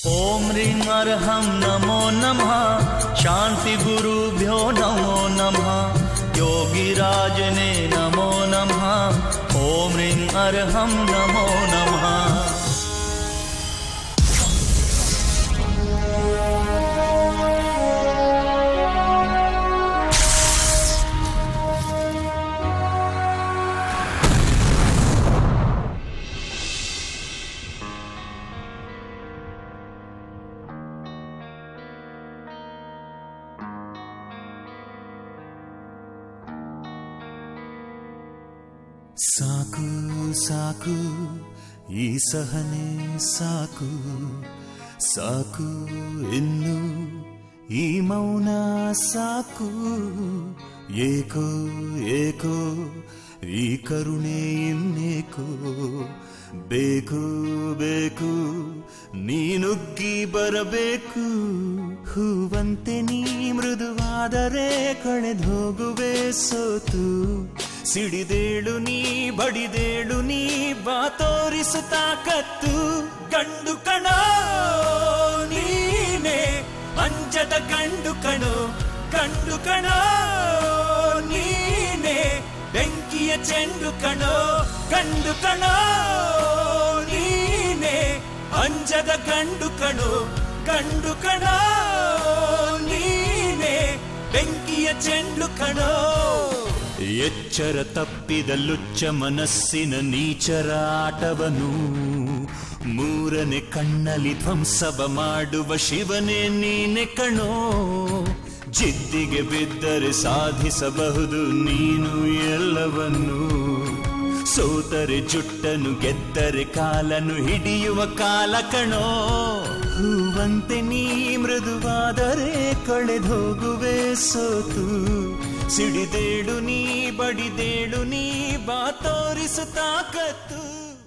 ॐ ह्रीं अर्हं नमो नमः शान्तिगुरुभ्यो नमो नमः योगिराजने नमो नमः ॐ ह्रीं अर्हं नमो नमः ಸಾಕು ಸಾಕು ಈ ಸಹನೆ ಸಾಕು ಸಾಕು ಇನ್ನು ಈ ಮೌನ ಸಾಕು ಏಕೋ ಏಕೋ ಈ ಕರುಣೆ ಇನ್ನೇಕೋ ಬೇಕು ಬೇಕು ನೀನುಗ್ಗಿ ಬರಬೇಕು ಹೂವಂತೆ ನೀ ಮೃದುವಾದರೆ ಕಳೆದೋಗುವೆ ಸೋತು ಸಿಡಿದೇಳು ನೀ ಬಡಿದೇಳು ನೀ ಬಾ ತೋರಿಸು ತಾಕತ್ತು ಗಂಡು ಕಣ ನೀನೆ ಅಂಜದ ಗಂಡು ಕಣೋ ಗಂಡು ಕಣ ನೀನೆ ಬೆಂಕಿಯ ಚೆಂಡು ಕಣೋ ಗಂಡು ಕಣ ನೀನೆ ಅಂಜದ ಗಂಡು ಕಣೋ ಗಂಡು ಕಣ ನೀನೆ ಬೆಂಕಿಯ ಚೆಂಡು ಕಣೋ ಎಚ್ಚರ ತಪ್ಪಿದ ಲುಚ್ಚ ಮನಸ್ಸಿನ ನೀಚರ ಆಟವನು ಮೂರನೇ ಕಣ್ಣಲ್ಲಿ ಧ್ವಂಸವ ಮಾಡುವ ಶಿವನೇ ನೀನೆ ಕಣೋ ಜಿದ್ದಿಗೆ ಬಿದ್ದರೆ ಸಾಧಿಸಬಹುದು ನೀನು ಎಲ್ಲವನ್ನು ಸೋತರೆ ಜುಟ್ಟನು ಗೆದ್ದರೆ ಕಾಲನು ಹಿಡಿಯುವ ಕಾಲ ಕಣೋ ಹೂವಂತೆ ನೀ ಮೃದುವಾದರೆ ಕಳೆದೋಗುವೆ ಸೋತು ಸಿಡಿದೇಳು ನೀ ಬಡಿದೇಳು ನೀ ಬಾ ತೋರಿಸು ತಾಕತ್ತು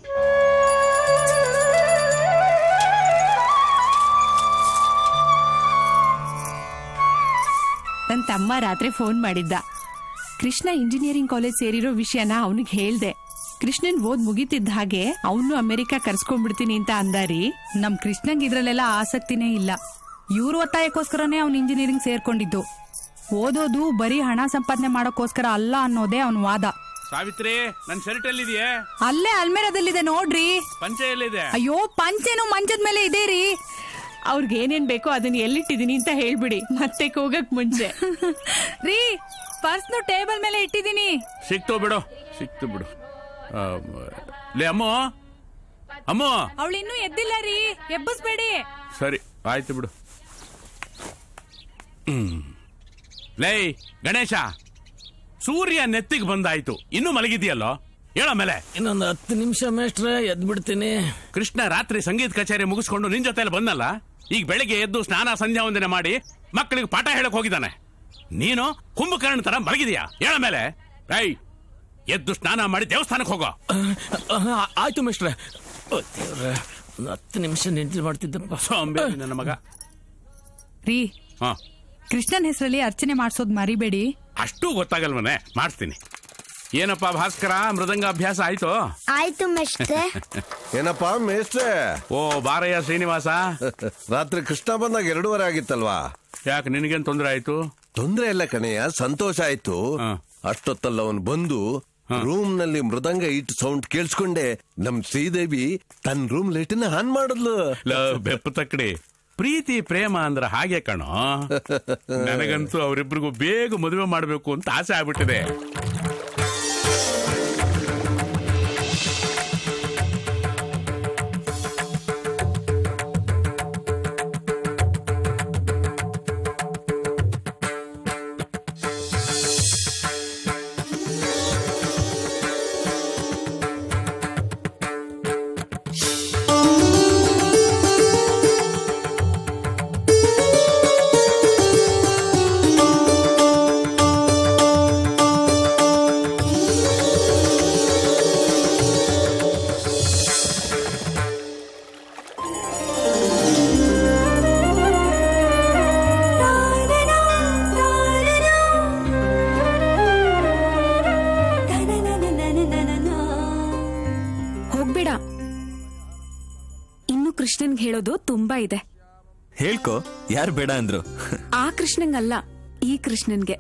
ನನ್ನ ತಮ್ಮ ರಾತ್ರಿ ಫೋನ್ ಮಾಡಿದ್ದ ಕೃಷ್ಣ ಇಂಜಿನಿಯರಿಂಗ್ ಕಾಲೇಜ್ ಸೇರಿರೋ ವಿಷಯನ ಅವನಿಗೆ ಹೇಳ್ದೆ ಕೃಷ್ಣನ್ ಓದ್ ಮುಗಿತಿದ್ದ ಹಾಗೆ ಅವನು ಅಮೆರಿಕ ಕರ್ಸ್ಕೊಂಡ್ಬಿಡ್ತೀನಿ ಅಂತ ಅಂದಾರಿ ನಮ್ ಕೃಷ್ಣಂಗ್ ಇದ್ರಲ್ಲೆಲ್ಲ ಆಸಕ್ತಿನೇ ಇಲ್ಲ ಇವ್ರ ಒತ್ತಾಯಕ್ಕೋಸ್ಕರನೇ ಅವ್ನು ಇಂಜಿನಿಯರಿಂಗ್ ಸೇರ್ಕೊಂಡಿದ್ದು ಓದೋದು ಬರೀ ಹಣ ಸಂಪಾದನೆ ಮಾಡೋಕ್ಕೋಸ್ಕರ ಅಲ್ಲ ಅನ್ನೋದೇ ಅವನ ವಾದ ಸಾವಿತ್ರಿ ನನ್ ಶರ್ಟ್ ಎಲ್ಲಿದೆಯೇ ಅಲ್ಲೇ ಅಲ್ಮೇರದಲ್ಲಿದೆ ನೋಡ್ರಿ ಪಂಚೆ ಎಲ್ಲಿದೆ ಅಯ್ಯೋ ಪಂಚೆನು ಮಂಚದ ಮೇಲೆ ಇದೆ ರೀ ಅವ್ರಿಗೆ ಏನೇನ್ ಬೇಕೋ ಅದನ್ನ ಎಲ್ಲಿಟ್ಟಿದೀನಿ ಅಂತ ಹೇಳ್ಬಿಡಿ ಮತ್ತೆ ಕೂಗಕ್ ಮುಂಚೆ ರೀ ಪರ್ಸ್ನು ಟೇಬಲ್ ಮೇಲೆ ಇಟ್ಟಿದ್ದೀನಿ ಸಿಕ್ತು ಬಿಡು ಸಿಕ್ತು ಬಿಡು ಆ, ಲೇ ಅಮ್ಮೋ ಅಮ್ಮೋ ಅವಳು ಇನ್ನೂ ಎದ್ದಿಲ್ಲ ರೀ ಎಬ್ಬಿಸ್ಬೇಡಿ ಸರಿ ಆಯ್ತು ಬಿಡು ಹ್ಮ್. ಲೇ ಗಣೇಶ ಸೂರ್ಯ ನೆತ್ತಿಗೆ ಬಂದಾಯ್ತು ಇನ್ನೂ ಮಲಗಿದ್ಯಲ್ಲೋ ಹೇಳ ಮೇಲೆ ಇನ್ನೊಂದು ಹತ್ತು ನಿಮಿಷ ಮೇಷ್ಟ್ರೆ ಎದ್ ಬಿಡ್ತೀನಿ ಕೃಷ್ಣ ರಾತ್ರಿ ಸಂಗೀತ ಕಚೇರಿ ಮುಗಿಸ್ಕೊಂಡು ನಿನ್ ಜೊತೆಲಿ ಬಂದಲ್ಲ ಈಗ ಬೆಳಿಗ್ಗೆ ಎದ್ದು ಸ್ನಾನ ಸಂಧ್ಯಾ ವಂದನೆ ಮಾಡಿ ಮಕ್ಕಳಿಗೆ ಪಾಠ ಹೇಳಕ್ ಹೋಗಿದ್ದಾನೆ ನೀನು ಕುಂಭಕರ್ಣ ತರ ಮಲಗಿದೀಯಾ ಹೇಳ ಮೇಲೆ ರೈ ಎದ್ದು ಸ್ನಾನ ಮಾಡಿ ದೇವಸ್ಥಾನಕ್ಕೆ ಹೋಗೋ ಅಹ್, ಆಯ್ತು ಮೇಷ್ಟ್ರೆ ಓ, ದೇವ್ರೆ, ಒಂದು ಹತ್ತು ನಿಮಿಷ ನಿಂತು ಮಾಡ್ತಿದ್ದಪ್ಪ ಸೋಂಬೆ ನನ್ನ ಮಗ ರೀ ಹಾ ಕೃಷ್ಣನ್ ಹೆಸರಲ್ಲಿ ಅರ್ಚನೆ ಮಾಡ್ಸೋದ್ ಮರಿಬೇಡಿ ಅಷ್ಟು ಗೊತ್ತಾಗಲ್ವನೆ ಮಾಡಿಸ್ತೀನಿ ಏನಪ್ಪ ಭಾಸ್ಕರ ಮೃದಂಗ ಅಭ್ಯಾಸ ಆಯ್ತು ಆಯ್ತು ಮೆಸ್ಟ್ರೆ ಏನಪ್ಪಾ ಮೇಷ್ಟ್ರೆ ಓ ಬಾರಯ್ಯ ಶ್ರೀನಿವಾಸ ರಾತ್ರಿ ಕೃಷ್ಣ ಬಂದಾಗ ಎರಡೂವರೆ ಆಗಿತ್ತಲ್ವಾ ಯಾಕೆ ನಿನಗೇನ್ ತೊಂದರೆ ಆಯ್ತು ತೊಂದ್ರೆ ಇಲ್ಲ ಕಣಯ್ಯ ಸಂತೋಷ ಆಯ್ತು ಹಾ. ಅಷ್ಟೊತ್ತಲ್ಲ ಅವನು ಬಂದು ರೂಮ್ ನಲ್ಲಿ ಮೃದಂಗ ಇಟ್ಟು ಸೌಂಡ್ ಕೇಳಿಸ್ಕೊಂಡೆ ನಮ್ ಶ್ರೀದೇವಿ ತನ್ನ ರೂಮ್ ಲೈಟಿನ ಆನ್ ಮಾಡಿದ್ಲು ಲ ಬೆಪ್ಪ ತಕ್ಕಡಿ ಪ್ರೀತಿ ಪ್ರೇಮ ಅಂದ್ರ ಹಾಗೆ ಕಣೋ ನನಗಂತೂ ಅವರಿಬ್ರಿಗೂ ಬೇಗ ಮದುವೆ ಮಾಡ್ಬೇಕು ಅಂತ ಆಸೆ ಆಗ್ಬಿಟ್ಟಿದೆ ಹೋಗ್ಬೇಡ ಇನ್ನು ಕೃಷ್ಣನ್ಗೆ ಹೇಳೋದು ತುಂಬಾ ಇದೆ ಹೇಳ್ಕೊ ಯಾರು ಬೇಡ ಅಂದ್ರು ಆ ಕೃಷ್ಣಂಗಲ್ಲ ಈ ಕೃಷ್ಣನ್ಗೆ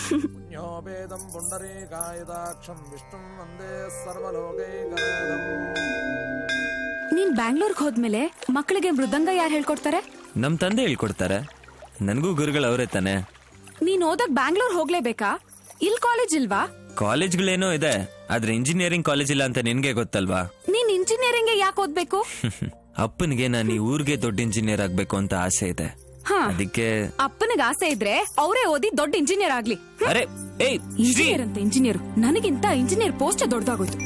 ನೀನ್ ಬ್ಯಾಂಗ್ಳೂರ್ಗ್ ಹೋದ್ಮೇಲೆ ಮಕ್ಕಳಿಗೆ ಮೃದಂಗ ಯಾರು ಹೇಳ್ಕೊಡ್ತಾರೆ ನಮ್ ತಂದೆ ಹೇಳ್ಕೊಡ್ತಾರೆ ನನಗೂ ಗುರುಗಳು ಅವರೇ ತಾನೆ ನೀನ್ ಓದಕ್ ಬ್ಯಾಂಗ್ಳೂರ್ ಹೋಗ್ಲೇಬೇಕಾ ಇಲ್ ಕಾಲೇಜ್ ಇಲ್ವಾ ಕಾಲೇಜ್ಗಳೇನೋ ಇದೆ ಆದ್ರೆ ಇಂಜಿನಿಯರಿಂಗ್ ಕಾಲೇಜ್ ಇಲ್ಲ ಅಂತ ನಿನ್ಗೆ ಗೊತ್ತಲ್ವಾ ನೀನ್ ಇಂಜಿನಿಯರಿಂಗ್ ಯಾಕೆ ಓದ್ಬೇಕು ಅಪ್ಪನಿಗೆ ನಾನು ಈ ಊರಿಗೆ ದೊಡ್ಡ ಇಂಜಿನಿಯರ್ ಆಗ್ಬೇಕು ಅಂತ ಆಸೆ ಇದೆ ಹಾ. ಅದಕ್ಕೆ ಅಪ್ಪನಿಗೆ ಆಸೆ ಇದ್ರೆ ಅವರೇ ಓದಿ ದೊಡ್ಡ ಇಂಜಿನಿಯರ್ ಆಗ್ಲಿ ಅರೆ ಏಯ್ ಶ್ರೀ ಇಂಜಿನಿಯರ್ ಅಂತ ಇಂಜಿನಿಯರ್ ನನಗಿಂತ ಇಂಜಿನಿಯರ್ ಪೋಸ್ಟ್ ದೊಡ್ಡದಾಗೋಯ್ತು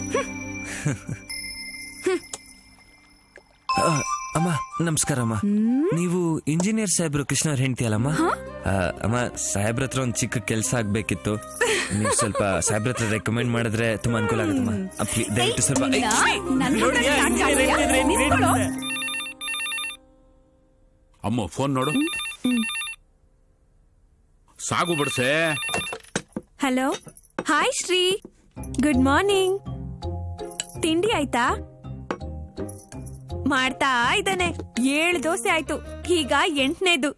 ಹ್ಮ್. ಆ, ಅಮ್ಮ ನಮಸ್ಕಾರ ಅಮ್ಮ ನೀವು ಇಂಜಿನಿಯರ್ ಸಾಹೇಬ್ರು ಕೃಷ್ಣ ಅವ್ರ ಹೆಂಡತಿ ಅಲ್ಲಮ್ಮ ಆ, ಅಮ್ಮ ಸಾಹೇಬ್ರ ಹತ್ರ ಒಂದು ಚಿಕ್ಕ ಕೆಲಸ ಆಗ್ಬೇಕಿತ್ತು ನೀವು ಸ್ವಲ್ಪ ಸಾಹೇಬ್ರ ಹತ್ರ ರೆಕಮೆಂಡ್ ಮಾಡಿದ್ರೆ ತುಂಬಾ ಅನುಕೂಲ ಆಗುತ್ತಮ್ಮ ಆ, please, ದಯವಿಟ್ಟು ಸ್ವಲ್ಪ ಏಯ್, ನಿನ್ನ- ಶ್ರೀ, ನನ್ನ ನೋಡಿ, ಹತ್ರ ಯಾ, ಯಾಕ್ engineer ಜಾಸ್ತಿ? ಹೆಂಡ್ತಿ ಇದ್ರೆ ನಿಂತ್ಕೊಳ್ಳೋ. ಅಮ್ಮ ಫೋನ್ ನೋಡು ಸಾಗು ಬಿಡ್ಸೆ hello hi Shree good morning ತಿಂಡಿ ಆಯ್ತಾ ಮಾಡ್ತಾ ಇದ್ದಾನೆ ಏಳು ದೋಸೆ ಆಯ್ತು ಈಗ ಎಂಟನೇದು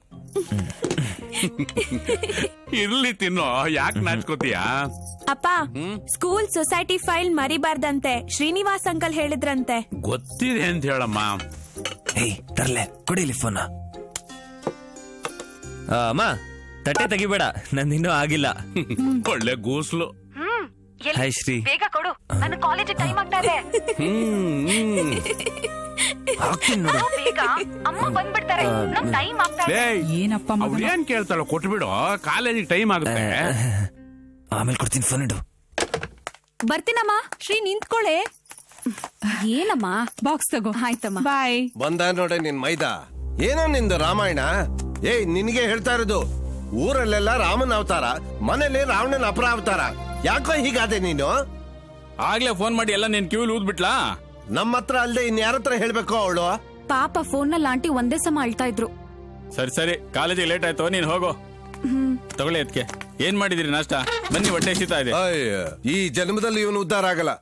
ಇರ್ಲಿ ತಿನ್ನೋ ಯಾಕೆ ನಾಚ್ಕೋತೀಯಾ ಅಪ್ಪ ಸ್ಕೂಲ್ ಸೊಸೈಟಿ ಫೈಲ್ ಮರಿಬಾರ್ದಂತೆ ಶ್ರೀನಿವಾಸ್ ಅಂಕಲ್ ಹೇಳಿದ್ರಂತೆ ಗೊತ್ತಿದೆ ಅಂತ ಹೇಳಮ್ಮ ಏಯ್ ತರ್ಲೆ ಕೊಡಿಲಿ ಫೋನ್ ಅಮ್ಮ ತಟ್ಟೆ ತೆಗಿಬೇಡ ನಂದಿನ್ನೂ ಆಗಿಲ್ಲ ಒಳ್ಳೆ ಗೂಸ್ಲು ಹಾಯ್ ಶ್ರೀ ಬೇಗ ಕೊಡು ನನ್ನ ಕಾಲೇಜ್ ಟೈಮ್ ಆಗ್ತಾ ಇದೆ ಹ್ಮ್ ಹ್ಮ್. ಹಾಕ್ತೀನಿ ನೋಡು ಬೇಗ ಅಮ್ಮ ಬಂದ್ಬಿಡ್ತಾರೆ ನಮ್ ಟೈಮ್ ಆಗ್ತಾ ಏಯ್, ಏನಪ್ಪ ಅವ್ಳು ಮಗನ ಏನ್ ಕೇಳ್ತಾಳ ಕೊಟ್ಬಿಡು ಕಾಲೇಜಿಗೆ ಟೈಮ್ ಆಗುತ್ತೆ ಆಮೇಲೆ ಕೊಡ್ತೀನಿ ಫೋನ್ ಇಡು ಬರ್ತೀನಮ್ಮ ಶ್ರೀ ನಿಂತ್ಕೊಳ್ಳೆ ಏನಮ್ಮ ಬಾಕ್ಸ್ ತಗೋ ಆಯ್ತಮ್ಮ ಬಾಯ್ ಬಂದ ನೋಡೆ ನಿನ್ ಮೈದಾ ಏನೋ ನಿಂದು ರಾಮಾಯಣ ಏಯ್ ನಿನಗೆ ಹೇಳ್ತಾ ಇರೋದು ಊರಲ್ಲೆಲ್ಲ ರಾಮನ ಅವತಾರ ಮನೇಲಿ ರಾವಣನ ಅಪರ ಅವತಾರ ಯಾಕೋ ಹೀಗಾದೆ ನೀನು ಆಗ್ಲೇ ಫೋನ್ ಮಾಡಿ ಎಲ್ಲ ನಿನ್ ಕಿವಿಲ್ ಊದ್ಬಿಟ್ಲಾ ನಮ್ಮ ಹತ್ರ ಅಲ್ದೆ ಇನ್ ಯಾರ ಹತ್ರ ಹೇಳ್ಬೇಕು ಅವಳು ಪಾಪ ಫೋನ್ ನಲ್ಲಿ ಆಂಟಿ ಒಂದೇ ಸಮ ಅಳ್ತಾ ಇದ್ರು ಸರಿ ಸರಿ ಕಾಲೇಜಿಗೆ ಲೇಟ್ ಆಯ್ತು ನೀನ್ ಹೋಗು ತಗೊಳ್ಳಿ ಅದಕ್ಕೆ ಏನ್ ಮಾಡಿದಿರಿ ನಾಷ್ಟ ಬನ್ನಿ ಹೊಟ್ಟೆ ಹಸಿತಾ ಇದೆ ಅಯ್ಯ ಈ ಜನ್ಮದಲ್ಲಿ ಇವನು ಉದ್ಧಾರ ಆಗಲ್ಲ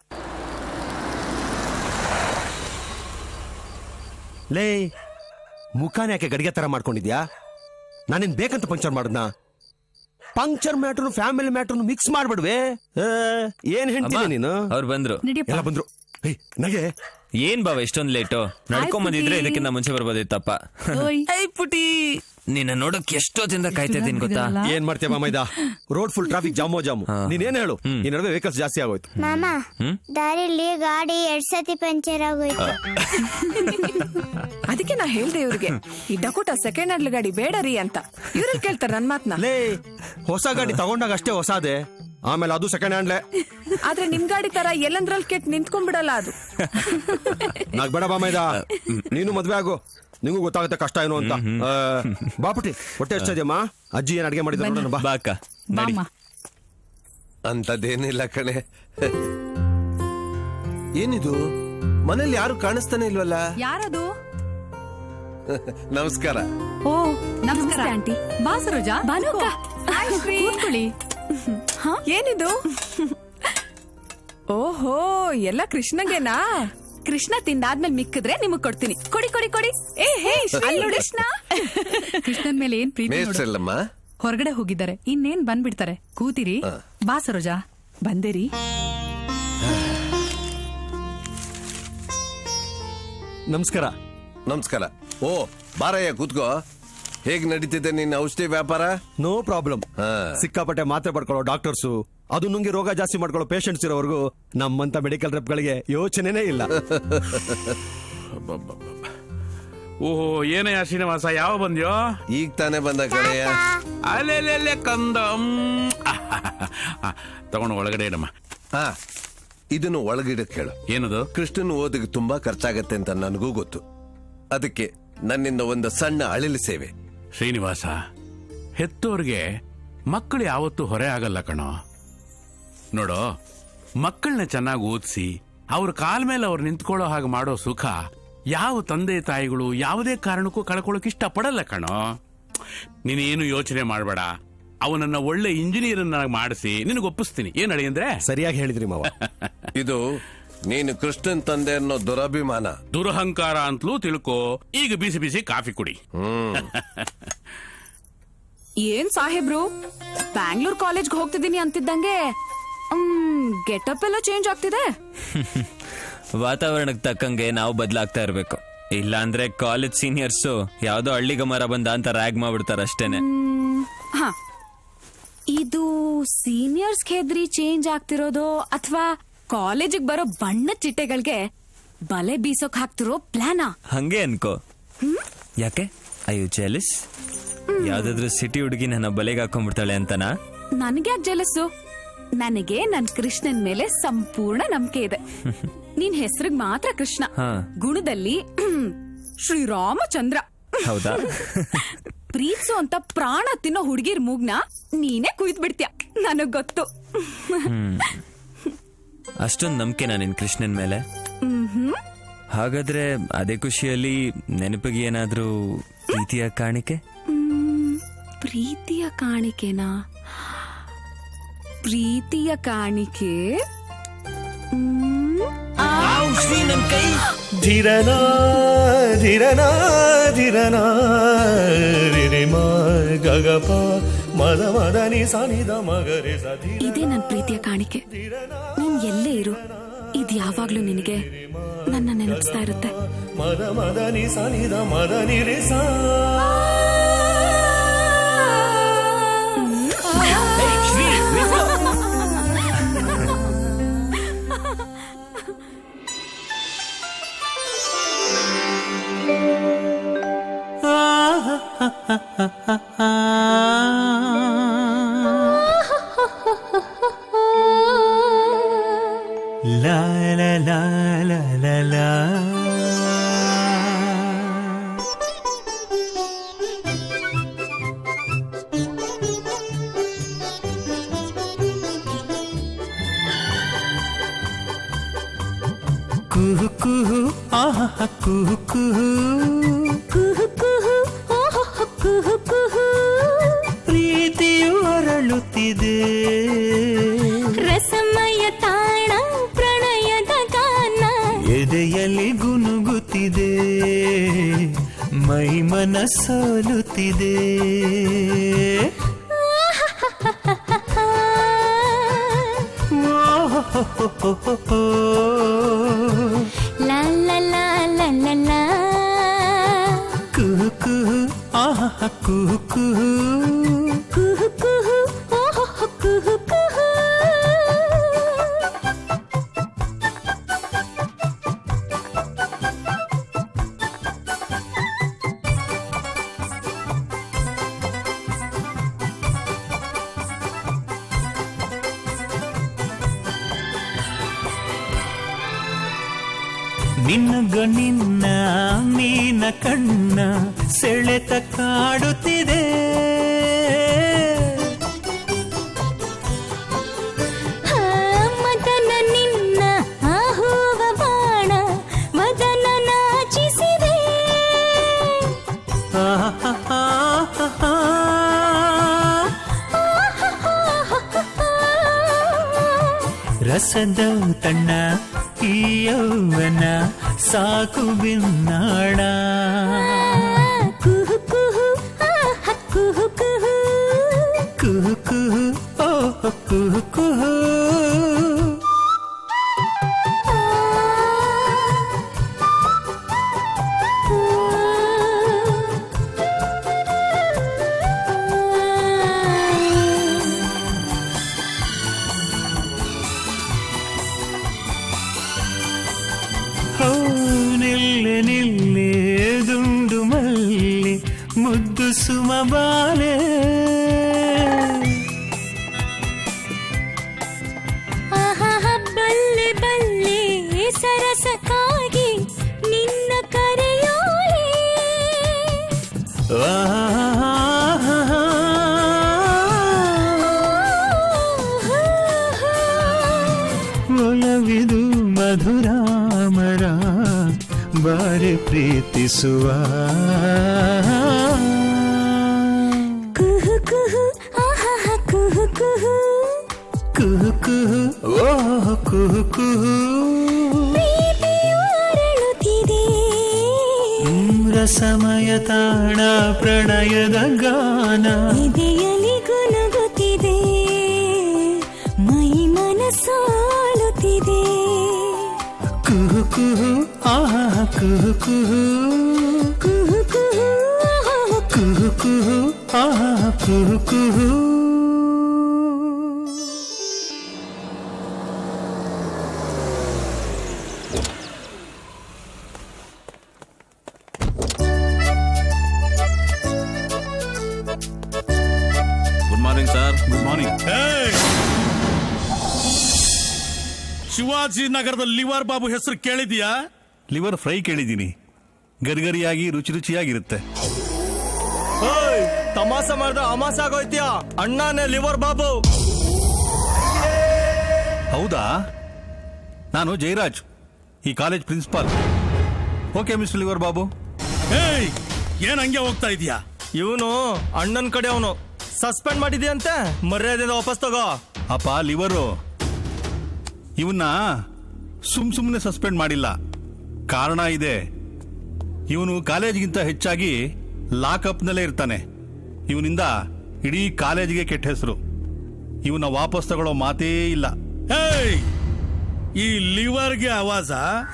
ಲೇ ಮುಖಾನ ಯಾಕೆ ಗಡಿಗೆ ತರ ಮಾಡ್ಕೊಂಡಿದ್ಯಾ ನಾನೇನ್ ಬೇಕಂತ ಪಂಕ್ಚರ್ ಮಾಡದ್ನಾ puncture matter family matter mix ಮಾಡ್ಬಿಡ್ವೆ ಆ, ಏನ್ ಹೇಳ್ತೀನಿ ನೀನು ಅವ್ರು ಬಂದ್ರು ಎಲ್ಲ ಬಂದ್ರು ಏಯ್, ನಗೆ ಏನ್ ಬಾವ ಇಷ್ಟೊಂದ್ ಲೇಟು ನಡ್ಕೊಂಡ್ ಬಂದಿದ್ರೆ ಇದಕ್ಕಿಂತ ಮುಂಚೆ ಬರ್ಬೋದಿತ್ತಪ್ಪ ಓಯ್. ಏಯ್ ಪುಟಿ ನಿನ್ನ ನೋಡಕ್ ಎಷ್ಟೊತ್ತಿಂದ ಕಾಯ್ತಾ ಇದ್ದೀನಿ ಗೊತ್ತಾ ಏನ್ ಮಾಡ್ತೀಯ ಮಾಮೈದ ರೋಡ್ ಫುಲ್ ಟ್ರಾಫಿಕ್ ಜಾಮೋ ಜಾಮು ನೀನೇನ್ ಹೇಳು ಈ ನಡುವೆ ವೆಹಿಕಲ್ಸ್ ಜಾಸ್ತಿ ಆಗೋಯ್ತು ಮಾಮ ದಾರಿಲಿ ಗಾಡಿ ಎರಡ್ ಸತಿ ಪಂಚರ್ ಆಗೋಯ್ತು ಅದಕ್ಕೆ ನಾ ಹೇಳ್ದೆ ಇವ್ರಿಗೆ ಈ ಡಕೋಟ ಸೆಕೆಂಡ್ ಹ್ಯಾಂಡ್ ಗಾಡಿ ಬೇಡ ರೀ ಅಂತ ಇವ್ರಲ್ಲಿ ಕೇಳ್ತಾರ ನನ್ ಮಾತ್ನ ಲೇ ಹೊಸ ಗಾಡಿ ತಗೊಂಡಾಗ ಅಷ್ಟೇ ಹೊಸಾದೆ ಆಮೇಲೆ ಅದು ಸೆಕೆಂಡ್ ಹ್ಯಾಂಡ್ಲೆ ಆದ್ರೆ ನಿಮ್ ಗಾಡಿ ತರ ಎಲ್ಲಂದ್ರಲ್ಲಿ ಕೆಟ್ ನಿಂತ್ಕೊಂಡ್ಬಿಡಲ್ಲ ಅದು ನಾಕ್ ಬೇಡ ಬಾಮೈದ ನೀನು ಮದ್ವೆ ಆಗು ನಿಂಗೂ ಗೊತ್ತಾಗುತ್ತೆ ಕಷ್ಟ ಏನು ಅಂತ ಆ, ಬಾ ಪುಟಿ ಹೊಟ್ಟೆ ಎಷ್ಟಿದೆಯಮ್ಮ ಅಜ್ಜಿ ಏನ್ ಅಡಿಗೆ ಮಾಡಿದ್ರು ನೋಡೋಣ ಬಾ ಬಾಕ ನಡಿ ಬಾಮ್ಮ ಅಂತದೇನಿಲ್ಲ ಕಣೆ ಏನಿದು ಮನೇಲಿ ಯಾರು ಕಾಣಿಸ್ತಾನೆ ಇಲ್ವಲ್ಲ ಯಾರದು ನಮಸ್ಕಾರ ಓ ನಮಸ್ಕಾರ ನಮಸ್ತೆ ಆಂಟಿ ಬಾ ಸರೋಜಾ ಬಾನು ಅಕ್ಕ. ಕೂತ್ಕೊಳ್ಳಿ ಏನಿದು ಓಹೋ ಎಲ್ಲ ಕೃಷ್ಣಗೆನಾ ಕೃಷ್ಣ ತಿಂದಾದ್ಮೇಲೆ ಮಿಕ್ಕಿದ್ರೆ ನಿಮಗ್ ಕೊಡ್ತೀನಿ ಕೊಡಿ ಕೊಡಿ ಕೊಡಿ ಏ ಹೇ ಅಲ್ಲಿ ನೋಡಿ ಕೃಷ್ಣ ಕೃಷ್ಣನ್ ಮೇಲೆ ಏನ್ ಪ್ರೀತಿ ನೋಡು ಮೇಷ್ಟ್ರಲ್ಲಮ್ಮ ಹೊರಗಡೆ ಹೋಗಿದ್ದಾರೆ ಇನ್ನೇನ್ ಬಂದ್ಬಿಡ್ತಾರೆ ಕೂತಿರಿ ಬಾ ಸರೋಜಾ ಬಂದಿರಿ ನಮಸ್ಕಾರ ನಮಸ್ಕಾರ ಓ ಬಾರಯ್ಯ ಕೂತ್ಕೋ ಹೇಗ್ ನಡೀತಿದೆ ನಿನ್ನ ಔಷಧಿ ವ್ಯಾಪಾರ ನೋ ಪ್ರಾಬ್ಲಮ್ ಹಾ. ಸಿಕ್ಕಾಪಟ್ಟೆ ಮಾತ್ರೆ ಪಡ್ಕೊಳ್ಳೋ ಡಾಕ್ಟರ್ಸು ಅದು ನುಂಗಿ ರೋಗ ಜಾಸ್ತಿ ಮಾಡ್ಕೊಳ್ಳೋ ಪೇಷಂಟ್ಸ್ ಇರೋವರೆಗೂ ನಮ್ಮಂತ ಮೆಡಿಕಲ್ ರೆಪ್ಗಳಿಗೆ ಯೋಚನೆನೇ ಇಲ್ಲ ಓಹೋ ಏನಯ್ಯ ಶ್ರೀನಿವಾಸ ಯಾವ ಬಂದ್ಯೋ ಈಗ ತಾನೇ ಬಂದ ಕಡೆಯ ಅಲ್ಲೆಲ್ಲೆಲ್ಲೆ ಕಂದ ತಗೊಂಡು ಒಳಗಡೆ ಇಡಮ್ಮ ಹಾ ಇದನ್ನು ಒಳಗಿಡಕ್ ಹೇಳು ಏನದು ಕೃಷ್ಣನ್ ಓದಿಗೆ ತುಂಬಾ ಖರ್ಚಾಗತ್ತೆ ಅಂತ ನನಗೂ ಗೊತ್ತು ಅದಕ್ಕೆ ನನ್ನಿಂದ ಒಂದು ಸಣ್ಣ ಅಳಿಲು ಸೇವೆ ಶ್ರೀನಿವಾಸ ಹೆತ್ತೋರ್ಗೆ ಮಕ್ಕಳು ಯಾವತ್ತೂ ಹೊರೆ ಆಗಲ್ಲ ಕಣೋ ನೋಡೋ ಮಕ್ಕಳನ್ನ ಚೆನ್ನಾಗಿ ಓದಿಸಿ ಅವ್ರ ಕಾಲ ಮೇಲೆ ಅವ್ರು ನಿಂತ್ಕೊಳ್ಳೋ ಹಾಗೆ ಮಾಡೋ ಸುಖ ಯಾವ ತಂದೆ ತಾಯಿಗಳು ಯಾವುದೇ ಕಾರಣಕ್ಕೂ ಕಳ್ಕೊಳ್ಳೋಕೆ ಇಷ್ಟಪಡಲ್ಲ ಕಣೋ ನೀನೇನು ಯೋಚನೆ ಮಾಡಬೇಡ ಅವನನ್ನ ಒಳ್ಳೆ ಇಂಜಿನಿಯರ್ ಮಾಡಿಸಿ ನಿನಗೆ ಒಪ್ಪಿಸ್ತೀನಿ ಏನ್ ಅಳಿ ಅಂದ್ರೆ ಸರಿಯಾಗಿ ಹೇಳಿದ್ರಿ ಮಾವ ಇದು ನೀನು ಕೃಷ್ಣನ್ ತಂದೆ ಅನ್ನೋ ದುರಭಿಮಾನ ದುರಹಂಕಾರ ಅಂತಲೂ ತಿಳ್ಕೊ ಈಗ ಬಿಸಿ ಬಿಸಿ ಕಾಫಿ ಕುಡಿ ಏನ್ ಸಾಹೇಬ್ರು ಬ್ಯಾಂಗ್ಳೂರ್ ಕಾಲೇಜ್ಗೆ ಹೋಗ್ತಿದ್ದೀನಿ ಅಂತಿದ್ದಂಗೆ ಗೆಟಪ್ ಎಲ್ಲ ಚೇಂಜ್ ಆಗ್ತಿದೆ ವಾತಾವರಣಕ್ಕೆ ತಕ್ಕಂಗೆ ನಾವು ಬದಲಾಗ್ತಾ ಇರ್ಬೇಕು ಇಲ್ಲಾಂದ್ರೆ ಕಾಲೇಜ್ ಸೀನಿಯರ್ಸು ಯಾವ್ದೋ ಹಳ್ಳಿಗ ಮರ ಬಂದ ಅಂತ ರ್ಯಾಗ್ ಮಾಡ್ಬಿಡ್ತಾರ ಅಷ್ಟೇನೆ ಮ್, ಹ ಇದು ಸೀನಿಯರ್ಸ್ ಹೆದ್ರಿ ಚೇಂಜ್ ಆಗ್ತಿರೋದು ಅಥವಾ ಕಾಲೇಜಿಗೆ ಬರೋ ಬಣ್ಣದ ಚಿಟ್ಟೆಗಳಿಗೆ ಬಲೆ ಬೀಸೋಕ್ ಹಾಕ್ತಿರೋ ಪ್ಲಾನಾ ಹಂಗೆ ಅನ್ಕೋ ಯಾಕೆ ಅಯ್ಯೋ ಜೆಲಿಸ್ ಯಾವ್ದಾದ್ರು ಸಿಟಿ ಹುಡುಗಿ ನನ್ನ ಬಲೆಗೆ ಹಾಕೊಂಡ್ಬಿಡ್ತಾಳೆ ಅಂತನಾ ನನಗ್ಯಾಕ್ ಜಲಸ್ಸು ನನಗೆ ನನ್ ಕೃಷ್ಣನ್ ಮೇಲೆ ಸಂಪೂರ್ಣ ನಂಬಿಕೆ ಇದೆ ನಿನ್ ಹೆಸರಿಗೆ ಮಾತ್ರ ಕೃಷ್ಣ ಹಾ ಗುಣದಲ್ಲಿ ಶ್ರೀರಾಮಚಂದ್ರ ಹೌದಾ ಪ್ರೀತ್ಸು ಅಂತ ಪ್ರಾಣ ತಿನ್ನೋ ಹುಡುಗಿರ್ ಮೂಗ್ನ ನೀನೇ ಕುಯ್ದ್ ಬಿಡ್ತೀಯ ನನಗ್ ಗೊತ್ತು ಹ್ಮ್ ಅಷ್ಟೊಂದ್ ನಂಬಿಕೆನಾ ನಿನ್ ಕೃಷ್ಣನ್ ಮೇಲೆ ಮ್ಹ್ಮ್. ಹಾಗಾದ್ರೆ ಅದೇ ಖುಷಿಯಲ್ಲಿ ನೆನಪಿಗೆ ಏನಾದ್ರೂ ಪ್ರೀತಿಯ ಕಾಣಿಕೆ ಮ್, ಪ್ರೀತಿಯ ಕಾಣಿಕೆನಾ ಪ್ರೀತಿಯ ಕಾಣಿಕೆ ಮ್, ಆ, ಧಿರನ ಧಿರನ ಧಿರನ ರಿರಿಮ ಗಗಪ ಮದ ಮದನಿ ಸನಿದ ಮಗರೆ ಸಧಿ ಇದೇ ನನ್ ಪ್ರೀತಿಯ ಕಾಣಿಕೆ ನೀನ್ ಎಲ್ಲೇ ಇರು ಇದ್ ಯಾವಾಗ್ಲೂ ನಿನಗೆ ನನ್ನ ನೆನಪಿಸ್ತಾ ಇರುತ್ತೆ ಮದ ಮದನಿ ಸನಿದ ಮದನಿ ರಿ ಸಾ ಲಾ ಲಾ ಲಾ ಲಾ ಲಾ ಲಾ ಕುಹು ಕುಹು ಆಹಾ ಕುಹು ಕುಹು ಕುಹು ಕುಹು ಆಹಾ ಕುಹು ಕುಹು ಪ್ರೀತಿಯು ಅರಳುತ್ತಿದೆ ರಸಮಯ ತಾಣ ಪ್ರಣಯದ ಗಾನ ಎದೆಯಲ್ಲಿ ಗುನುಗುತ್ತಿದೆ ಮೈ ಮನ ಸೋಲುತ್ತಿದೆ ಲಾ ಲಾ ಲಾ ಲಾ ಲಾ ಲಾ ಕುಹು ಕುಹು ಆಹಾ ಕುಹು ಕುಹು ಕುಹು ಕುಹು ಓಹೋ ಕುಹು ಕುಹು ನಿನ್ನಗ ನಿನ್ನ ಮೀನ ಕಣ್ಣ ಸೆಳೆತ ಕಾಡುತ್ತಿದೆ ಹಾ, ಮದನ ನಿನ್ನ ಆ ಹೂವ ಬಾಣ ಮದನ ನಾಚಿಸಿದೆ ಆಹಾಹಾಹಾಹಾ. ರಸದ ತಣ್ಣ ಈ ಯೌವನ ಸಾಕು ಬಿನ್ನಾಡ ಕುಹು ಕುಹು ಆಹಾ ಕುಹು ಕುಹು ಕುಹು ಕುಹು ಓ ಕುಹು ಕುಹು ಹೋ ನಿಲ್ಲೆ ನಿಲ್ಲೆ ದುಂಡು ಮಲ್ಲಿ ಮುದ್ದು ಸುಮ ಬಾಲೆ ಆಹಾ ಬಲ್ಲೆ ಬಲ್ಲೆ ಸರಸಕ್ಕಾಗಿ ನಿನ್ನ ಕರೆಯೋಲೆ ಒಲವಿದು ಮಧುರಾಮರ ಬಾರಿ ಪ್ರೀತಿಸುವ ಕುಹು ಕುಹು ಆಹಾ ಕುಹು ಕುಹು ಕುಹು ಕುಹು ಓ ಕುಹು ಕುಹು ಸಮಯ ತಾಣ ಪ್ರಣಯದ ಗಾನ ಎದೆಯಲಿ ಗುನುಗುತ್ತಿದೆ ಮೈ ಮನಸಾಳುತ್ತಿದೆ ಕುಹು ಕುಹು ಆಹಾ ಕುಹು ಕುಹು ಕುಹು ಕುಹು ಕುಹು ಕುಹು ಆಹಾ ಕುಹು ಕುಹು good morning sir good morning Shivaji ನಗರದ ಲಿವರ್ ಬಾಬು ಹೆಸರು ಕೇಳಿದ್ಯಾ ಲಿವರ್ ಫ್ರೈ ಕೇಳಿದ್ದೀನಿ ಗರಿಗರಿಯಾಗಿ ರುಚಿ ರುಚಿಯಾಗಿರುತ್ತೆ ತಮಾಷೆ ಮಾಡ್ದ ಅಮಾಸ ಆಗೋಯ್ತ್ಯಾ ಅಣ್ಣನೇ ಲಿವರ್ ಬಾಬು ಹೌದಾ ನಾನು ಜಯರಾಜ್ ಈ college principal okay mister liver Babu ಏಯ್ ಏನ್ ಹಂಗೆ ಹೋಗ್ತಾ ಇದೀಯಾ ಇವನು ಅಣ್ಣನ್ ಕಡೆ ಅವನು ಸಸ್ಪೆಂಡ್ ಮಾಡಿದ್ಯಂತೆ ಮರ್ಯಾದೆಯಿಂದ ವಾಪಸ್ ತಗೋ ಅಪ್ಪ ಲಿವರು ಇವನ್ನ ಸುಮ್ ಸುಮ್ಮನೆ ಸಸ್ಪೆಂಡ್ ಮಾಡಿಲ್ಲ ಕಾರಣ ಇದೆ ಇವನು ಕಾಲೇಜ್ಗಿಂತ ಹೆಚ್ಚಾಗಿ ಲಾಕಪ್ನಲ್ಲೇ ಇರ್ತಾನೆ ಇವನಿಂದ ಇಡೀ ಕಾಲೇಜಿಗೆ ಕೆಟ್ಟ ಹೆಸರು ಇವನ ವಾಪಸ್ ತಗೊಳ್ಳೋ ಮಾತೇ ಇಲ್ಲ ಏಯ್ ಈ ಲಿವರ್ಗೆ ಆವಾಜ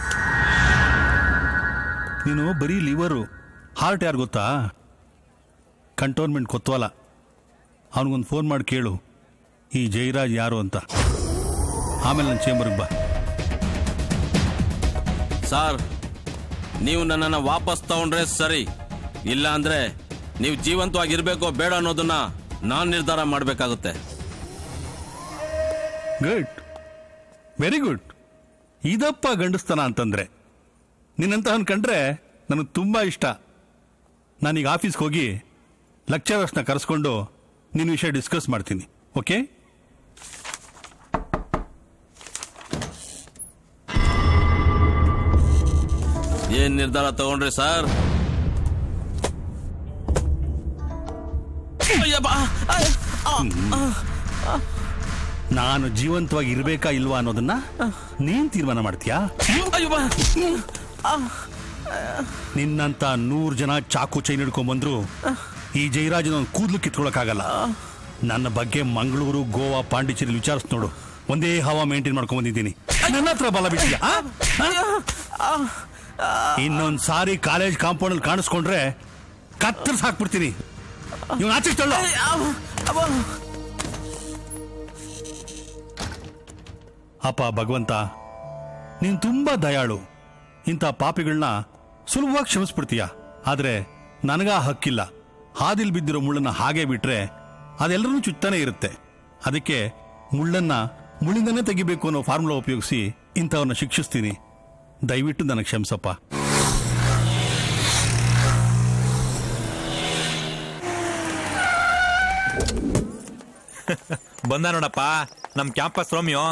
ನೀನು ಬರೀ ಲಿವರು ಹಾರ್ಟ್ ಯಾರು ಗೊತ್ತಾ ಕಂಟೋನ್ಮೆಂಟ್ ಕೊತ್ವಾಲ ಅವನಿಗೊಂದು ಫೋನ್ ಮಾಡಿ ಕೇಳು ಈ ಜಯರಾಜ್ ಯಾರು ಅಂತ ಆಮೇಲೆ ನನ್ನ ಚೇಂಬರ್ಗೆ ಬಾ ಸರ್ ನೀವು ನನ್ನನ್ನು ವಾಪಸ್ ತಗೊಂಡ್ರೆ ಸರಿ ಇಲ್ಲ ಅಂದ್ರೆ ನೀವು ಜೀವಂತವಾಗಿರ್ಬೇಕೋ ಬೇಡ ಅನ್ನೋದನ್ನ ನಾನು ನಿರ್ಧಾರ ಮಾಡಬೇಕಾಗುತ್ತೆ ಗುಡ್ ವೆರಿ ಗುಡ್ ಇದಪ್ಪ ಗಂಡಸ್ತನ ಅಂತಂದ್ರೆ ನಿನ್ನಂತಹನ್ ಕಂಡ್ರೆ ನನಗೆ ತುಂಬಾ ಇಷ್ಟ ನಾನೀಗ ಆಫೀಸ್ಗೆ ಹೋಗಿ ಲೆಕ್ಚರರ್ಸ್ನ ಕರೆಸ್ಕೊಂಡು ನಿನ್ನ ವಿಷಯ ಡಿಸ್ಕಸ್ ಮಾಡ್ತೀನಿ ಓಕೆ ಏನ್ ನಿರ್ಧಾರ ತಗೊಂಡ್ರಿ ಸರ್ ನಾನು ಜೀವಂತವಾಗಿ ಇರ್ಬೇಕಾ ಇಲ್ವಾ ಅನ್ನೋದನ್ನ ನೀನ್ ತೀರ್ಮಾನ ಮಾಡ್ತೀಯಾ ನಿನ್ನಂತ ನೂರ್ ಜನ ಚಾಕು ಚೈನ್ ಹಿಡ್ಕೊಂಡ್ಬಂದ್ರು ಈ ಜಯರಾಜನ ಕೂದಲು ಕಿತ್ಕೊಳಕ್ಕಾಗಲ್ಲ ನನ್ನ ಬಗ್ಗೆ ಮಂಗಳೂರು ಗೋವಾ ಪಾಂಡಿಚೇರಿ ವಿಚಾರಿಸ್ ನೋಡು ಒಂದೇ ಹವಾ ಮೇಂಟೈನ್ ಮಾಡ್ಕೊಂಡ್ ಬಂದಿದ್ದೀನಿ ನನ್ನ ಹತ್ರ ಬಲ ಬಿಟ್ಟಿಯಾ ಇನ್ನೊಂದ್ ಸಾರಿ ಕಾಲೇಜ್ ಕಾಂಪೌಂಡ್ ಅಲ್ಲಿ ಕಾಣಿಸ್ಕೊಂಡ್ರೆ ಕತ್ತರ್ಸ್ ಹಾಕ್ಬಿಡ್ತೀನಿ ಇವ್ನ ಆಚೆ ತಳ್ಳೋ. ಅಪ್ಪ ಭಗವಂತ ನೀನ್ ತುಂಬಾ ದಯಾಳು ಇಂಥ ಪಾಪಿಗಳನ್ನ ಸುಲಭವಾಗಿ ಕ್ಷಮಿಸ್ಬಿಡ್ತೀಯ ಆದ್ರೆ ನನಗ ಆ ಹಕ್ಕಿಲ್ಲ ಹಾದಿಲ್ ಬಿದ್ದಿರೋ ಮುಳ್ಳನ್ನ ಹಾಗೆ ಬಿಟ್ರೆ ಅದೆಲ್ಲರೂ ಚುತ್ತಾನೆ ಇರುತ್ತೆ ಅದಕ್ಕೆ ಮುಳ್ಳನ್ನ ಮುಳ್ಳಿಂದನೇ ತೆಗಿಬೇಕು ಅನ್ನೋ ಫಾರ್ಮುಲಾ ಉಪಯೋಗಿಸಿ ಇಂಥವನ್ನ ಶಿಕ್ಷಿಸ್ತೀನಿ ದಯವಿಟ್ಟು ನನಗೆ ಕ್ಷಮಿಸಪ್ಪ ಬಂದ ನೋಡಪ್ಪ ನಮ್ campus romeo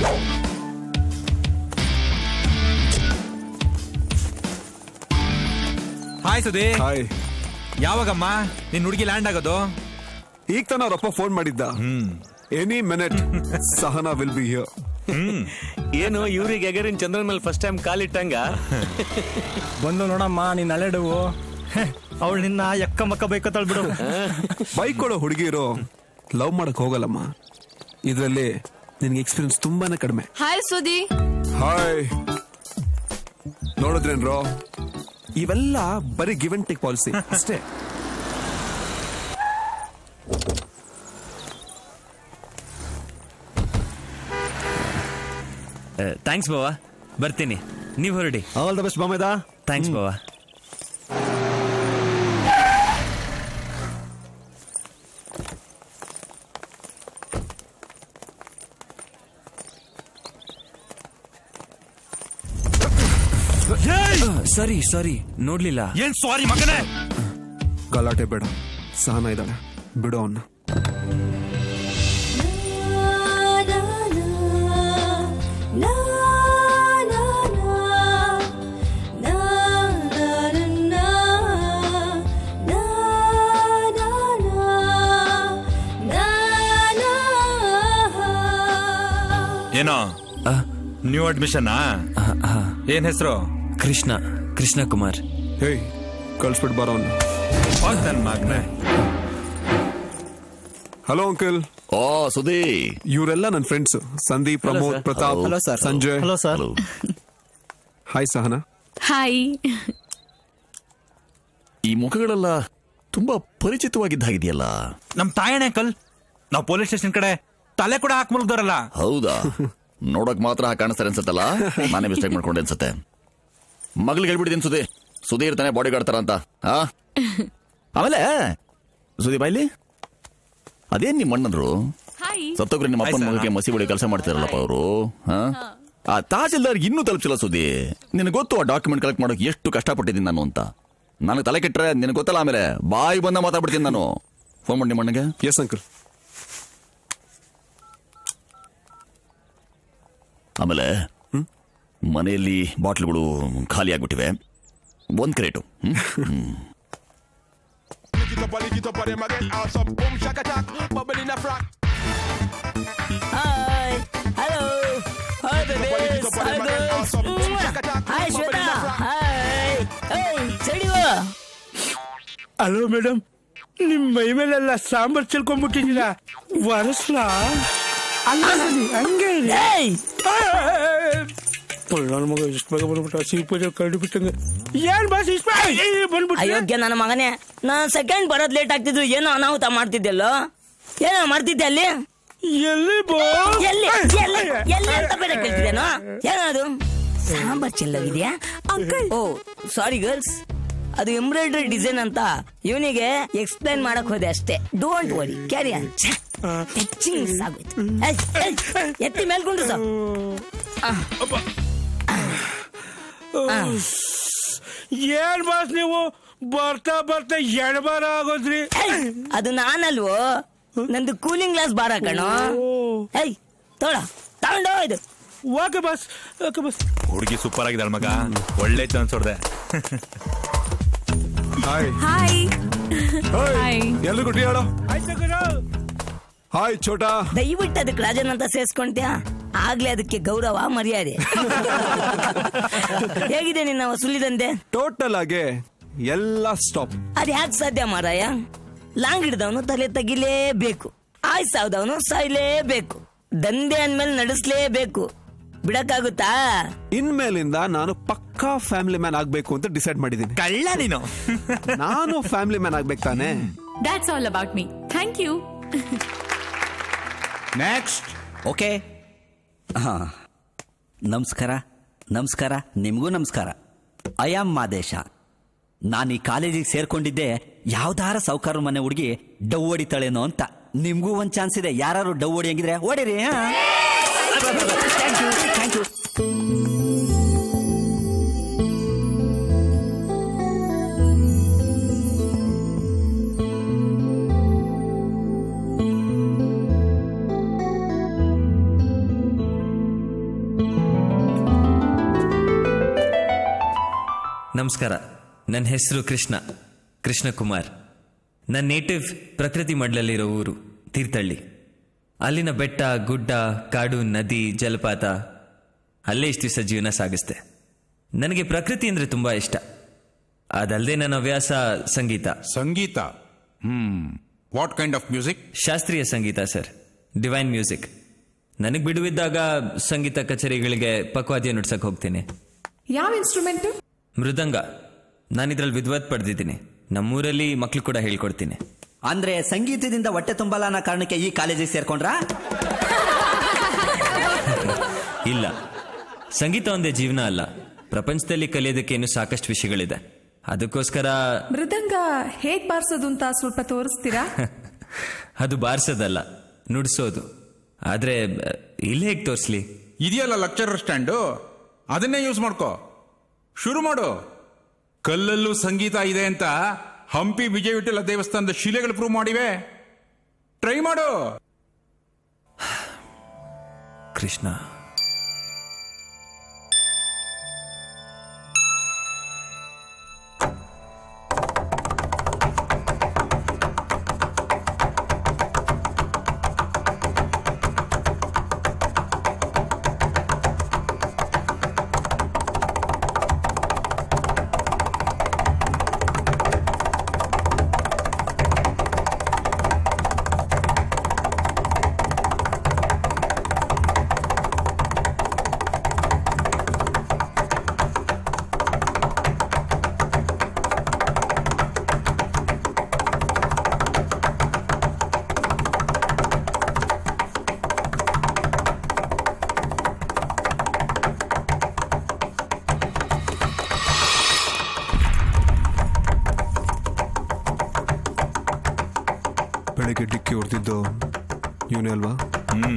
hi Sudhi hi ಯಾವಾಗಮ್ಮ ನಿನ್ ಹುಡುಗಿ ಲ್ಯಾಂಡ್ ಆಗೋದು ಈಗ ತಾನ ಅವರಪ್ಪ ಫೋನ್ ಮಾಡಿದ್ದ any minute Sahana will be here ಏನು ಇವ್ರಿಗೆ ಎಗರಿನ್ ಚಂದ್ರನ್ ಮೇಲೆ ಫಸ್ಟ್ ಟೈಮ್ ಕಾಲಿಟ್ಟಂಗ ಬಂದು ನೋಡಮ್ಮ ನೀನ್ ಅಲೆಡುವು ಅವಳು ನಿನ್ನ ಎಕ್ಕ ಮಕ್ಕ ಬೈಕತ್ತಾಳ್ ಬಿಡು ಬೈಕ್ ಕೊಡೋ ಹುಡುಗಿರು ಲವ್ ಮಾಡಕ್ ಹೋಗಲ್ಲಮ್ಮ ಇದರಲ್ಲಿ ನಿನ್ಗೆ ಎಕ್ಸ್ಪೀರಿಯನ್ಸ್ ತುಂಬಾನೇ ಕಡಿಮೆ ಹಾಯ್ ಸುದಿ ಹಾಯ್ ನೋಡಿದ್ರೇನ್ರೋ ಇವೆಲ್ಲ ಬರೀ ಗಿವ್ ಅಂಡ್ ಟೇಕ್ ಪಾಲಿಸಿ ಅಷ್ಟೇ ಥ್ಯಾಂಕ್ಸ್ ಬಾವಾ ಬರ್ತೀನಿ ನೀವು ಹೊರಡಿ ಆಲ್ ದ ಬೆಸ್ಟ್ ಬಾಮೇದ ಥ್ಯಾಂಕ್ಸ್ ಬಾವಾ ಸಾರಿ ಸಾರಿ ನೋಡ್ಲಿಲ್ಲ ಏನ್ ಸಾರಿ ಮಗನೇ ಗಲಾಟೆ ಬೇಡ ಸಹನಾ ಇದ್ದಾಳೆ ಬಿಡು ಅವನ್ನ ಏನೋ ನ್ಯೂ ಅಡ್ಮಿಷನ್ ಏನ್ ಹೆಸರು ಕೃಷ್ಣ ಕೃಷ್ಣ ಕುಮಾರ್ ಹೇಯ್ ಕಳ್ಸ್ಬಿಟ್ಟು ಬರೋನು ನನ್ ಮಗ್ನೆ ಹಲೋ ಅಂಕಲ್ ಓ ಸುಧೀ ಇವರೆಲ್ಲ ನನ್ನ friends Sandeep Hello, Pramod sir. Pratap Hello, sir. Sanjay Hello, sir. Hello. Hi Sahana hi ಈ ಮುಖಗಳೆಲ್ಲ ತುಂಬಾ ಪರಿಚಿತವಾಗಿದ್ದ ಹಾಗಿದೆಯಲ್ಲ ನಮ್ ತಾಯಣೆ ಅಂಕಲ್ ನಾವು ಪೊಲೀಸ್ ಸ್ಟೇಷನ್ ಕಡೆ ತಲೆ ಕೂಡ ಹಾಕ್ ಮುಲ್ಗ್ದವ್ರಲ್ಲ ಹೌದಾ ನೋಡಕ್ ಮಾತ್ರ ಹಾಗೆ ಕಾಣಿಸ್ತಾರೆ ಅನ್ಸತ್ತಲ್ಲ ನಾನೇ ಮಿಸ್ಟೇಕ್ ಮಾಡ್ಕೊಂಡೆ ಅನ್ಸತ್ತೆ ಮಗಳಿಗೆ ಹೇಳ್ಬಿಟ್ಟಿದ್ದೀನಿ ಸುದಿ ಸುದಿ ಇರ್ತಾನೆ ಬಾಡಿ ಗಾರ್ಡ್ ತರ ಅಂತ ಆ ಆಮೇಲೆ ಸುದಿ ಬಾಯ್ಲಿ ಅದೇನ್ ನಿಮ್ಮ ಅಣ್ಣಂದ್ರು ಸತ್ತೋಗ್ರೆ ನಿಮ್ಮ ಅಪ್ಪನ ಮಗಕ್ಕೆ ಮಸಿ ಬಳಿ ಕೆಲಸ ಮಾಡ್ತಿರಲ್ಲಪ್ಪ ಅವರು ಆ ತಹಸೀಲ್ದಾರ್ ಇನ್ನೂ ತಲುಪಿಸಿಲ್ಲ ಸುದ್ದಿ ನಿನಗೆ ಗೊತ್ತು ಆ ಡಾಕ್ಯುಮೆಂಟ್ ಕಲೆಕ್ಟ್ ಮಾಡೋಕೆ ಎಷ್ಟು ಕಷ್ಟಪಟ್ಟಿದ್ದೀನಿ ನಾನು ಅಂತ ನನಗೆ ತಲೆ ಕೆಟ್ಟರೆ ನಿನಗೆ ಗೊತ್ತಲ್ಲ ಆಮೇಲೆ ಬಾಯಿ ಬಂದ ಮಾತಾಡ್ಬಿಡ್ತೀನಿ ನಾನು ಫೋನ್ ಮಾಡಿ ನಿಮ್ಮ ಅಣ್ಣಗೆ ಎಸ್ ಅಂಕಲ್ ಆಮೇಲೆ ಮನೆಯಲ್ಲಿ ಬಾಟ್ಲ್ಗಳು ಖಾಲಿ ಆಗ್ಬಿಟ್ಟಿವೆ ಒಂದ್ ಕ್ರೇಟು ಹ್ಮ್? ಹ್ಮ್. Hi. Hello. Hi, babies. Hi, girls. Hi, Shweta. Hi. Hey, ಸಡಿವ ಹಲೋ ಮೇಡಮ್ ನಿಮ್ ಮೈ ಮೇಲೆಲ್ಲ ಸಾಂಬಾರ್ ಚೆಲ್ಕೊಂಡ್ಬಿಟ್ಟಿದ್ದೀರಾ ವರಸ್ಲಾ ಅಲ್ಲ ಸರಿ, ಹಂಗೆ ಇರಿ. ನನ್ನ ಮಗ ಇಷ್ಟು ಬೇಗ ಬಂದ್ಬಿಟ್ಟ ಸಿಹಿ ಪೂಜೆ ಕಂಡು ಬಿಟ್ಟಂಗೆ ಏನ್ ಬಾಸ್ ಇಷ್ಟ ಬಂದ್ಬಿಟ್ಟು ಅಯೋಗ್ಯ ನನ್ನ ಮಗನೇ ನಾನು ಸೆಕೆಂಡ್ ಬರೋದ್ ಲೇಟ್ ಆಗ್ತಿದ್ರು ಏನೋ ಅನಾಹುತ ಮಾಡ್ತಿದ್ದೆಲ್ಲೋ ಏನೋ ಮಾಡ್ತಿದ್ದೆ ಅಲ್ಲಿ ಎಲ್ಲಿ ಎಲ್ಲಿ ಎಲ್ಲಿ ಎಲ್ಲಿ ಅಂತ ಬೇರೆ ಕೇಳ್ತಿದ್ದೇನೋ ಏನದು ಸಾಂಬಾರ್ ಚೆಲ್ಲೋಗಿದ್ಯಾ ಅಂಕಲ್ ಓ ಸಾರಿ ಗರ್ಲ್ಸ್ ಅದು ಎಂಬ್ರಾಯ್ಡ್ರಿ ಡಿಸೈನ್ ಅಂತ ಇವನಿಗೆ ಎಕ್ಸ್ಪ್ಲೈನ್ ಮಾಡಕ್ ಹೋದೆ ಅಷ್ಟೇ don't worry carry on touching ಆಗೋಯ್ತು ಏಯ್, ಏಯ್, ಎತ್ತಿ ಮೇಲ್ಕೊಂಡು ಸರ್ ಏನ್ ಬಾಸ್ ನೀವು ಬರ್ತಾ ಬರ್ತಾ ಎಡಬಾರ ಆಗೋದ್ರಿ ಅದು ನಾನಲ್ವೋ ನಂದು ಕೂಲಿಂಗ್ ಗ್ಲಾಸ್ ಬಾರ ಕಣೋ ಏಯ್ ತೋಳ ತಗೊಂಡೋ ಇದು ಓಕೆ ಬಸ್ ಓಕೆ ಬಸ್ ಹುಡುಗಿ ಸೂಪರ್ ಆಗಿದ್ದಾಳ ಮಗ ಒಳ್ಳೆ ಚಾನ್ಸ್ ಹೊಡ್ದೆ ಹಾಯ್ ಹಾಯ್ ಎಲ್ರಿಗೂ ಟೀ ಹೇಳೋ ಹಾಯ್ ಛೋಟಾ ದಯವಿಟ್ಟು ಅದಕ್ಕೆ ರಾಜನ್ ಅಂತ ಸೇರ್ಸ್ಕೊಂಡ್ಯಾ ಆಗ್ಲೇ ಅದಕ್ಕೆ ಗೌರವ ಮರ್ಯಾದೆ ಹೇಗಿದೆ ನಿನ್ನ ವಸೂಲಿದಂತೆ ಟೋಟಲ್ ಆಗಿ ಎಲ್ಲ ಸ್ಟಾಪ್ ಅದ್ ಯಾಕೆ ಸಾಧ್ಯ ಮಾರಾಯ ಲಾಂಗ್ ಹಿಡ್ದವನು ತಲೆ ತೆಗಿಲೇಬೇಕು ಆಯ್ಸಾವ್ದವನು ಸಾಯ್ಲೇಬೇಕು ದಂಧೆ ಅಂದ್ಮೇಲೆ ನಡೆಸ್ಲೇಬೇಕು ಬಿಡಕ್ಕಾಗುತ್ತಾ ಇನ್ಮೇಲಿಂದ ನಾನು ಪಕ್ಕಾ ಫ್ಯಾಮಿಲಿ ಮ್ಯಾನ್ ಆಗ್ಬೇಕು ಅಂತ ಡಿಸೈಡ್ ಮಾಡಿದ್ದೀನಿ ಕಳ್ಳ ನೀನು ನಾನು ಫ್ಯಾಮಿಲಿ ಮ್ಯಾನ್ ಆಗ್ಬೇಕು ತಾನೆ that's all about me thank you next okay ಹಾ ನಮಸ್ಕಾರ ನಮಸ್ಕಾರ ನಿಮಗೂ ನಮಸ್ಕಾರ ಐ ಆಮ್ ಮಾದೇಶ ನಾನು ಈ ಕಾಲೇಜಿಗೆ ಸೇರ್ಕೊಂಡಿದ್ದೆ ಯಾವ್ದಾರ ಸಾವುಕಾರ ಮನೆ ಹುಡುಗಿ ಡವ್ ಹೊಡಿತಾಳೇನೋ ಅಂತ ನಿಮ್ಗೂ ಒಂದ್ ಚಾನ್ಸ್ ಇದೆ ಯಾರು ಡವ್ ಹೊಡಿಯಂಗಿದ್ರೆ ಹೊಡಿರಿ ಥ್ಯಾಂಕ್ ಯು ಥ್ಯಾಂಕ್ ಯು ನಮಸ್ಕಾರ ನನ್ನ ಹೆಸರು ಕೃಷ್ಣ ಕೃಷ್ಣಕುಮಾರ್ ನನ್ನ ನೇಟಿವ್ ಪ್ರಕೃತಿ ಮಡ್ಲಲ್ಲಿರೋ ಊರು ತೀರ್ಥಹಳ್ಳಿ ಅಲ್ಲಿನ ಬೆಟ್ಟ ಗುಡ್ಡ ಕಾಡು ನದಿ ಜಲಪಾತ ಅಲ್ಲೇ ಇಷ್ಟು ದಿವಸ ಜೀವನ ಸಾಗಿಸ್ದೆ ನನಗೆ ಪ್ರಕೃತಿ ಅಂದರೆ ತುಂಬ ಇಷ್ಟ ಅದಲ್ಲದೆ ನನ್ನ ಹವ್ಯಾಸ ಸಂಗೀತ ಸಂಗೀತ ಹ್ಮ್ ವಾಟ್ ಕೈಂಡ್ ಆಫ್ ಮ್ಯೂಸಿಕ್ ಶಾಸ್ತ್ರೀಯ ಸಂಗೀತ ಸರ್ ಡಿವೈನ್ ಮ್ಯೂಸಿಕ್ ನನಗೆ ಬಿಡುವಿದ್ದಾಗ ಸಂಗೀತ ಕಚೇರಿಗಳಿಗೆ ಪಕ್ವಾದ್ಯ ನುಡ್ಸಕ್ ಹೋಗ್ತೀನಿ ಯಾವ ಇನ್ಸ್ಟ್ರೂಮೆಂಟ್ ಮೃದಂಗ ನಾನಿದ್ರಲ್ಲಿ ವಿದ್ವತ್ ಪಡೆದಿದ್ದೀನಿ ನಮ್ಮೂರಲ್ಲಿ ಮಕ್ಳು ಕೂಡ ಹೇಳ್ಕೊಡ್ತೀನಿ ಅಂದ್ರೆ ಸಂಗೀತದಿಂದ ಹೊಟ್ಟೆ ತುಂಬಲ್ಲ ಅನ್ನೋ ಕಾರಣಕ್ಕೆ ಈ ಕಾಲೇಜಿಗೆ ಸೇರ್ಕೊಂಡ್ರಾ ಇಲ್ಲ ಸಂಗೀತ ಒಂದೇ ಜೀವನ ಅಲ್ಲ ಪ್ರಪಂಚದಲ್ಲಿ ಕಲಿಯೋದಕ್ಕೆ ಇನ್ನೂ ಸಾಕಷ್ಟು ವಿಷಯಗಳಿದೆ ಅದಕ್ಕೋಸ್ಕರ ಮೃದಂಗ ಹೇಗ್ ಬಾರ್ಸೋದು ಅಂತ ಸ್ವಲ್ಪ ತೋರಿಸ್ತೀರಾ ಅದು ಬಾರಿಸೋದಲ್ಲ ನುಡ್ಸೋದು ಆದ್ರೆ ಅಹ್, ಇಲ್ಲಿ ಹೇಗೆ ತೋರಿಸ್ಲಿ ಇದೆಯಲ್ಲ ಲೆಕ್ಚರರ್ ಸ್ಟ್ಯಾಂಡು ಅದನ್ನೇ ಯೂಸ್ ಮಾಡ್ಕೋ ಶುರು ಮಾಡು ಕಲ್ಲಲ್ಲೂ ಸಂಗೀತ ಇದೆ ಅಂತ ಹಂಪಿ ವಿಜಯ ವಿಠಲ ದೇವಸ್ಥಾನದ ಶಿಲೆಗಳು ಪ್ರೂವ್ ಮಾಡಿವೆ ಟ್ರೈ ಮಾಡು ಕೃಷ್ಣ ಬೆಳಗ್ಗೆ ಡಿಕ್ಕಿ ಹೊಡೆದಿದ್ದು ಇವನೇ ಅಲ್ವಾ ಹ್ಮ್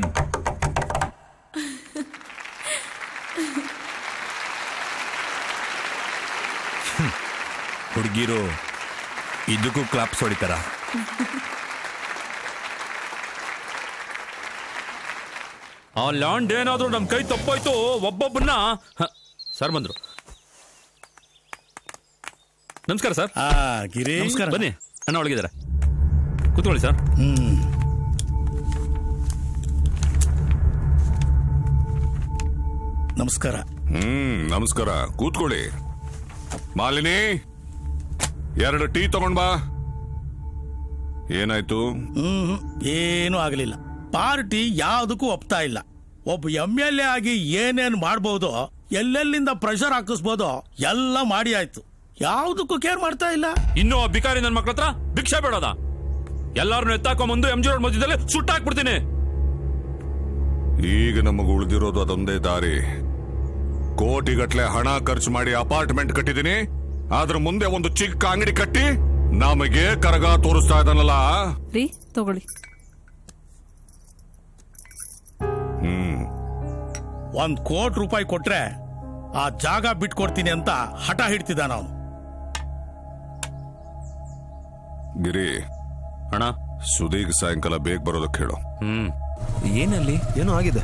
ಹುಡುಗಿರು ಇದಕ್ಕೂ ಕ್ಲಾಪ್ಸ್ ಹೊಡಿತಾರ ಆ ಲ್ಯಾಂಡ್ ಏನಾದ್ರೂ ನಮ್ ಕೈ ತಪ್ಪಾಯ್ತು ಒಬ್ಬೊಬ್ಬನ್ನ ಹ, ಸರ್ ಬಂದ್ರು ನಮಸ್ಕಾರ ಸರ್ ಗಿರಿ ನಮಸ್ಕಾರ ಬನ್ನಿ ಅಣ್ಣ ಒಳಗಿದ್ದಾರೆ ಕೂತ್ಕೊಳ್ಳಿ ಸರ್ ನಮಸ್ಕಾರ ಹ್ಮ್ ನಮಸ್ಕಾರ ಕೂತ್ಕೊಳ್ಳಿ ಮಾಲಿನಿ ಎರಡು ಟೀ ತಗೊಂಡ್ ಬಾ ಏನಾಯ್ತು ಹ್ಮ್ ಏನೂ ಆಗಲಿಲ್ಲ ಪಾರ್ಟಿ ಯಾವುದಕ್ಕೂ ಒಪ್ತಾ ಇಲ್ಲ ಒಬ್ಬ ಎಂ ಎಲ್ ಎ ಆಗಿ ಏನೇನ್ ಮಾಡ್ಬೋದು ಎಲ್ಲೆಲ್ಲಿಂದ ಪ್ರೆಷರ್ ಹಾಕಿಸ್ಬೋದು ಎಲ್ಲ ಮಾಡಿ ಆಯ್ತು ಯಾವುದಕ್ಕೂ ಕೇರ್ ಮಾಡ್ತಾ ಇಲ್ಲ ಇನ್ನು ಆ ಬಿಕಾರಿ ನನ್ನ ಮಕ್ಳ ಹತ್ರ ಭಿಕ್ಷೆ ಬೇಡದ ಎಲ್ಲಾರನ್ನು ಎತ್ತಾಕೊಂಬಂದು ಎಂ ಜಿ ರೋಡ್ ಮಧ್ಯದಲ್ಲಿ ಸುಟ್ಟಾಕ್ಬಿಡ್ತೀನಿ ಈಗ ನಮಗೆ ಉಳಿದಿರೋದು ಅದೊಂದೇ ದಾರಿ ಕೋಟಿಗಟ್ಲೆ ಹಣ ಖರ್ಚು ಮಾಡಿ ಅಪಾರ್ಟ್ಮೆಂಟ್ ಕಟ್ಟಿದೀನಿ ಅದ್ರ ಮುಂದೆ ಒಂದು ಚಿಕ್ಕ ಅಂಗಡಿ ಕಟ್ಟಿ ನಮಗೆ ಕರಗ ತೋರಿಸ್ತಾ ಇದ್ದಾನಲ್ಲ ರೀ ತಗೊಳ್ಳಿ ಹ್ಮ್ ಒಂದ್ ಕೋಟಿ ರೂಪಾಯಿ ಕೊಟ್ರೆ ಆ ಜಾಗ ಬಿಟ್ಕೊಡ್ತೀನಿ ಅಂತ ಹಠ ಹಿಡ್ತಿದ್ದಾನ ಅವನು ಗಿರಿ ಅಣ್ಣ ಸುದೀಗ್ ಸಾಯಂಕಾಲ ಬೇಗ ಬರೋದಕ್ಕೆ ಹೇಳು ಹ್ಮ್ ಏನಲ್ಲಿ ಏನೋ ಆಗಿದೆ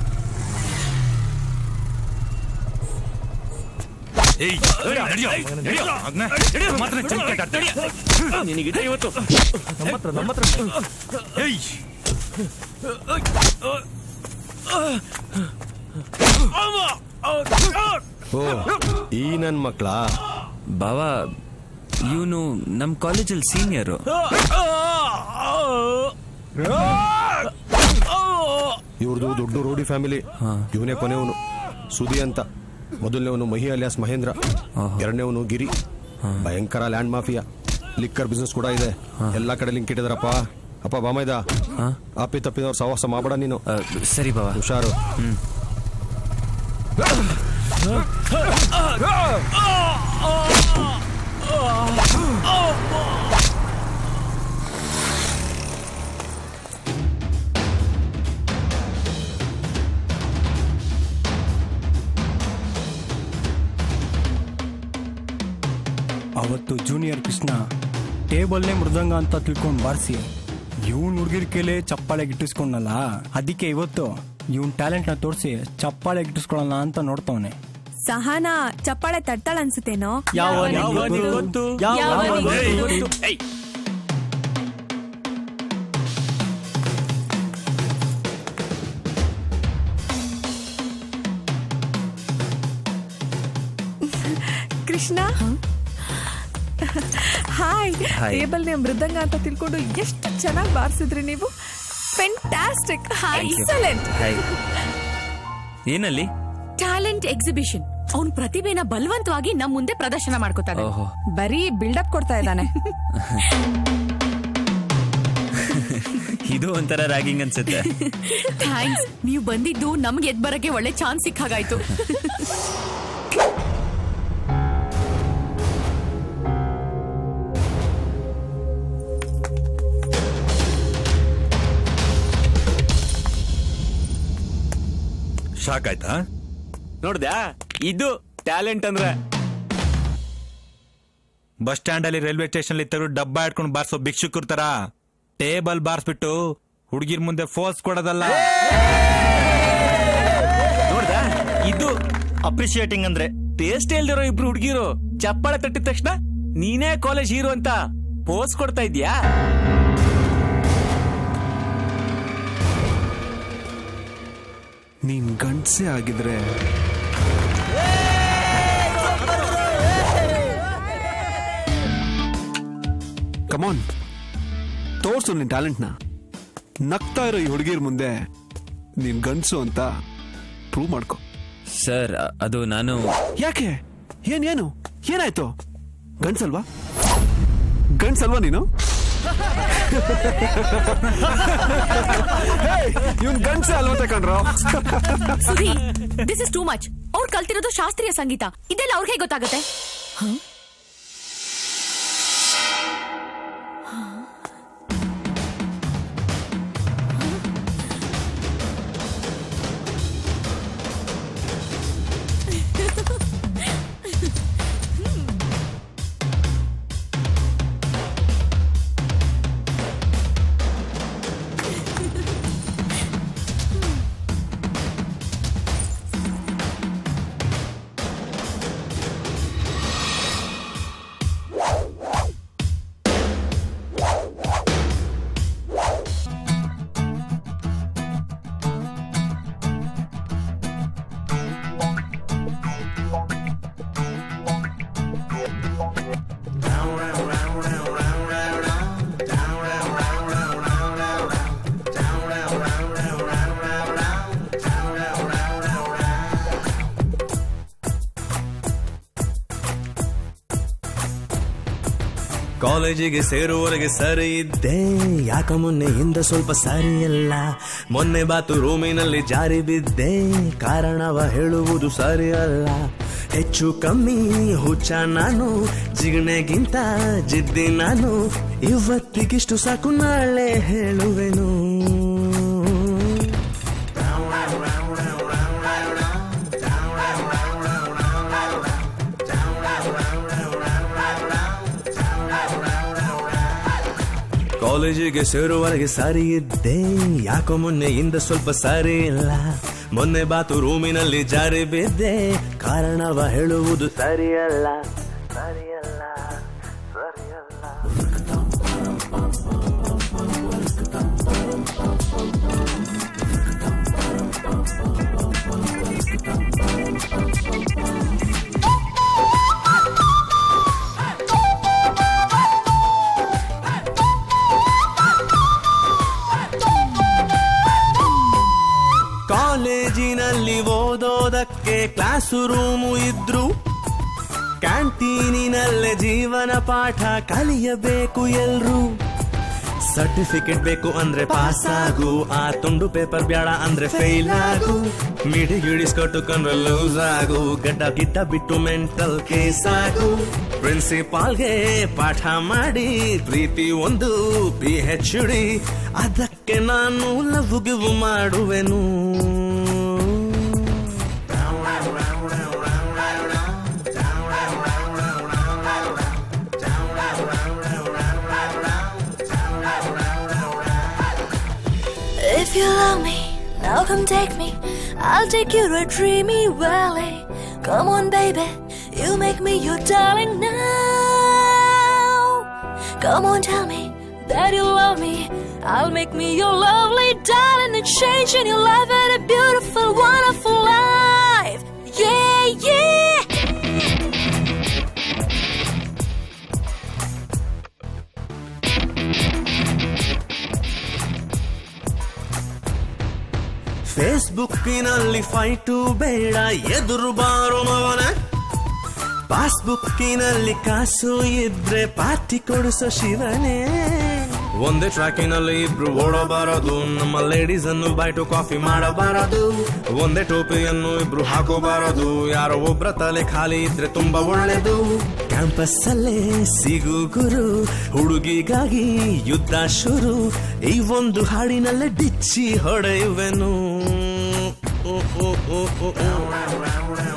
ನಿನಗಿದೆ ಇವತ್ತು ಓ ಈ ನನ್ ಮಕ್ಳ ಬಾವಾ ಇವನು ನಮ್ ಕಾಲೇಜಲ್ಲಿ ಸೀನಿಯರು ಇವ್ರದ್ದು ದೊಡ್ಡ ರೋಡಿ ಫ್ಯಾಮಿಲಿ ಇವನೇ ಕೊನೆಯವನು ಸುದಿ ಅಂತ ಮೊದಲನೇವನು ಮಹಿ ಅಲಿಯಾಸ್ ಮಹೇಂದ್ರ ಎರಡನೇವನು ಗಿರಿ ಭಯಂಕರ ಲ್ಯಾಂಡ್ ಮಾಫಿಯಾ ಲಿಕ್ಕರ್ ಬಿಸ್ನೆಸ್ ಕೂಡ ಇದೆ ಎಲ್ಲಾ ಕಡೆ ಲಿಂಕ್ ಇಟ್ಟಿದಾರಪ್ಪ ಅಪ್ಪ ಬಾಮೈದ ಅಪ್ಪಿ ತಪ್ಪಿದವ್ರು ಸಹವಾಸ ಮಾಡಬೇಡ ನೀನು ಸರಿ ಬಾವ ಹುಷಾರು ಅವತ್ತು ಜೂನಿಯರ್ ಕೃಷ್ಣ ಟೇಬಲ್ನೇ ಮೃದಂಗ ಅಂತ ತಿಳ್ಕೊಂಡು ಬಾರಿಸಿ ಇವನ್ ಹುಡುಗಿರ್ ಕೇಳಿ ಚಪ್ಪಾಳೆ ಗಿಟ್ಟಿಸ್ಕೊಂಡಲ್ಲ ಅದಕ್ಕೆ ಇವತ್ತು ಇವನ್ ಟ್ಯಾಲೆಂಟ್ ನ ತೋರಿಸಿ ಚಪ್ಪಾಳೆ ಗಿಟ್ಟಿಸ್ಕೊಳ್ಳೋಣ ಅಂತ ನೋಡ್ತವನೆ ಸಹನ ಚಪ್ಪಾಳೆ ತಟ್ಟಾಳ ಅನ್ಸುತ್ತೇನೋ ಯಾವನಿಗೆ ಗೊತ್ತು? ಯಾವನಿಗೆ ಗೊತ್ತು? Krishna hi Hi. ಟೇಬಲ್ ನೇ ಮೃದಂಗ ಅಂತ ತಿಳ್ಕೊಂಡು ಎಷ್ಟು ಚೆನ್ನಾಗಿ ಬಾರಿಸಿದ್ರಿ ನೀವು fantastic Thank you. Excellent hi ಏನಲ್ಲಿ ಟ್ಯಾಲೆಂಟ್ ಎಕ್ಸಿಬಿಷನ್ ಅವನ್ ಪ್ರತಿಭೆನ ಬಲವಂತವಾಗಿ ನಮ್ ಮುಂದೆ ಪ್ರದರ್ಶನ ಮಾಡ್ಕೋತಾನೆ ಓಹೋ ಬರೀ ಬಿಲ್ಡಪ್ ಕೊಡ್ತಾ ಇದ್ದಾನೆ ಇದು ಒಂಥರ ರ್ಯಾಗಿಂಗ್ ಅನ್ಸುತ್ತೆ ಥ್ಯಾಂಕ್ಸ್ ನೀವು ಬಂದಿದ್ದು ನಮ್ಗೆ ಎದ್ ಬರಕ್ಕೆ ಒಳ್ಳೆ ಚಾನ್ಸ್ ಸಿಕ್ಕಾಗಾಯ್ತು ಶಾಕ್ ಆಯ್ತಾ ನೋಡ್ದ್ಯಾ ಇದು ಟ್ಯಾಲೆಂಟ್ ಅಂದ್ರೆ ಬಸ್ ಸ್ಟ್ಯಾಂಡ್ ಅಲ್ಲಿ ರೈಲ್ವೆ ಸ್ಟೇಷನ್ ಅಲ್ಲಿ ತೆಗೆದು ಡಬ್ಬ ಇಟ್ಕೊಂಡು ಬಾರ್ಸೋ ಭಿಕ್ಷುಕರ್ ತರ ಟೇಬಲ್ ಬಾರ್ಸ್ಬಿಟ್ಟು ಹುಡುಗಿರ್ ಮುಂದೆ ಫೋರ್ಸ್ ಕೊಡೋದಲ್ಲ ನೋಡ್ದ ಇದು ಅಪ್ರಿಶಿಯೇಟಿಂಗ್ ಅಂದ್ರೆ ಟೇಸ್ಟ್ ಇಲ್ದಿರೋ ಇಬ್ರು ಹುಡುಗಿರು ಚಪ್ಪಾಳೆ ತಟ್ಟಿದ ತಕ್ಷಣ ನೀನೇ ಕಾಲೇಜ್ ಹೀರೋ ಅಂತ ಪೋಸ್ ಕೊಡ್ತಾ ಇದ್ಯಾ ನೀನ್ ಗಂಡ್ಸೆ ಆಗಿದ್ರೆ ಕಮಾನ್ ತೋರ್ಸು ನಿನ್ ಟ್ಯಾಲೆಂಟ್ನ ನಗ್ತಾ ಇರೋ ಈ ಹುಡುಗಿರ್ ಮುಂದೆ ನೀನ್ ಗಂಡ್ಸು ಅಂತ ಪ್ರೂವ್ ಮಾಡ್ಕೊ ಸರ್ ಅದು ನಾನು ಯಾಕೆ ಏನ್ ಏನು ಏನಾಯ್ತು ಗಂಡ್ಸಲ್ವಾ ಗಂಡ್ಸಲ್ವಾ ನೀನು ಇವನ್ ಗಂಡ್ಸ ಅಲ್ವಾ ತಕೊಂಡ್ರು Sudhi this is too much ಅವ್ರು ಕಲ್ತಿರೋದು ಶಾಸ್ತ್ರೀಯ ಸಂಗೀತ ಇದೆಲ್ಲ ಅವ್ರಿಗೆ ಗೊತ್ತಾಗತ್ತೆ ಹ? ಕಾಲೇಜಿಗೆ ಸೇರುವವರೆಗೆ ಸರಿ ಇದ್ದೆ ಯಾಕ ಮೊನ್ನೆಯಿಂದ ಸ್ವಲ್ಪ ಸರಿಯಲ್ಲ ಮೊನ್ನೆ ಬಾತು ರೂಮಿನಲ್ಲಿ ಜಾರಿ ಬಿದ್ದೆ ಕಾರಣವ ಹೇಳುವುದು ಸರಿಯಲ್ಲ ಹೆಚ್ಚು ಕಮ್ಮಿ ಹುಚ್ಚ ನಾನು ಜಿಗಣೆಗಿಂತ ಜಿದ್ದಿ ನಾನು ಇವತ್ತಿಗಿಷ್ಟು ಸಾಕು ನಾಳೆ ಹೇಳುವೆನು ಕಾಲೇಜಿಗೆ ಸೇರುವವರೆಗೆ ಸರಿ ಇದ್ದೆ ಯಾಕೋ ಮೊನ್ನೆಯಿಂದ ಸ್ವಲ್ಪ ಸರಿ ಇಲ್ಲ ಮೊನ್ನೆ ಬಾತು ರೂಮಿನಲ್ಲಿ ಜಾರಿ ಬಿದ್ದೆ ಕಾರಣವ ಹೇಳುವುದು ಸರಿಯಲ್ಲ ಸರಿಯಲ್ಲ ಕಾಲೇಜಿನಲ್ಲಿ ಓದೋದಕ್ಕೆ ಕ್ಲಾಸ್ ರೂಮು ಇದ್ರು ಕ್ಯಾಂಟೀನಿನಲ್ಲೇ ಜೀವನ ಪಾಠ ಕಲಿಯಬೇಕು ಎಲ್ರು ಸರ್ಟಿಫಿಕೇಟ್ ಬೇಕು ಅಂದ್ರೆ ಪಾಸ್ ಆಗು ಆ ತುಂಡು ಪೇಪರ್ ಬೇಡ ಅಂದ್ರೆ ಫೇಲ್ ಆಗು ಮಿಡಿ ಗಿಡಿಸ್ಕೊಟ್ಟು ಕಂಡ್ರೆ ಲೂಸ್ ಆಗು ಗಡ್ಡ ಗಿಡ್ಡ ಬಿಟ್ಟು ಮೆಂಟಲ್ ಕೇಸ್ ಆಗು ಪ್ರಿನ್ಸಿಪಾಲ್ಗೆ ಪಾಠ ಮಾಡಿ ಪ್ರೀತಿ ಒಂದು ಪಿ ಹೆಚ್ ಡಿ ಅದಕ್ಕೆ ನಾನು ಲವ್ ಗಿವ್ ಮಾಡುವೆನು If you love me, now come take me. I'll take you to a dreamy valley. Come on, baby, you make me your darling now. Come on, tell me that you love me. I'll make me your lovely darling and change in your life and a beautiful, wonderful life. Yeah, yeah. ಫೇಸ್ಬುಕ್ಕಿನಲ್ಲಿ fight ಬೇಡ ಎದುರು ಬಾರು ಮವನ ಪಾಸ್ಬುಕ್ಕಿನಲ್ಲಿ ಕಾಸು ಇದ್ರೆ party ಕೊಡಿಸೋ ಶಿವನೇ ಒಂದೇ ಟ್ರ್ಯಾಕಿನಲ್ಲಿ ಇಬ್ರು ಓಡಬಾರದು ನಮ್ಮ ladies ಅನ್ನು ಬೈಟು ಕಾಫಿ ಮಾಡಬಾರದು ಒಂದೇ ಟೋಪಿಯನ್ನು ಇಬ್ರು ಹಾಕೋಬಾರದು ಯಾರೋ ಒಬ್ರ ತಲೆ ಖಾಲಿ ಇದ್ರೆ ತುಂಬಾ ಒಳ್ಳೇದು ಕ್ಯಾಂಪಸ್ ಅಲ್ಲೇ ಸಿಗು ಗುರು ಹುಡುಗಿಗಾಗಿ ಯುದ್ಧ ಶುರು ಈ ಒಂದು ಹಾಡಿನಲ್ಲೇ ಡಿಚ್ಚಿ ಹೊಡೆಯುವೆನು ಓ, ಓ, ಓ, ಓ, ಓ.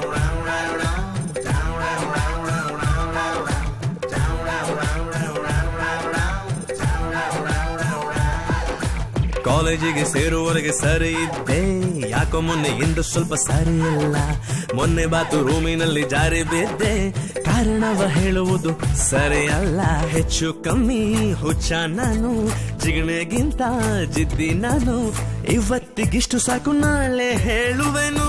ಕಾಲೇಜಿಗೆ ಸೇರುವವರೆಗೆ ಸರಿ ಇದ್ದೆ ಯಾಕೋ ಮೊನ್ನೆ ಇಂದು ಸ್ವಲ್ಪ ಸರಿಯಿಲ್ಲ ಮೊನ್ನೆ ಬಾತು ರೂಮಿನಲ್ಲಿ ಜಾರಿ ಬಿದ್ದೆ ಕಾರಣವ ಹೇಳುವುದು ಸರಿಯಲ್ಲ ಹೆಚ್ಚು ಕಮ್ಮಿ ಹುಚ್ಚ ನಾನು ಜಿಗಣೆಗಿಂತ ಜಿದ್ದಿ ನಾನು ಇವತ್ತಿಗಿಷ್ಟು ಸಾಕು ನಾಳೆ ಹೇಳುವೆನು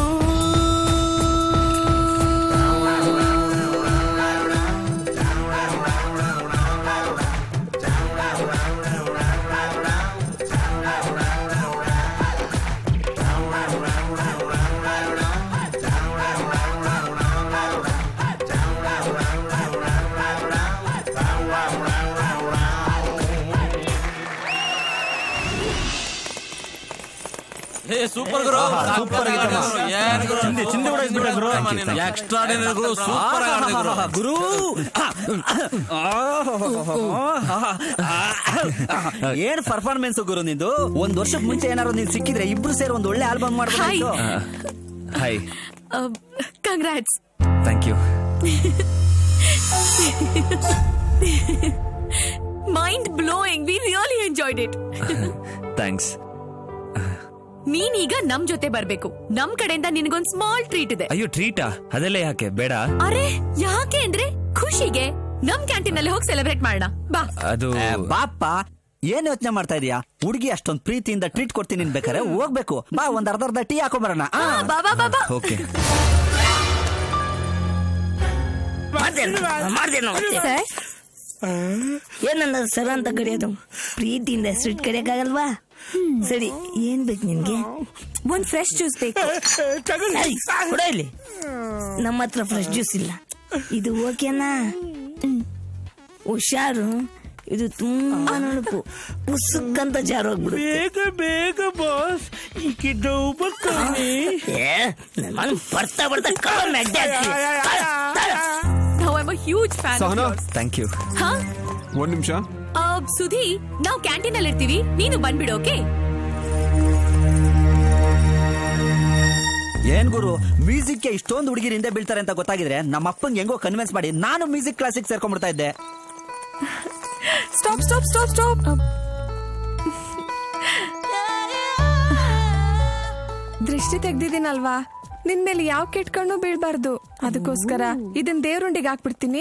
ಹೇ ಸೂಪರ್ ಗುರು ಸೂಪರ್ ಆಗಿತ್ತಮ್ಮ. ಏನ್ ಗುರು ಚಿಂದಿ- ಚಿಂದಿ ಹೊಡೆದ್ಬಿಟ್ಟೆ ಗುರು. ಎಕ್ಸ್ಟ್ರಾಡಿನರಿ ಗುರು ಸೂಪರ್ ಆಗಿ ಆಡಿದೆ ಗುರು ಗುರು ಏನ್ ಪರ್ಫಾರ್ಮೆನ್ಸ್ ಗುರು ನಿಂದು ಒಂದ್ ವರ್ಷಕ್ ಮುಂಚೆ ಏನಾರು ನೀನ್ ಸಿಕ್ಕಿದ್ರೆ ಇಬ್ರು ಸೇರಿ ಒಂದ್ ಒಳ್ಳೆ ಆಲ್ಬಮ್ ಮಾಡ್ಬೋದು hi congrats thank you mind blowing we really enjoyed it thanks ನೀನೀಗ ನಮ್ ಜೊತೆ ಬರ್ಬೇಕು ನಮ್ ಕಡೆಯಿಂದ ನಿನಗೊಂದ್ ಸ್ಮಾಲ್ ಟ್ರೀಟ್ ಇದೆ ಅಯ್ಯೋ ಟ್ರೀಟಾ ಅದೆಲ್ಲ ಯಾಕೆ ಬೇಡ ಅರೆ ಯಾಕೆ ಅಂದ್ರೆ ಖುಷಿಗೆ ನಮ್ ಕ್ಯಾಂಟೀನ್ ಅಲ್ಲಿ ಹೋಗಿ ಸೆಲೆಬ್ರೇಟ್ ಮಾಡೋಣ ಬಾ ಅದು ಏ, ಬಾಪ್ಪ ಏನ್ ಯೋಚನೆ ಮಾಡ್ತಾ ಇದೀಯಾ ಹುಡುಗಿ ಅಷ್ಟೊಂದ್ ಪ್ರೀತಿಯಿಂದ ಟ್ರೀಟ್ ಕೊಡ್ತೀನಿ ಅನ್ಬೇಕಾರೆ ಹೋಗ್ಬೇಕು ಬಾ ಒಂದ್ ಅರ್ಧ ಅರ್ಧ ಟೀ ಹಾಕೊಂಬರೋಣ ಆ. ಬಾ ಬಾ ಬಾ ಬಾ ಓಕೆ ಮಾಡ್ದೇನು ಏನನ್ನ ಸರ ಅಂತ ಕರೆಯೋದು ಪ್ರೀತಿಯಿಂದ ಹೆಸರಿಟ್ ಕರೆಯಕ್ಕಾಗಲ್ವಾ ಸರಿ ಏನ್ ಬೇಕು ನಿನ್ಗೆ ಒಂದ್ ಫ್ರೆಶ್ ಜ್ಯೂಸ್ ಬೇಕು ಏಯ್, ಕೊಡು ಇಲ್ಲಿ ನಮ್ಮ ಹತ್ರ ಫ್ರೆಶ್ ಜ್ಯೂಸ್ ಇಲ್ಲ ಇದು ಓಕೆನಾ ಹುಷಾರು ಇದು ತುಂಬಾ ನುಣುಪು ಮುಸುಕ್ಕಂತ ಜಾರೋಗ್ಬಿಡು ಬೇಗ ಬೇಗ ಬಾಸ್ ಈ ಕಿಡ್ಡವು ಬರ್ತಾನೆ ಏ ನನ್ ಮಗನ್ ಬರ್ತಾ ಬರ್ತಾ ಕಾಲ್ ಅಡ್ಡ Now I'm a huge fan of Sahana yours. Thank you ಹಾ ಒಂದ್ ನಿಮಿಷ ಆ, ಸುಧಿ ನಾವು ಕ್ಯಾಂಟೀನ್ ಅಲ್ಲಿ ಇರ್ತೀವಿ ನೀನು ಬಂದ್ಬಿಡು ಓಕೆ ಏನ್ ಗುರು ಮ್ಯೂಸಿಕ್ ಗೆ ಇಷ್ಟೊಂದು ಹುಡುಗಿರು ಹಿಂದೆ ಬೀಳ್ತಾರೆ ಅಂತ ಗೊತ್ತಾಗಿದ್ರೆ ನಮ್ಮ ಅಪ್ಪಂಗೆ ಹೆಂಗೋ ಕನ್ವಿನ್ಸ್ ಮಾಡಿ ನಾನು ಮ್ಯೂಸಿಕ್ ಕ್ಲಾಸಿಗೆ ಸೇರ್ಕೊಂಡ್ಬಿಡ್ತಾ ಇದ್ದೆ ಸ್ಟಾಪ್ ಸ್ಟಾಪ್ ಸ್ಟಾಪ್ ಸ್ಟಾಪ್ ದೃಷ್ಟಿ ತೆಗ್ದಿದ್ದೀನಲ್ವಾ ನಿನ್ ಮೇಲೆ ಯಾವ ಕೆಟ್ಕೊಂಡು ಬೀಳ್ಬಾರ್ದು ಅದಕ್ಕೋಸ್ಕರ ಇದನ್ ದೇವ್ರುಂಡಿಗೆ ಹಾಕ್ಬಿಡ್ತೀನಿ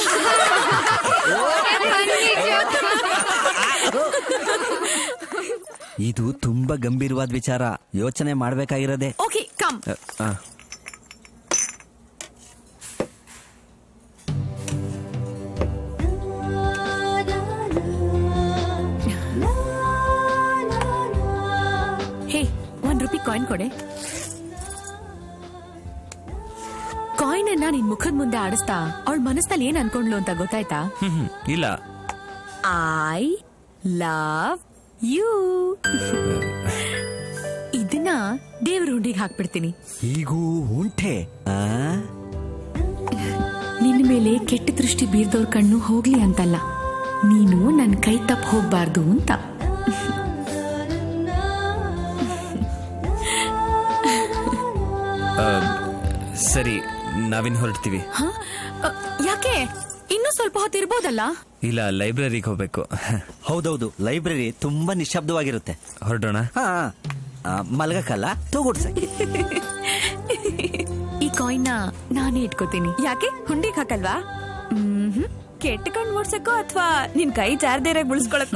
ಇದು ತುಂಬಾ ಗಂಭೀರವಾದ ವಿಚಾರ ಯೋಚನೆ ಮಾಡ್ಬೇಕಾಗಿರೋದೆ ಓಕೆ ಕಮ್ ಹೇ ಒಂದ್ ರೂಪಿ ಕಾಯಿನ್ ಕೊಡೆ ಕಾಯಿನ್ ಅನ್ನ ನಿನ್ ಮುಖದ ಮುಂದೆ ಆಡಿಸ್ತಾ ಅವಳ ಮನಸ್ಸಲ್ಲಿ ಏನ್ ಅನ್ಕೊಂಡ್ಲು ಅಂತ ಗೊತ್ತಾಯ್ತಾ ಹ್ಮ್ ಇಲ್ಲ ಐ ಲವ್ ಯು ಇದನ್ನ ದೇವ್ರ ಹುಂಡಿಗೆ ಹಾಕ್ಬಿಡ್ತೀನಿ ಈಗೂ ಉಂಟೆ ಆ? ನಿನ್ನ ಮೇಲೆ ಕೆಟ್ಟ ದೃಷ್ಟಿ ಬೀರ್ದವ್ರ ಕಣ್ಣು ಹೋಗ್ಲಿ ಅಂತಲ್ಲ ನೀನು ನನ್ ಕೈ ತಪ್ಪ ಹೋಗ್ಬಾರ್ದು ಅಂತ ಆ, ಸರಿ ನಾವಿನ್ ಹೊರಡ್ತೀವಿ ಹ? ಅ, ಯಾಕೆ ಇನ್ನೂ ಸ್ವಲ್ಪ ಹೊತ್ತು ಇರ್ಬೋದಲ್ಲ ಇಲ್ಲ ಲೈಬ್ರರಿಗೆ ಹೋಗ್ಬೇಕು ಹೌದೌದು ಲೈಬ್ರರಿ ತುಂಬಾ ನಿಶಬ್ದವಾಗಿರುತ್ತೆ ಹೊರಡೋಣ ಹಾ ಆ, ಮಲಗಕ್ಕಲ್ಲ ತಗೊಡ್ಸಕ್ಕೆ ಈ ಕಾಯಿನ್ ನಾನೇ ಇಟ್ಕೋತೀನಿ ಯಾಕೆ ಹುಂಡಿಗೆ ಹಾಕಲ್ವಾ ಮ್ಹ್ಮ್. ಕೆಟ್ಟ ಕಣ್ ಓಡ್ಸಕ್ಕೋ ಅಥವಾ ನಿನ್ ಕೈ ಜಾರ್ದೇರ ಉಳಿಸ್ಕೊಳಕ್ಕೋ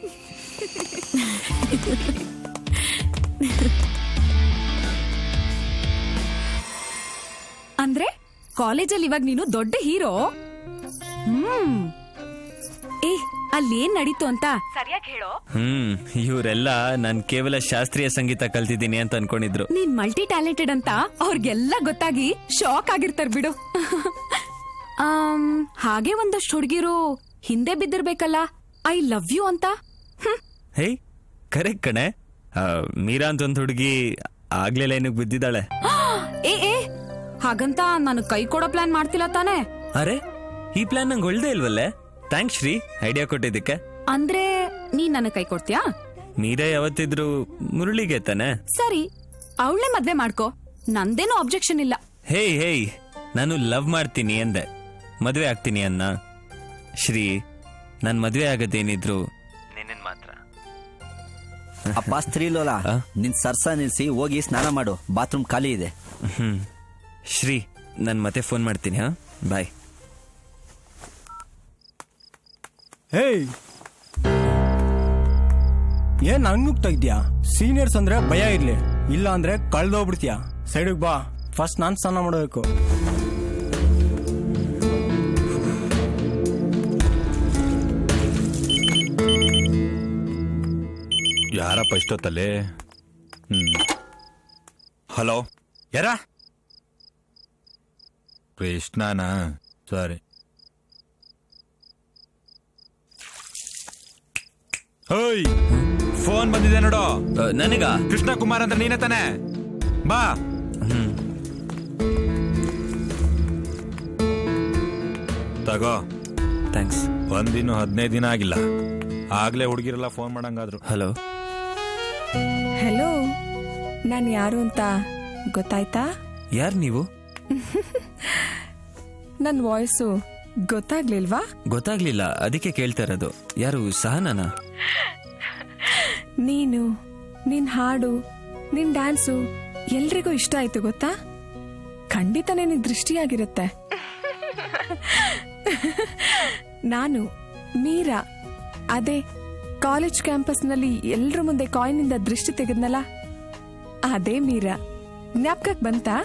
ಅಂದ್ರೆ ಕಾಲೇಜಲ್ಲಿ ಇವಾಗ ನೀನು ದೊಡ್ಡ ಹೀರೋ ಹ್ಮ್ ಏ ಅಲ್ಲೇನ್ ನಡೀತು ಅಂತ ಸರಿಯಾಗಿ ಹೇಳೋ ಹ್ಮ್ ಇವರೆಲ್ಲ ನಾನ್ ಕೇವಲ ಶಾಸ್ತ್ರೀಯ ಸಂಗೀತ ಕಲ್ತಿದ್ದೀನಿ ಅಂತ ಅನ್ಕೊಂಡಿದ್ರು ನೀನ್ ಮಲ್ಟಿ ಟ್ಯಾಲೆಂಟೆಡ್ ಅಂತ ಅವ್ರಿಗೆಲ್ಲ ಗೊತ್ತಾಗಿ ಶಾಕ್ ಆಗಿರ್ತಾರ ಬಿಡು ಆಮ್, ಹಾಗೆ ಒಂದಷ್ಟು ಹುಡುಗಿರು ಹಿಂದೆ ಬಿದ್ದಿರ್ಬೇಕಲ್ಲ ಐ ಲವ್ ಯು ಅಂತ ಹೇ ಕರೆಕ್ಟ್ ಕಣೆ ಆ, ಮೀರಾ ಅಂತ ಒಂದ್ ಹುಡುಗಿ ಆಗ್ಲೇ ಲೈನಿಗೆ ಬಿದ್ದಿದ್ದಾಳೆ ಏ ಏ ಹಾಗಂತ ನಾನು ಕೈ ಕೊಡೋ ಪ್ಲಾನ್ ಮಾಡ್ತಿಲ್ಲ ತಾನೇ ಅರೆ ಈ ಪ್ಲಾನ್ ನಂಗೆ ಒಳ್ಳೆ ಇಲ್ವಲ್ಲೇ ಥ್ಯಾಂಕ್ಸ್ ಶ್ರೀ ಐಡಿಯಾ ಕೊಟ್ಟಿದ್ದಕ್ಕೆ ಅಂದ್ರೆ ನೀನ್ ನನ್ನ ಕೈ ಕೊಡ್ತೀಯಾ ಮೀರಾ ಯಾವತ್ತಿದ್ರು ಮುರಳಿಗೆ ತಾನೆ ಸರಿ ಅವಳೇ ಮದ್ವೆ ಮಾಡ್ಕೋ ನಂದೇನು ಅಬ್ಜೆಕ್ಷನ್ ಇಲ್ಲ ಹೇಯ್ ಹೇಯ್ ನಾನು ಲವ್ ಮಾಡ್ತೀನಿ ಅಂದೆ ಮದ್ವೆ ಆಗ್ತೀನಿ ಅನ್ನ ಶ್ರೀ ನನ್ ಮದ್ವೆ ಆಗದೇನಿದ್ರು ನಿನ್ನ ಮಾತ್ರ ಅಪ್ಪ ಸ್ತ್ರೀಲೋಲ ನಿನ್ ಸರ್ಸ ನಿಲ್ಸಿ ಹೋಗಿ ಸ್ನಾನ ಮಾಡು ಬಾತ್ರೂಮ್ ಖಾಲಿ ಇದೆ ಹ್ಮ್ ಶ್ರೀ ನಾನು ಮತ್ತೆ ಫೋನ್ ಮಾಡ್ತೀನಿ ಹಾ ಬಾಯ್ ಹೇಯ್ ಏನ್ ಹಂಗುಗ್ತಾ ಇದ್ಯಾ ಸೀನಿಯರ್ಸ್ ಅಂದ್ರೆ ಭಯ ಇರ್ಲಿ ಇಲ್ಲ ಅಂದ್ರೆ ಕಳ್ದೋಗ್ಬಿಡ್ತೀಯ ಸೈಡಿಗೆ ಬಾ ಫಸ್ಟ್ ನಾನ್ ಸ್ನಾನ ಮಾಡಬೇಕು ಯಾರಪ್ಪ ಇಷ್ಟೊತ್ತಲ್ಲಿ ಹ್ಮ್ ಹಲೋ ಯಾರ ಕೃಷ್ಣನಾ ಸರಿ ಹೋಯ್ ಫೋನ್ ಬಂದಿದೆ ನೋಡು ನನಗ ಕೃಷ್ಣ ಕುಮಾರ್ ಅಂದ್ರೆ ನೀನೇ ತಾನೆ ಬಾ ಹ್ಮ್ ತಗೋ ಥ್ಯಾಂಕ್ಸ್ ಒಂದಿನ್ನು ಹದಿನೈದು ದಿನ ಆಗಿಲ್ಲ ಆಗ್ಲೇ ಹುಡುಗಿರೆಲ್ಲ ಫೋನ್ ಮಾಡಂಗಾದ್ರು ಹಲೋ ಹೆಲೋ ನಾನು ಯಾರು ಅಂತ ಗೊತ್ತಾಯ್ತಾ ಯಾರು ನೀವು ನನ್ನ ವಾಯ್ಸು ಗೊತ್ತಾಗ್ಲಿಲ್ವಾ ಗೊತ್ತಾಗ್ಲಿಲ್ಲ ಅದಕ್ಕೆ ಕೇಳ್ತಾ ಇರೋದು ಯಾರು ಸಹನನಾ ನೀನು ನಿನ್ ಹಾಡು ನಿನ್ ಡ್ಯಾನ್ಸು ಎಲ್ರಿಗೂ ಇಷ್ಟ ಆಯ್ತು ಗೊತ್ತಾ ಖಂಡಿತ ನಿನಗೆ ದೃಷ್ಟಿಯಾಗಿರುತ್ತೆ ನಾನು ಮೀರಾ ಅದೇ ಕಾಲೇಜ್ ಕ್ಯಾಂಪಸ್ನಲ್ಲಿ ಎಲ್ರ ಮುಂದೆ ಕಾಯಿನಿಂದ ದೃಷ್ಟಿ ತೆಗೆದ್ನಲ್ಲ ಅದೇ ಮೀರಾ ಜ್ಞಾಪಕಕ್ ಬಂತಾ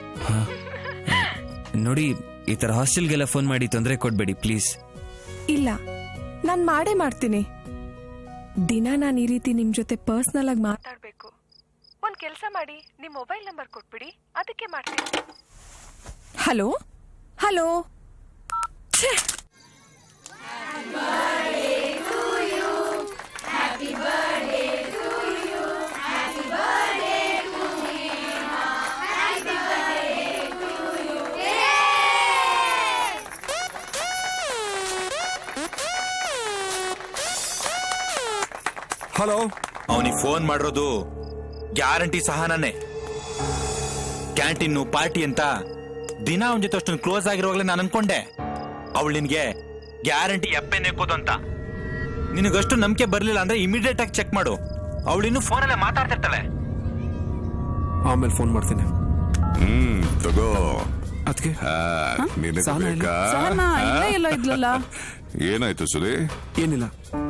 ನೋಡಿ ಈ ತರ ಹಾಸ್ಟೆಲ್ಗೆಲ್ಲ ಫೋನ್ ಮಾಡಿ ತೊಂದರೆ ಕೊಡ್ಬೇಡಿ ಪ್ಲೀಸ್ ಇಲ್ಲ ನಾನ್ ಮಾಡೇ ಮಾಡ್ತೀನಿ ದಿನ ನಾನು ಈ ರೀತಿ ನಿಮ್ ಜೊತೆ ಪರ್ಸನಲ್ ಆಗಿ ಮಾತಾಡ್ಬೇಕು ಒಂದ್ ಕೆಲಸ ಮಾಡಿ ನಿಮ್ ಮೊಬೈಲ್ ನಂಬರ್ ಕೊಟ್ಬಿಡಿ ಅದಕ್ಕೆ ಮಾಡ್ತೀನಿ ಹಲೋ ಹಲೋ ಹಲೋ ಅವನಿಗೆ ಫೋನ್ ಮಾಡಿರೋದು ಗ್ಯಾರಂಟಿ ಸಹನನೇ ಕ್ಯಾಂಟೀನು ಪಾರ್ಟಿ ಅಂತ ದಿನ ಅವನ ಜೊತೆ ಅಷ್ಟೊಂದು ಕ್ಲೋಸ್ ಆಗಿರುವಾಗಲೇ ನಾನು ಅನ್ಕೊಂಡೆ ಅವಳು ನಿನ್ಗೆ ಗ್ಯಾರಂಟಿ ಎಪ್ಪೆ ನೆಕ್ಕೋದು ಅಂತ ನಿನಗಷ್ಟು ನಂಬಿಕೆ ಬರ್ಲಿಲ್ಲ ಅಂದ್ರೆ ಇಮಿಡಿಯೇಟ್ ಆಗಿ ಚೆಕ್ ಮಾಡು ಅವಳಿನ್ನು ಫೋನಲ್ಲೇ ಮಾತಾಡ್ತಿರ್ತಾಳೆ ಆಮೇಲೆ ಫೋನ್ ಮಾಡ್ತೀನಿ ಹ್ಮ್ ತಗೋ ಅದಕ್ಕೆ ನಿನಗೆ ಸಹನ ಎಲ್ಲಿ? ಬೇಕಾ ಸಹನ ಇಲ್ಲೇ ಎಲ್ಲೋ ಇದ್ಲಲ್ಲ ಏನಾಯ್ತು ಸುಲಿ ಏನಿಲ್ಲ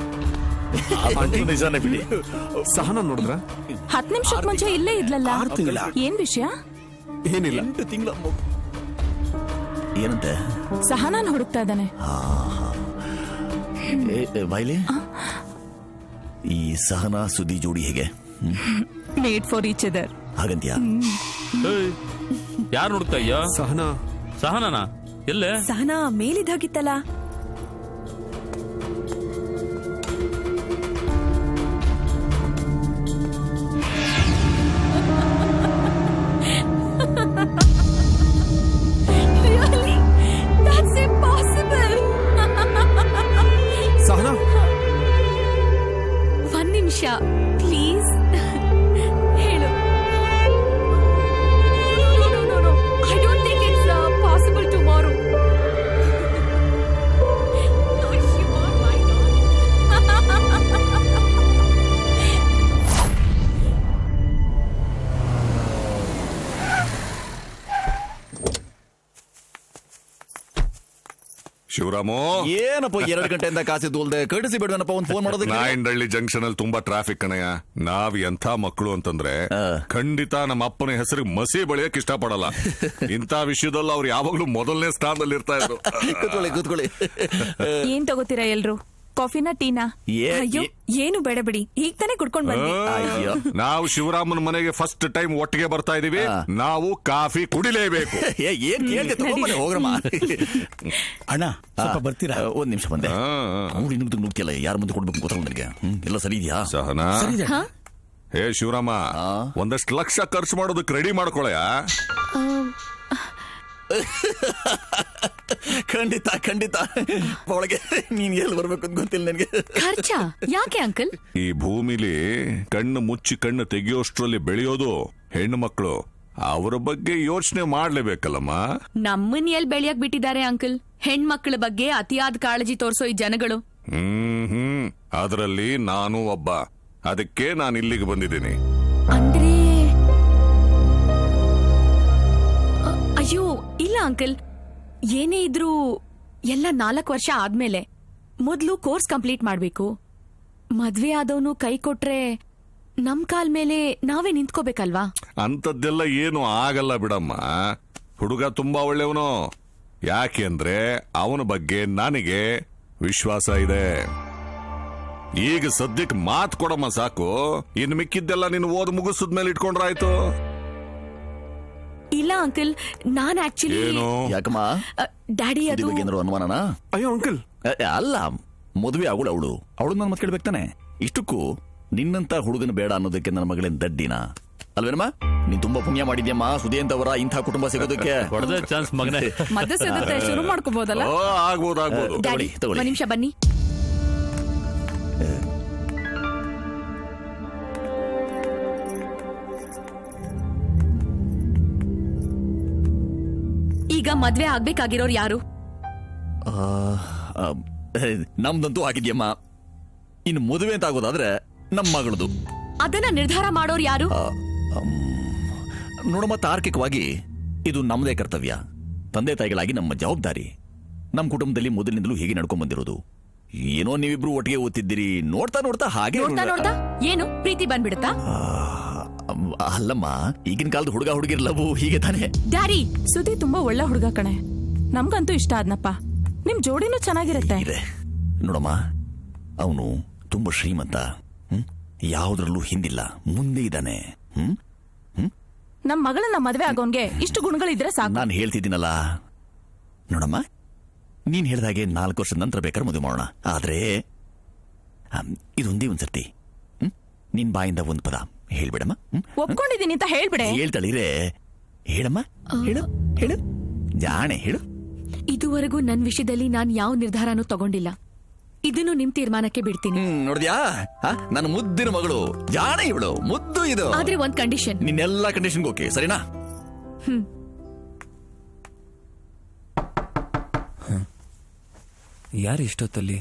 ನಿಜಾನೇ ಬಿಡಿ ಸಹನ ನೋಡಿದ್ರ ಹತ್ ನಿಮಿಷಕ್ ಮುಂಚೆ ಇಲ್ಲೇ ಇದ್ಲಲ್ಲ ತಿಂಗ್ಳ. ಏನ್ ವಿಷಯ ಏನಿಲ್ಲ ತಿಂಗಳ ಏನಂತೆ ಸಹನಾನ್ ಹುಡುಕ್ತಾ ಇದ್ದಾನೆ ಏ, ಏ, ಬಾಯ್ಲಿ ಈ ಸಹನಾ ಸುದ್ದಿ ಜೋಡಿ ಹೇಗೆ ಹ್ಮ್? ಮೇಡ್ ಫಾರ್ ಈಚ್ ಅದರ್ ಹಾಗಂತ್ಯಾ ಯಾರು ನೋಡ್ತಾ ಇದ್ಯಾ ಸಹನಾ ಸಹನನಾ ಎಲ್ಲೇ Sahana ಮೇಲಿದ್ದಾಗಿತ್ತಲ್ಲ Really? That's impossible. Sahana ಒಂದ್ ನಿಮಿಷ ಪ್ಲೀಸ್ ಹೇಳು I don't think it's possible tomorrow Shivaramu ಏನಪ್ಪ ಎರಡು ಗಂಟೆಯಿಂದ ಕಾಸಿದ್ದು ಅಲ್ದೆ ಕಡಿಸಿ ಬಿಡ್ವೇನಪ್ಪ ಒಂದು ಫೋನ್ ಮಾಡೋದಕ್ಕೆ ನಾಯಂಡಳ್ಳಿ ಜಂಕ್ಷನ್ ಅಲ್ಲಿ ತುಂಬಾ ಟ್ರಾಫಿಕ್ ಕಣಯ್ಯ ನಾವ್ ಎಂಥ ಮಕ್ಕಳು ಅಂತಂದ್ರೆ ಖಂಡಿತ ನಮ್ಮ ಅಪ್ಪನ ಹೆಸರಿಗೆ ಮಸಿ ಬಳಿಯಕ್ ಇಷ್ಟಪಡಲ್ಲ ಇಂಥ ವಿಷಯದಲ್ಲಿ ಅವ್ರು ಯಾವಾಗ್ಲೂ ಮೊದಲನೇ ಸ್ಥಾನದಲ್ಲಿ ಇರ್ತಾ ಇದ್ರು ಕೂತ್ಕೊಳ್ಳಿ ಕೂತ್ಕೊಳ್ಳಿ ಏನ್ ತಗೋತೀರಾ ಎಲ್ರು ಕಾಫಿನ ಟೀನಾ ಏ- ಅಯ್ಯೋ ಏನು ಬೇಡ ಬಿಡಿ ಈಗ ತಾನೇ ಕುಡ್ಕೊಂಡ್ ಬಂದ್ವಿ ಆ, ನಾವು ಶಿವರಾಮನ ಮನೆಗೆ ಫಸ್ಟ್ ಟೈಮ್ ಒಟ್ಟಿಗೆ ಬರ್ತಾ ಇದೀವಿ ನಾವು ಕಾಫಿ ಕುಡಿಲೇಬೇಕು ಏನ್ ಕೇಳ್ದೆ ತಗೊಂಬನ್ನಿ ಹೋಗ್ರಮ್ಮ ಅಣ್ಣ ಸ್ವಲ್ಪ ಬರ್ತೀರಾ ಒಂದ್ ನಿಮಿಷ ಬಂದೆ ಅವ್ರು ಇನ್ನೊಂದು ನುಗ್ತಿಲ್ಲ ಯಾರ ಮುಂದೆ ಕೊಡ್ಬೇಕು ಗೊತ್ತಾಗ ನನಗೆ ಹ್ಮ್, ಎಲ್ಲ ಸರಿ ಇದೆಯಾ ಸಹನಾ ಹೇ ಶಿವರಾಮ ಒಂದಷ್ಟು ಲಕ್ಷ ಖರ್ಚು ಮಾಡೋದಕ್ಕೆ ರೆಡಿ ಮಾಡ್ಕೊಳಯ್ಯ ಖಂಡಿತ ಖಂಡಿತ ಒಳಗೆ ನೀನ್ ಎಲ್ಲಿ ಬರ್ಬೇಕು ಅಂತ ಗೊತ್ತಿಲ್ಲ ನನಗೆ ಖರ್ಚ ಯಾಕೆ ಅಂಕಲ್ ಈ ಭೂಮಿಲಿ ಕಣ್ಣು ಮುಚ್ಚಿ ಕಣ್ಣು ತೆಗೆಯೋಷ್ಟ್ರಲ್ಲಿ ಬೆಳೆಯೋದು ಹೆಣ್ಣು ಮಕ್ಕಳು ಅವರ ಬಗ್ಗೆ ಯೋಚನೆ ಮಾಡ್ಲೇಬೇಕಲ್ಲಮ್ಮ ನಮ್ಮನ್ ಎಲ್ ಬೆಳೆಯಕ್ ಬಿಟ್ಟಿದ್ದಾರೆ ಅಂಕಲ್ ಹೆಣ್ಮಕ್ಳ ಬಗ್ಗೆ ಅತಿಯಾದ ಕಾಳಜಿ ತೋರ್ಸೋ ಈ ಜನಗಳು ಹ್ಮ್ ಹ್ಮ್ ಅದರಲ್ಲಿ ನಾನು ಒಬ್ಬ ಅದಕ್ಕೆ ನಾನು ಇಲ್ಲಿಗೆ ಬಂದಿದ್ದೀನಿ ಅಂದ್ರೆ ಅ, ಅಯ್ಯೋ ಇಲ್ಲ ಅಂಕಲ್ ಏನೇ ಇದ್ರೂ ಎಲ್ಲ ನಾಲ್ಕು ವರ್ಷ ಆದ್ಮೇಲೆ ಮೊದ್ಲು ಕೋರ್ಸ್ ಕಂಪ್ಲೀಟ್ ಮಾಡ್ಬೇಕು ಮದ್ವೆ ಆದವನು ಕೈ ಕೊಟ್ರೆ ನಮ್ ಕಾಲ್ ಮೇಲೆ ನಾವೇ ನಿಂತ್ಕೋಬೇಕಲ್ವಾ ಅಂಥದ್ದೆಲ್ಲ ಏನು ಆಗಲ್ಲ ಬಿಡಮ್ಮ ಹುಡುಗ ತುಂಬಾ ಒಳ್ಳೆಯವನು ಯಾಕೆ ಅಂದ್ರೆ ಅವನ ಬಗ್ಗೆ ನನಗೆ ವಿಶ್ವಾಸ ಇದೆ ಈಗ ಸದ್ಯಕ್ಕೆ ಮಾತ್ ಕೊಡಮ್ಮ ಸಾಕು ಇನ್ ಮಿಕ್ಕಿದ್ದೆಲ್ಲ ನೀನು ಓದ್ ಮುಗಿಸಿದ್ಮೇಲೆ ಇಟ್ಕೊಂಡ್ರಾಯ್ತು ಇಲ್ಲ ಅಂಕಲ್ ನಾನ್ ಆಕ್ಚುಲಿ ಏನು ಯಾಕಮ್ಮ ಡ್ಯಾಡಿ ಸುದ್ದಿ ಅದು ಬಗ್ಗೆ ಏನಾದ್ರು ಅನುಮಾನನಾ ಅಯ್ಯೋ ಅಂಕಲ್ ಅಲ್ಲ ಮದುವೆ ಆಗೋಳು ಅವಳು ಅವಳು ನನ್ನ ಮತ್ತೆ ಕೇಳ್ಬೇಕು ತಾನೆ ಇಷ್ಟಕ್ಕೂ ನಿನ್ನಂತ ಹುಡುಗನ ಬೇಡ ಅನ್ನೋದಕ್ಕೆ ನನ್ನ ಮಗಳೇನ್ ದಡ್ಡಿನ ಅಲ್ವೇನಮ್ಮ ನೀನ್ ತುಂಬಾ ಪುಣ್ಯ ಮಾಡಿದ್ಯಮ್ಮ ಸುದಿ ಅಂತವರ ಇಂಥ ಕುಟುಂಬ ಸಿಗೋದಕ್ಕೆ ಹೊಡೆದ ಚಾನ್ಸ್ ಮಗನೇ ಮದ್ದು ಸಿಗುತ್ತೆ ಶುರು ಮಾಡ್ಕೋಬಹುದಲ್ಲ ಓ, ಆಗ್ಬೋದು ಆಗ್ಬೋದು ಡ್ಯಾಡಿ ತಗೊಳ್ಳಿ. ಒಂದ್ ನಿಮಿಷ ಬನ್ನಿ ಈಗ ಮದ್ವೆ ಆಗ್ಬೇಕಾಗಿರೋರು ಯಾರು ಆ, ಆ, ನಮ್ದಂತೂ ಆಗಿದ್ಯಮ್ಮ ಇನ್ನು ಮದುವೆ ಅಂತ ಆಗೋದಾದ್ರೆ ನಮ್ಮ ಮಗಳದು ಅದನ್ನ ನಿರ್ಧಾರ ಮಾಡೋರು ಯಾರು ನೋಡಮ್ಮ ತಾರ್ಕಿಕವಾಗಿ ಇದು ನಮ್ಮದೇ ಕರ್ತವ್ಯ ತಂದೆ ತಾಯಿಗಳಾಗಿ ನಮ್ಮ ಜವಾಬ್ದಾರಿ ನಮ್ಮ ಕುಟುಂಬದಲ್ಲಿ ಮೊದಲಿನಿಂದಲೂ ಹೀಗೆ ನಡ್ಕೊಂಡ್ ಬಂದಿರೋದು ಏನೋ ನೀವಿಬ್ರು ಒಟ್ಟಿಗೆ ಓದ್ತಿದ್ದೀರಿ ನೋಡ್ತಾ ನೋಡ್ತಾ ಹಾಗೆ ನೋಡ್ತಾ ನೋಡ್ತಾ ಏನು ಪ್ರೀತಿ ಬಂದ್ಬಿಡುತ್ತಾ ಅಮ್, ಅಲ್ಲಮ್ಮ ಈಗಿನ ಕಾಲದ ಹುಡುಗ ಹುಡುಗಿರ್ ಲವ್ ಹೀಗೆ ತಾನೇ ಡ್ಯಾಡಿ ಸುದ್ದಿ ತುಂಬಾ ಒಳ್ಳೆ ಹುಡುಗ ಕಣೆ ನಮ್ಗಂತೂ ಇಷ್ಟ ಆದ್ನಪ್ಪ ನಿಮ್ ಜೋಡಿನೂ ಚೆನ್ನಾಗಿರತ್ತೆ ನೋಡಮ್ಮ ಅವನು ತುಂಬಾ ಶ್ರೀಮಂತ ಹ್ಮ್ ಯಾವ್ದ್ರಲ್ಲೂ ಹಿಂದಿಲ್ಲ ಮುಂದೆ ಇದ್ದಾನೆ ಹ್ಮ್ ನಮ್ ಮಗಳನ್ನ ಮದ್ವೆ ಆಗೋನ್ಗೆ ಇಷ್ಟು ಗುಣಗಳಿದ್ರೆ ಸಾಕು ನಾನು ಹೇಳ್ತಿದ್ದೀನಲ್ಲ ನೋಡಮ್ಮ ನೀನ್ ಹೇಳ್ದಾಗೆ ನಾಲ್ಕು ವರ್ಷದ ನಂತರ ಬೇಕಾದ್ರೆ ಮದುವೆ ಮಾಡೋಣ ಆದ್ರೆ ಅಮ್, ಇದೊಂದೇ ಒಂದ್ಸರ್ತಿ ಹ್ಮ್ ನಿನ್ ಬಾಯಿಂದ ಒಂದ್ ಪದ ಹೇಳ್ಬಿಡಮ್ಮ ಹ್ಮ್? ಒಪ್ಕೊಂಡಿದೀನಿ ಅಂತ ಹೇಳ್ಬಿಡೆ ಹೇಳ್ತಾಳಿರೆ ಹೇಳಮ್ಮ ಹೇಳು ಹೇಳು ಜಾಣೆ ಹೇಳು ಇದುವರೆಗೂ ನನ್ ವಿಷಯದಲ್ಲಿ ನಾನ್ ಯಾವ ನಿರ್ಧಾರನೂ ತಗೊಂಡಿಲ್ಲ ಇದನ್ನು ನಿಮ್ ತೀರ್ಮಾನಕ್ಕೆ ಬಿಡ್ತೀನಿ ಹ್ಮ್ ನೋಡಿದ್ಯಾ ಆ, ನನ್ನ ಮುದ್ದಿನ ಮಗಳು ಜಾಣ ಇವಳು ಮುದ್ದು ಇದು ಆದ್ರೆ ಒಂದ್ ಕಂಡೀಷನ್ ನಿನ್ನೆಲ್ಲ ಕಂಡೀಷನ್ ಓಕೆ ಸರಿನಾ ಹ್ಮ್ ಯಾರು ಇಷ್ಟೊತ್ತಲ್ಲಿ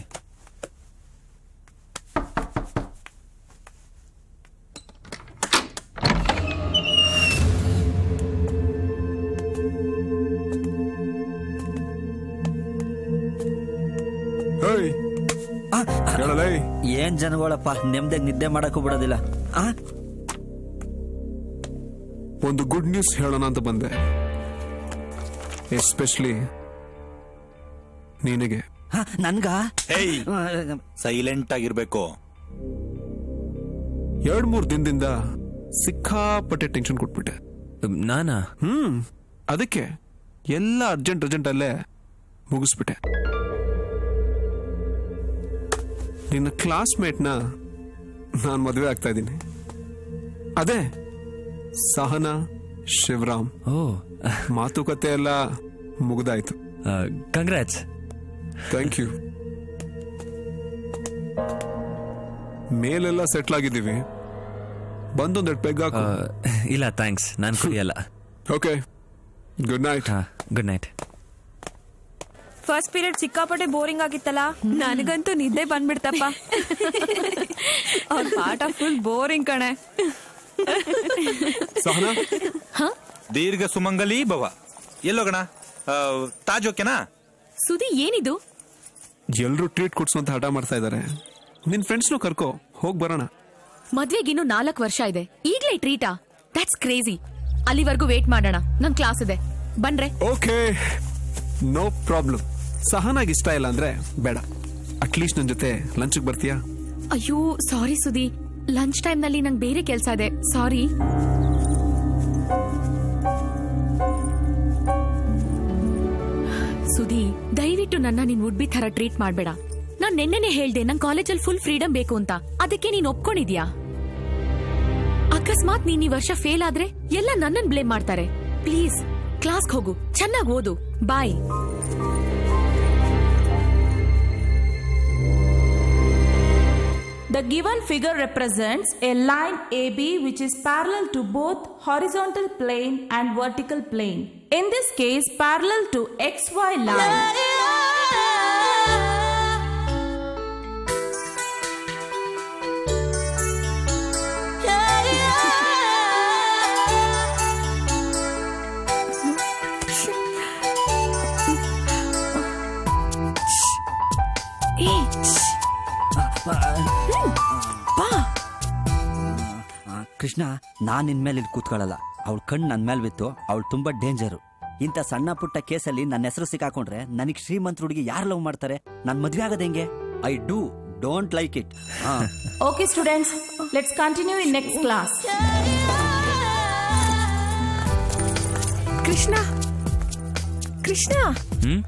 ಏನ್ ಜನಗಳಪ್ಪ ನೆಮ್ಮದಿಯಾಗಿ ನಿದ್ದೆ ಮಾಡಕ್ಕೂ ಬಿಡೋದಿಲ್ಲ ಆ ಒಂದು ಗುಡ್ ನ್ಯೂಸ್ ಹೇಳೋಣ ಅಂತ ಬಂದೆ ಎಸ್ಪೆಷಲಿ ನಿನಗೆ ನನ್ಗ ಸೈಲೆಂಟ್ ಆಗಿರ್ಬೇಕು ಎರಡ್ ಮೂರ್ ದಿನದಿಂದ ಸಿಕ್ಕಾಪಟ್ಟೆ ಟೆನ್ಷನ್ ಕೊಟ್ಬಿಟ್ಟೆ ನಾನಾ ಹ್ಮ್ ಅದಕ್ಕೆ ಎಲ್ಲ ಅರ್ಜೆಂಟ್ ಅರ್ಜೆಂಟ್ ಅಲ್ಲೇ ಮುಗಿಸ್ಬಿಟ್ಟೆ ನಿನ್ನ ಕ್ಲಾಸ್ಮೇಟ್ನ ನಾನು ಮದುವೆ ಆಗ್ತಾ ಇದ್ದೀನಿ ಅದೇ ಸಹನಾ ಶಿವರಾಮ್ ಓ ಮಾತುಕತೆ ಎಲ್ಲ ಮುಗ್ದಾಯ್ತು ಕಂಗ್ರಾಟ್ಸ್ ಥ್ಯಾಂಕ್ ಯು ಮೇಲೆಲ್ಲ ಸೆಟ್ಲ್ ಆಗಿದ್ದೀವಿ ಬಂದೊಂದೆರಡು ಪೆಗ್ ಹಾಕು ಇಲ್ಲ ಥ್ಯಾಂಕ್ಸ್ ನಾನು ಕುಡಿಯಲ್ಲ okay good night good night first period ಸಿಕ್ಕಾಪಟ್ಟೆ ಬೋರಿಂಗ್ ಆಗಿತ್ತಲ್ಲ ನನಗಂತೂ ನಿದ್ದೆ ಬಂದ್ಬಿಡ್ತಪ್ಪ ಅವ್ರ ಪಾಠ ಫುಲ್ ಬೋರಿಂಗ್ ಕಣೆ ಸಹನಾ ದೀರ್ಘ ಸುಮಂಗಲಿ ಭವ ಎಲ್ಲೋಗಣ ತಾಜ್ ಓಕೆನಾ ಸುದಿ ಏನಿದು ಎಲ್ರು ಟ್ರೀಟ್ ಕೊಡ್ಸು ಹಠ ಮಾಡ್ತಾ ಇದ್ದಾರೆ ನಿನ್ ಫ್ರೆಂಡ್ಸ್ನು ಕರ್ಕೋ ಹೋಗ್ ಬರೋಣ ಮದ್ವೆಗಿನ್ನು ನಾಲ್ಕು ವರ್ಷ ಇದೆ ಈಗ್ಲೇ ಟ್ರೀಟಾ ದಟ್ಸ್ ಕ್ರೇಜಿ ಅಲ್ಲಿವರೆಗೂ ವೇಟ್ ಮಾಡೋಣ ನನ್ ಕ್ಲಾಸ್ ಇದೆ ಬನ್ರೆ ಓಕೆ ನೋ ಪ್ರಾಬ್ಲಮ್ ಸಹನಾಗಿ ಇಷ್ಟ ಇಲ್ಲ ಅಂದ್ರೆ ಬೇಡ ಅಟ್ಲೀಸ್ಟ್ ನನ್ ಜೊತೆ ಲಂಚ್ಗೆ ಬರ್ತೀಯಾ ಅಯ್ಯೋ ಸಾರಿ ಸುದಿ ಲಂಚ್ ಟೈಮ್ ನಲ್ಲಿ ನಂಗೆ ಬೇರೆ ಕೆಲಸ ಇದೆ ಸಾರಿ ಸುದಿ ದಯವಿಟ್ಟು ನನ್ನ ನೀನ್ ಉಡ್ಬಿ ತರ ಟ್ರೀಟ್ ಮಾಡ್ಬೇಡ ನಾನ್ ನೆನ್ನೆನೆ ಹೇಳ್ದೆ ನಂಗ್ ಕಾಲೇಜಲ್ಲಿ ಫುಲ್ ಫ್ರೀಡಮ್ ಬೇಕು ಅಂತ ಅದಕ್ಕೆ ನೀನ್ ಒಪ್ಕೊಂಡಿದ್ಯಾ ಅಕಸ್ಮಾತ್ ನೀನ್ ಈ ವರ್ಷ ಫೇಲ್ ಆದ್ರೆ ಎಲ್ಲ ನನ್ನನ್ ಬ್ಲೇಮ್ ಮಾಡ್ತಾರೆ ಪ್ಲೀಸ್ ಕ್ಲಾಸ್ಗೆ ಹೋಗು ಚೆನ್ನಾಗ್ ಓದು ಬಾಯ್ The given figure represents a line AB which is parallel to both horizontal plane and vertical plane. In this case, parallel to XY line. Krishna ನಾನ್ ನಿನ್ ಮೇಲೆ ಇಲ್ಲಿ ಕೂತ್ಕೊಳ್ಳಲ್ಲ ಅವಳ ಕಣ್ಣು ನನ್ ಮೇಲೆ ಬಿತ್ತು ಅವಳು ತುಂಬಾ ಡೇಂಜರು ಇಂಥ ಸಣ್ಣ ಪುಟ್ಟ ಕೇಸಲ್ಲಿ ನನ್ನ ಹೆಸರು ಸಿಕ್ಕಾಕೊಂಡ್ರೆ ನನಗೆ ಶ್ರೀಮಂತ ಹುಡುಗಿ ಯಾರು ಲವ್ ಮಾಡ್ತಾರೆ ನನ್ ಮದ್ವೆ ಆಗದ ಹೆಂಗೆ I do don't like it Okay, students, let's continue in next class. Krishna Krishna ಹ್ಮ್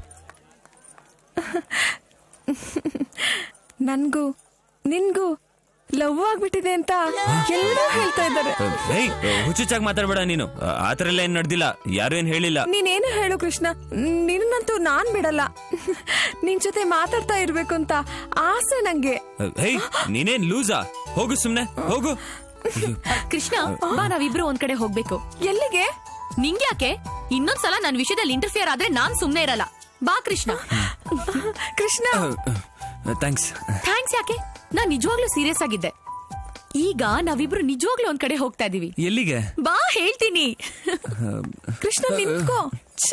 ನನ್ಗೂ ನಿನ್ಗೂ ಲವ್ ಆಗ್ಬಿಟ್ಟಿದೆ ಅಂತ ಎಲ್ಲರೂ ಹೇಳ್ತಾ ಇದ್ದಾರೆ ಹೇಯ್ ಹುಚ್ಚುಚ್ಚಾಗಿ ಮಾತಾಡ್ಬೇಡ ನೀನು ಆ ಥರ ಎಲ್ಲ ಏನ್ ನಡೆದಿಲ್ಲ ಯಾರು ಏನ್ ಹೇಳಿಲ್ಲ ನೀನೇನು ಹೇಳು ಕೃಷ್ಣ ನಿನ್ನಂತೂ ನಾನ್ ಬಿಡಲ್ಲ ನಿನ್ ಜೊತೆ ಮಾತಾಡ್ತಾ ಇರ್ಬೇಕು ಅಂತ ಆಸೆ ನಂಗೆ ಹೇಯ್ ನೀನೇನ್ ಲೂಸಾ ಹೋಗು ಸುಮ್ನೆ ಹೋಗು ಕೃಷ್ಣ ಬಾ ನಾವಿಬ್ರು ಒಂದ್ ಕಡೆ ಹೋಗ್ಬೇಕು ಎಲ್ಲಿಗೆ ನಿಂಗ್ಯಾಕೆ ಇನ್ನೊಂದ್ಸಲ ನನ್ ವಿಷಯದಲ್ಲಿ ಇಂಟರ್ಫಿಯರ್ ಆದ್ರೆ ನಾನ್ ಸುಮ್ನೆ ಇರಲ್ಲ ಬಾ ಕೃಷ್ಣ ಕೃಷ್ಣ ಥ್ಯಾಂಕ್ಸ್ ಥ್ಯಾಂಕ್ಸ್ ಯಾಕೆ ನಾನ್ ನಿಜವಾಗ್ಲೂ ಸೀರಿಯಸ್ ಆಗಿದ್ದೆ ಈಗ ನಾವಿಬ್ರು ನಿಜವಾಗ್ಲೂ ಒಂದ್ ಕಡೆ ಹೋಗ್ತಾ ಇದೀವಿ ಎಲ್ಲಿಗೆ ಬಾ ಹೇಳ್ತೀನಿ ಕೃಷ್ಣ ನಿಂತ್ಕೋ ಛೆ.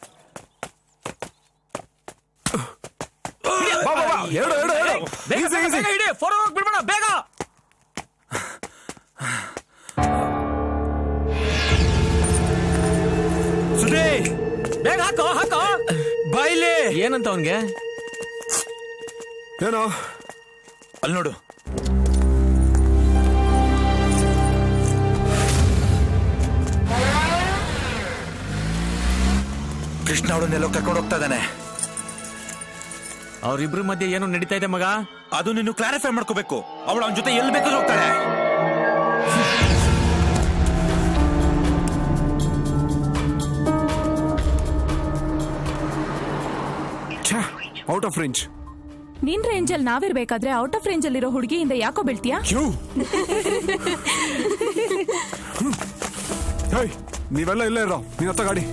ಬಿಡ್ಬೇಡ ಬೇಗ ಸುದೇ ಬೇಗ ಹಾಕೋ ಹಾಕೋ ಬಾಯ್ಲಿ ಏನಂತ ಅವನ್ಗೆ ಏನೋ ಅಲ್ಲಿ ನೋಡು ಕೃಷ್ಣ ಅವಳನ್ನೆಲ್ಲೋ ಕರ್ಕೊಂಡು ಹೋಗ್ತಾ ಇದ್ದಾನೆ ಅವ್ರಿಬ್ರ ಮಧ್ಯೆ ಏನೋ ನಡೀತಾ ಇದೆ ಮಗ ಅದು ನೀನು ಕ್ಲಾರಿಫೈ ಮಾಡ್ಕೋಬೇಕು ಅವಳು ಅವನ ಜೊತೆ ಎಲ್ಲಿ ಬೇಕಾದ್ರೂ ಹೋಗ್ತಾಳೆ ಔಟ್ ಆಫ್ ರೇಂಜ್ ನಿನ್ ರೇಂಜಲ್ಲಿ ನಾವಿರ್ಬೇಕಾದ್ರೆ ಔಟ್ ಆಫ್ ರೇಂಜ್ ಅಲ್ಲಿರೋ ಹುಡುಗಿಯಿಂದ ಯಾಕೋ ಬೀಳ್ತೀಯಾ ಹೇಯ್ ನೀವೆಲ್ಲ ಇಲ್ಲೇ ಇರೋ ನೀನ್ ಹತ್ತ ಗಾಡಿ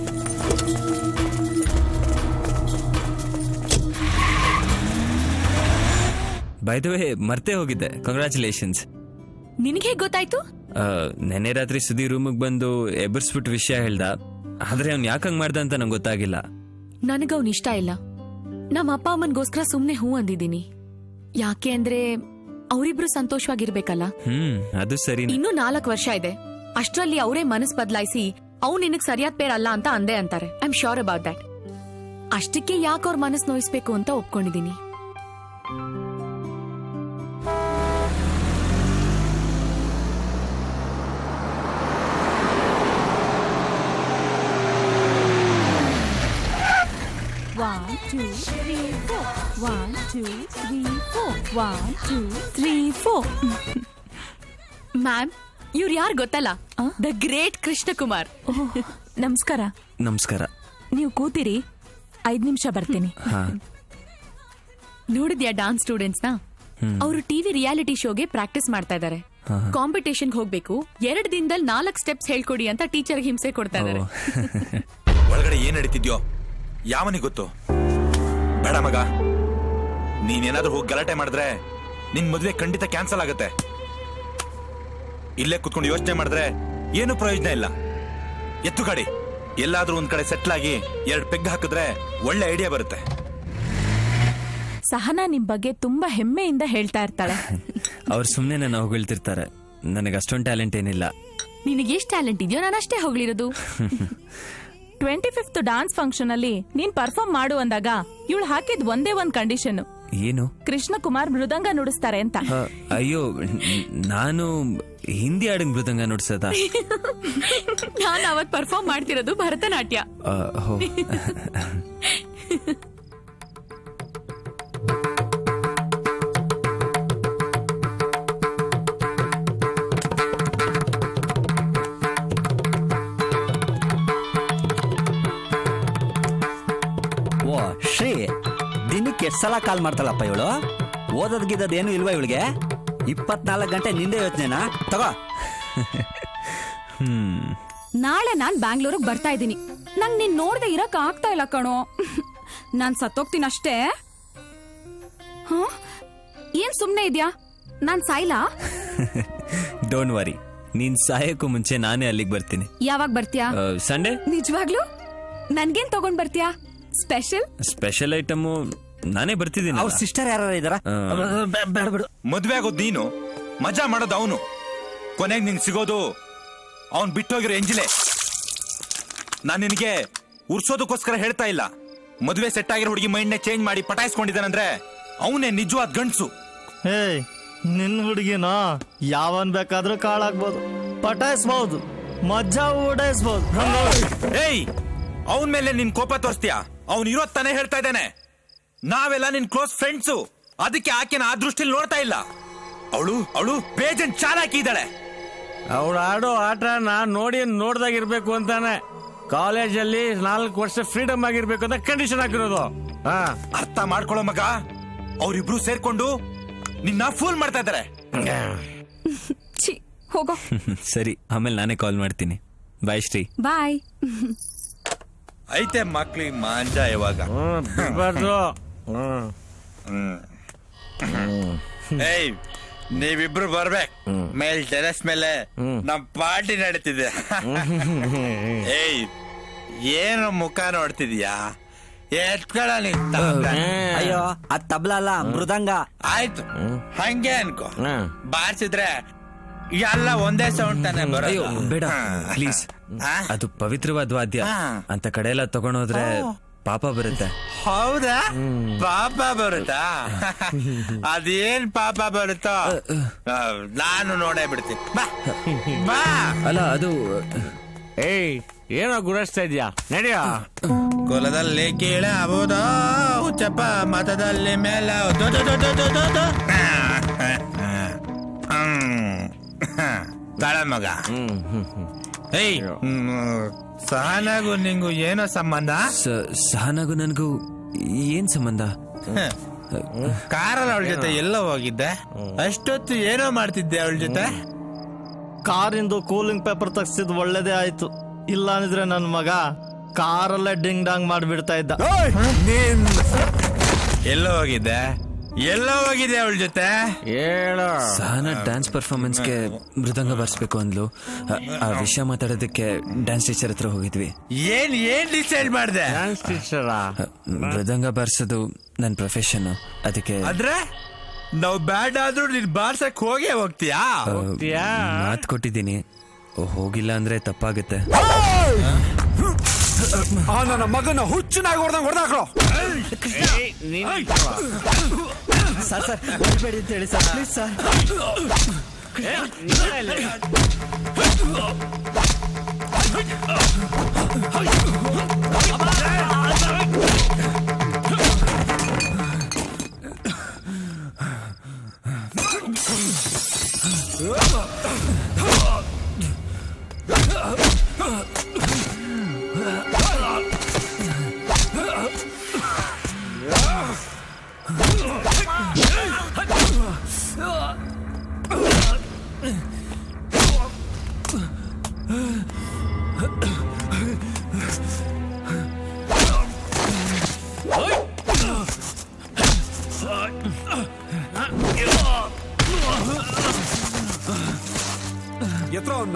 ಬೈ ದ ವೇ ಮರ್ತೇ ಹೋಗಿದ್ದೆ ಕಂಗ್ರ್ಯಾಚುಲೇಷನ್ಸ್ ನಿನಗೆ ಹೇಗ್ ಗೊತ್ತಾಯ್ತು ನೆನ್ನೆ ರಾತ್ರಿ ಸುದಿ ರೂಮಿಗೆ ಬಂದು ಎಬ್ಬರ್ಸ್ಬಿಟ್ಟು ವಿಷಯ ಹೇಳ್ದ ಆದ್ರೆ ಅವ್ನು ಯಾಕಂಗ್ ಮಾಡ್ದ ಅಂತ ನಂಗೆ ಗೊತ್ತಾಗಿಲ್ಲ ನನಗವ್ನ ಇಷ್ಟ ಇಲ್ಲ ನಮ್ಮ ಅಪ್ಪ ಅಮ್ಮನ್ಗೋಸ್ಕರ ಸುಮ್ನೆ ಹೂ ಅಂದಿದ್ದೀನಿ ಯಾಕೆ ಅಂದ್ರೆ ಅವರಿಬ್ರು ಸಂತೋಷವಾಗಿರ್ಬೇಕಲ್ಲ ಹ್ಮ್ ಅದು ಸರಿ ಇನ್ನೂ ನಾಲ್ಕು ವರ್ಷ ಇದೆ ಅಷ್ಟ್ರಲ್ಲಿ ಅವರೇ ಮನಸ್ ಬದಲಾಯಿಸಿ ಅವ್ನು ನಿನಗ್ ಸರಿಯಾದ ಪೇರ್ ಅಲ್ಲ ಅಂತ ಅಂದೇ ಅಂತಾರೆ I am sure about that ಅಷ್ಟಕ್ಕೆ ಯಾಕೆ ಅವ್ರ ಮನಸ್ ನೋಯಿಸ್ಬೇಕು ಅಂತ ಒಪ್ಕೊಂಡಿದ್ದೀನಿ One, two, three, four. One, two, three, four. One, two, three, four. Ma'am ಇವ್ರು ಯಾರು ಗೊತ್ತಲ್ಲ ದ ಗ್ರೇಟ್ ಕೃಷ್ಣ ಕುಮಾರ್ ನಮಸ್ಕಾರ ನಮಸ್ಕಾರ ನೀವು ಕೂತಿರಿ ಐದ್ ನಿಮಿಷ ಬರ್ತೀನಿ ಹಾ ನೋಡಿದ್ಯಾ ಡಾನ್ಸ್ ಸ್ಟೂಡೆಂಟ್ಸ್ ನ ಹ್ಮ್. ಅವರು ಟಿವಿ ರಿಯಾಲಿಟಿ ಶೋಗೆ ಪ್ರಾಕ್ಟೀಸ್ ಮಾಡ್ತಾ ಇದ್ದಾರೆ ಹಾ, ಹಾ. ಕಾಂಪಿಟೇಷನ್ ಹೋಗ್ಬೇಕು ಎರಡ್ ದಿನದಲ್ಲಿ ನಾಲ್ಕು ಸ್ಟೆಪ್ಸ್ ಹೇಳ್ಕೊಡಿ ಅಂತ ಟೀಚರ್ ಹಿಂಸೆ ಕೊಡ್ತಾ ಇದ್ದಾರೆ ಒಳಗಡೆ ಏನ್ ನಡೀತಿದ್ಯೋ ಯಾವನಿಗೆ ಗೊತ್ತು ಬೇಡ ಮಗ ನೀನೇನಾದ್ರೂ ಹೋಗಿ ಗಲಾಟೆ ಮಾಡಿದ್ರೆ ನಿನ್ ಮದ್ವೆ ಖಂಡಿತ ಕ್ಯಾನ್ಸಲ್ ಆಗತ್ತೆ ಇಲ್ಲೇ ಕುತ್ಕೊಂಡು ಯೋಚನೆ ಮಾಡಿದ್ರೆ ಏನು ಪ್ರಯೋಜನ ಇಲ್ಲ ಎತ್ತು ಗಾಡಿ ಎಲ್ಲಾದ್ರೂ ಒಂದ್ ಕಡೆ ಸೆಟ್ಲ್ ಆಗಿ ಎರಡ್ ಪೆಗ್ ಹಾಕಿದ್ರೆ ಒಳ್ಳೆ ಐಡಿಯಾ ಬರುತ್ತೆ ಸಹನಾ ನಿಮ್ ಬಗ್ಗೆ ತುಂಬಾ ಹೆಮ್ಮೆಯಿಂದ ಹೇಳ್ತಾ ಇರ್ತಾಳೆ ಅವ್ರು ಸುಮ್ಮನೆ ನನ್ನ ಹೊಗಳ್ತಿರ್ತಾರೆ ನನಗೆ ಅಷ್ಟೊಂದು ಟ್ಯಾಲೆಂಟ್ ಏನಿಲ್ಲ ನಿನಗೆ ಎಷ್ಟು ಟ್ಯಾಲೆಂಟ್ ಇದೆಯೋ ನಾನು ಅಷ್ಟೇ ಹೋಗ್ಲಿರೋದು ಟ್ವೆಂಟಿ ಫಿಫ್ತ್ ಡಾನ್ಸ್ ಫಂಕ್ಷನ್ ಅಲ್ಲಿ ನೀನ್ ಪರ್ಫಾರ್ಮ್ ಮಾಡು ಅಂದಾಗ ಇವಳು ಹಾಕಿದ್ ಒಂದೇ ಒಂದ್ ಕಂಡೀಷನ್ ಏನು ಕೃಷ್ಣ ಕುಮಾರ್ ಮೃದಂಗ ನುಡಿಸ್ತಾರೆ ಅಂತ ಆ, ಅಯ್ಯೋ ನ್- ನಾನು ಹಿಂದಿ ಹಾಡಿನ ಮೃದಂಗ ನುಡ್ಸದ ನಾನು ಅವತ್ ಪರ್ಫಾರ್ಮ್ ಮಾಡ್ತಿರೋದು ಭರತನಾಟ್ಯ ಹೋ ಓ ಶ್ರೀ ದಿನಕ್ಕೆ ಎಷ್ಟು ಸಲ ಕಾಲ್ ಮಾಡ್ತಾಳಪ್ಪ ಇವಳು ಓದೋದ್ ಗಿದ್ದದ್ ಏನು ಇಲ್ವಾ ಇವಳಿಗೆ ಇಪ್ಪತ್ನಾಲ್ಕು ಗಂಟೆ ನಿಂದೆ ಯೋಚನೆನಾ ತಗೋ ಹ್ಮ್ ನಾಳೆ ನಾನ್ ಬ್ಯಾಂಗ್ಳೂರಿಗೆ ಬರ್ತಾ ಇದ್ದೀನಿ ನಂಗ್ ನೀನ್ ನೋಡ್ದೆ ಇರಕ್ ಆಗ್ತಾ ಇಲ್ಲ ಕಣೋ ನಾನ್ ಸತ್ತೋಗ್ತೀನಿ ಅಷ್ಟೇ ಹ? ಏನ್ ಸುಮ್ನೆ ಇದ್ಯಾ ನಾನ್ ಸಾಯ್ಲಾ ಡೋಂಟ್ ವರಿ ನೀನ್ ಸಾಯಕ್ಕೂ ಮುಂಚೆ ನಾನೇ ಅಲ್ಲಿಗೆ ಬರ್ತೀನಿ ಯಾವಾಗ ಬರ್ತೀಯಾ ಸಂಡೇ ನಿಜವಾಗ್ಲು ನನ್ಗೇನ್ ತಗೊಂಡ್ ಬರ್ತೀಯಾ ಸ್ಪೆಷಲ್ ಸ್ಪೆಷಲ್ ಐಟಮು ನಾನೇ ಬರ್ತಿದ್ದೀನಿ ಅವ್ರ ಸಿಸ್ಟರ್ ಯಾರು ಇದಾರ ಮದ್ವೆ ಆಗೋದು ನೀನು ಮಜಾ ಮಾಡೋದು ಅವನು ಕೊನೆಗೆ ನಿಂಗೆ ಸಿಗೋದು ಅವನ್ ಬಿಟ್ಟೋಗಿರೋ ಎಂಜಿಲೆ ನಾನ್ ನಿನಗೆ ಉರ್ಸೋದಕ್ಕೋಸ್ಕರ ಹೇಳ್ತಾ ಇಲ್ಲ ಮದುವೆ ಸೆಟ್ ಆಗಿರೋ ಹುಡುಗಿ ಮೈಂಡ್ನೆ ಚೇಂಜ್ ಮಾಡಿ ಪಟಾಯಿಸ್ಕೊಂಡಿದ್ದಾನಂದ್ರೆ ಅವನೇ ನಿಜವಾದ ಗಂಡ್ಸು ಏಯ್ ನಿನ್ ಹುಡುಗಿನ ಯಾವನ್ ಬೇಕಾದ್ರೂ ಕಾಳಾಗ್ಬೋದು ಪಟಾಯಿಸ್ಬಹುದು ಮಜ್ಜಾ ಓಡಾಯಿಸ್ಬೋದು ಏಯ್ ಅವನ್ ಮೇಲೆ ನಿನ್ ಕೋಪ ತೋರಿಸ್ತೀಯ ಅವ್ನ್ ಇರೋದ್ ತಾನೇ ಹೇಳ್ತಾ ಇದ್ದಾನೆ ನಾವೆಲ್ಲ ನಿನ್ ಕ್ಲೋಸ್ ಫ್ರೆಂಡ್ಸು ಅದಕ್ಕೆ ಆಕೆನ ಆ ದೃಷ್ಟಿಲಿ ನೋಡ್ತಾ ಇಲ್ಲ ಅವಳು ಅವಳು ಬೇಜನ್ ಚಾಲಾಕಿ ಇದ್ದಾಳೆ ಅವಳು ಆಡೋ ಆಟನ ನೋಡಿ ನೋಡ್ದಾಗಿರ್ಬೇಕು ಅಂತಾನೆ ಕಾಲೇಜಲ್ಲಿ ನಾಲ್ಕು ವರ್ಷ ಫ್ರೀಡಮ್ ಆಗಿರ್ಬೇಕು ಅಂತ ಕಂಡೀಷನ್ ಹಾಕಿರೋದು ಹಾ ಅರ್ಥ ಮಾಡ್ಕೊಳ್ಳೋ ಮಗ ಅವ್ರಿಬ್ರು ಸೇರ್ಕೊಂಡು ನಿನ್ನ ಫೂಲ್ ಮಾಡ್ತಾ ಇದ್ದಾರೆ ಛೀ ಹೋಗೋ ಸರಿ ಆಮೇಲೆ ನಾನೇ ಕಾಲ್ ಮಾಡ್ತೀನಿ ಬಾಯ್ ಶ್ರೀ ಬಾಯ್ ಐತೆ ಮಕ್ಳಿಗೆ ಮಾಂಜ ಇವಾಗ ಬಿಡ್ಬಾರ್ದು ಏಯ್ ನೀವಿಬ್ರು ಬರ್ಬೇಕು ಮೇಲ್ ಟೆರೆಸ್ ಮೇಲೆ ನಮ್ ಪಾರ್ಟಿ ನಡೀತಿದೆ ಏಯ್ ಏನು ಮುಖ ನೋಡ್ತಿದ್ಯಾ ಎತ್ಕೊಳ ಅಯ್ಯೋ ಅದ್ ತಬ್ಲ ಅಲ್ಲ ಮೃದಂಗ ಆಯ್ತು ಹಂಗೆ ಅನ್ಕೋ ಬಾರ್ಸಿದ್ರೆ ಎಲ್ಲ ಒಂದೇ ಸೌಂಡ್ ತಾನೆ ಅಯ್ಯೋ ಬರೋದು ಬೇಡ ಪ್ಲೀಸ್ ಅದು ಪವಿತ್ರವಾದ ವಾದ್ಯ ಅಂತ ಕಡೆ ಎಲ್ಲ ತಗೊಂಡೋದ್ರೆ ಪಾಪ ಬರುತ್ತೆ ಹೌದಾ ಪಾಪ ಬರುತ್ತಾ ಅದೇನ್ ಪಾಪ ಬರುತ್ತೋ ಆ, ನಾನು ನೋಡೇ ಬಿಡ್ತೀನಿ ಬಾ ಬಾ ಅಲ್ಲ ಅದು ಏಯ್ ಏನೋ ಗುರಸ್ತಾ ಇದ್ಯಾ ನಡಿಯ ಕುಲದಲ್ಲಿ ಕೀಳಬಹುದು ಉಚ್ಚಪ್ಪ ಮತದಲ್ಲಿ ಮೇಲ ದೊ ದೊ ದೊ ದೊ ದೊ ದೊ ದೊ. ಹ್ಮ್. ತಾಳ ಮಗ ಏಯ್ ಹ್ಮ್, ಸಹನಾಗೂ ನಿಂಗೂ ಏನೋ ಸಂಬಂಧ ಸ- ಸಹನಾಗೂ ನನಗೂ ಏನ್ ಸಂಬಂಧ ಕಾರಲ್ಲಿ ಅವಳ ಜೊತೆ ಎಲ್ಲ ಹೋಗಿದ್ದೆ ಅಷ್ಟೊತ್ತು ಏನೋ ಮಾಡ್ತಿದ್ದೆ ಅವಳ ಜೊತೆ ಕಾರಿಂದು ಕೂಲಿಂಗ್ ಪೇಪರ್ ತೆಗ್ಸಿದ್ ಒಳ್ಳೇದೇ ಆಯ್ತು ಇಲ್ಲ ಅಂದಿದ್ರೆ ನನ್ ಮಗ ಕಾರಲ್ಲೇ ಡಿಂಗ್ ಡಾಂಗ್ ಮಾಡ್ಬಿಡ್ತಾ ಇದ್ದ ಎಲ್ಲ ಹೋಗಿದ್ದೆ ಎಲ್ಲ ಹೋಗಿದ್ದೆ ಅವಳ ಜೊತೆ ಹೇಳ ಸಹನ ಡ್ಯಾನ್ಸ್ ಪರ್ಫಾರ್ಮೆನ್ಸ್ಗೆ ಮೃದಂಗ ಬಾರಿಸ್ಬೇಕು ಅಂದ್ಲು ಆ- ಆ ವಿಷಯ ಮಾತಾಡೋದಕ್ಕೆ ಡ್ಯಾನ್ಸ್ ಟೀಚರ್ ಹತ್ರ ಹೋಗಿದ್ವಿ ಏನ್ ಏನ್ ಡಿಸೈಡ್ ಮಾಡ್ದೆ ಮೃದಂಗ ಬಾರಿಸೋದು ನನ್ನ ಪ್ರೊಫೆಷನ್ ಅದಕ್ಕೆ ಆದ್ರೆ ನಾವ್ ಬ್ಯಾಡ್ ಆದ್ರೂ ನೀನ್ ಬಾರ್ಸಕ್ ಹೋಗೇ ಹೋಗ್ತೀಯಾ ಮಾತು ಕೊಟ್ಟಿದ್ದೀನಿ ಹೋಗಿಲ್ಲ ಅಂದ್ರೆ ತಪ್ಪಾಗುತ್ತೆ ಆ ನನ್ನ ಮಗನ ಹುಚ್ಚನಾಗಿ ಹೊಡೆದಂಗ್ ಹೊಡೆದಾಕ್ರೋ ಸರ್ ಸರ್ ಹೊಡಿಬೇಡಿ ಅಂತ ಹೇಳಿ ಸರ್ ಪ್ಲೀಸ್ ಸರ್ ಎತ್ರ ಅವನ್ನ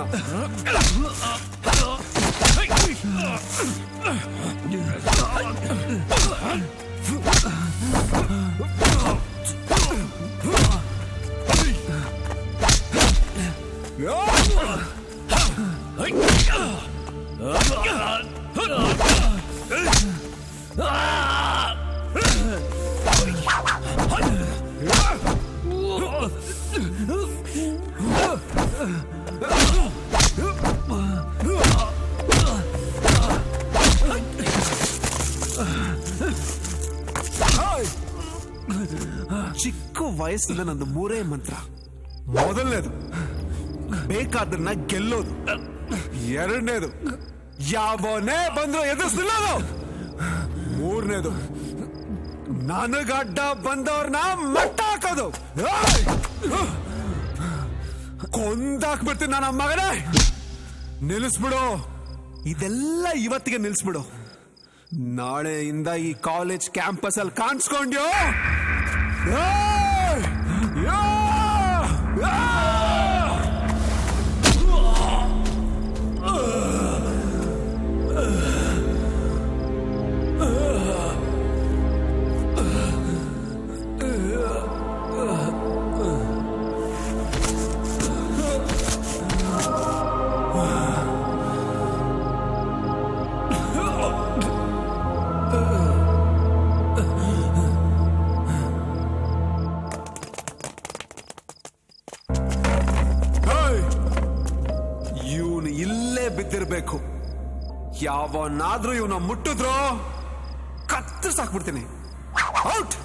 ಚಿಕ್ಕ ವಯಸ್ಸಿಂದ ನಂದು ಮೂರೇ ಮಂತ್ರ ಮೊದಲನೇದು ಬೇಕಾದನ್ನ ಗೆಲ್ಲೋದು ಎರಡನೇದು ಯಾವನೇ ಬಂದ್ರು ಎದುರಿಸ್ತಿಲ್ಲೋದು ಮೂರನೇದು ನನಗಡ್ಡ ಬಂದವ್ರನ್ನ ಮಟ್ಟ ಹಾಕೋದು ಏಯ್! ಕೊಂದಾಕ್ಬಿಡ್ತೀನಿ ನನ್ನ ಮಗನೇ ನಿಲ್ಲಿಸ್ಬಿಡು ಇದೆಲ್ಲ ಇವತ್ತಿಗೆ ನಿಲ್ಲಿಸ್ಬಿಡು ನಾಳೆಯಿಂದ ಈ ಕಾಲೇಜ್ ಕ್ಯಾಂಪಸ್ ಅಲ್ಲಿ ಕಾಣಿಸ್ಕೊಂಡ್ಯೋ ಏಯ್! ಯಾ! ಯಾ! ಇವನು ಇಲ್ಲೇ ಬಿದ್ದಿರ್ಬೇಕು ಯಾವನಾದ್ರೂ ಇವನ ಮುಟ್ಟಿದ್ರು ಕತ್ತರಿಸಾಕ್ಬಿಡ್ತೀನಿ ಔಟ್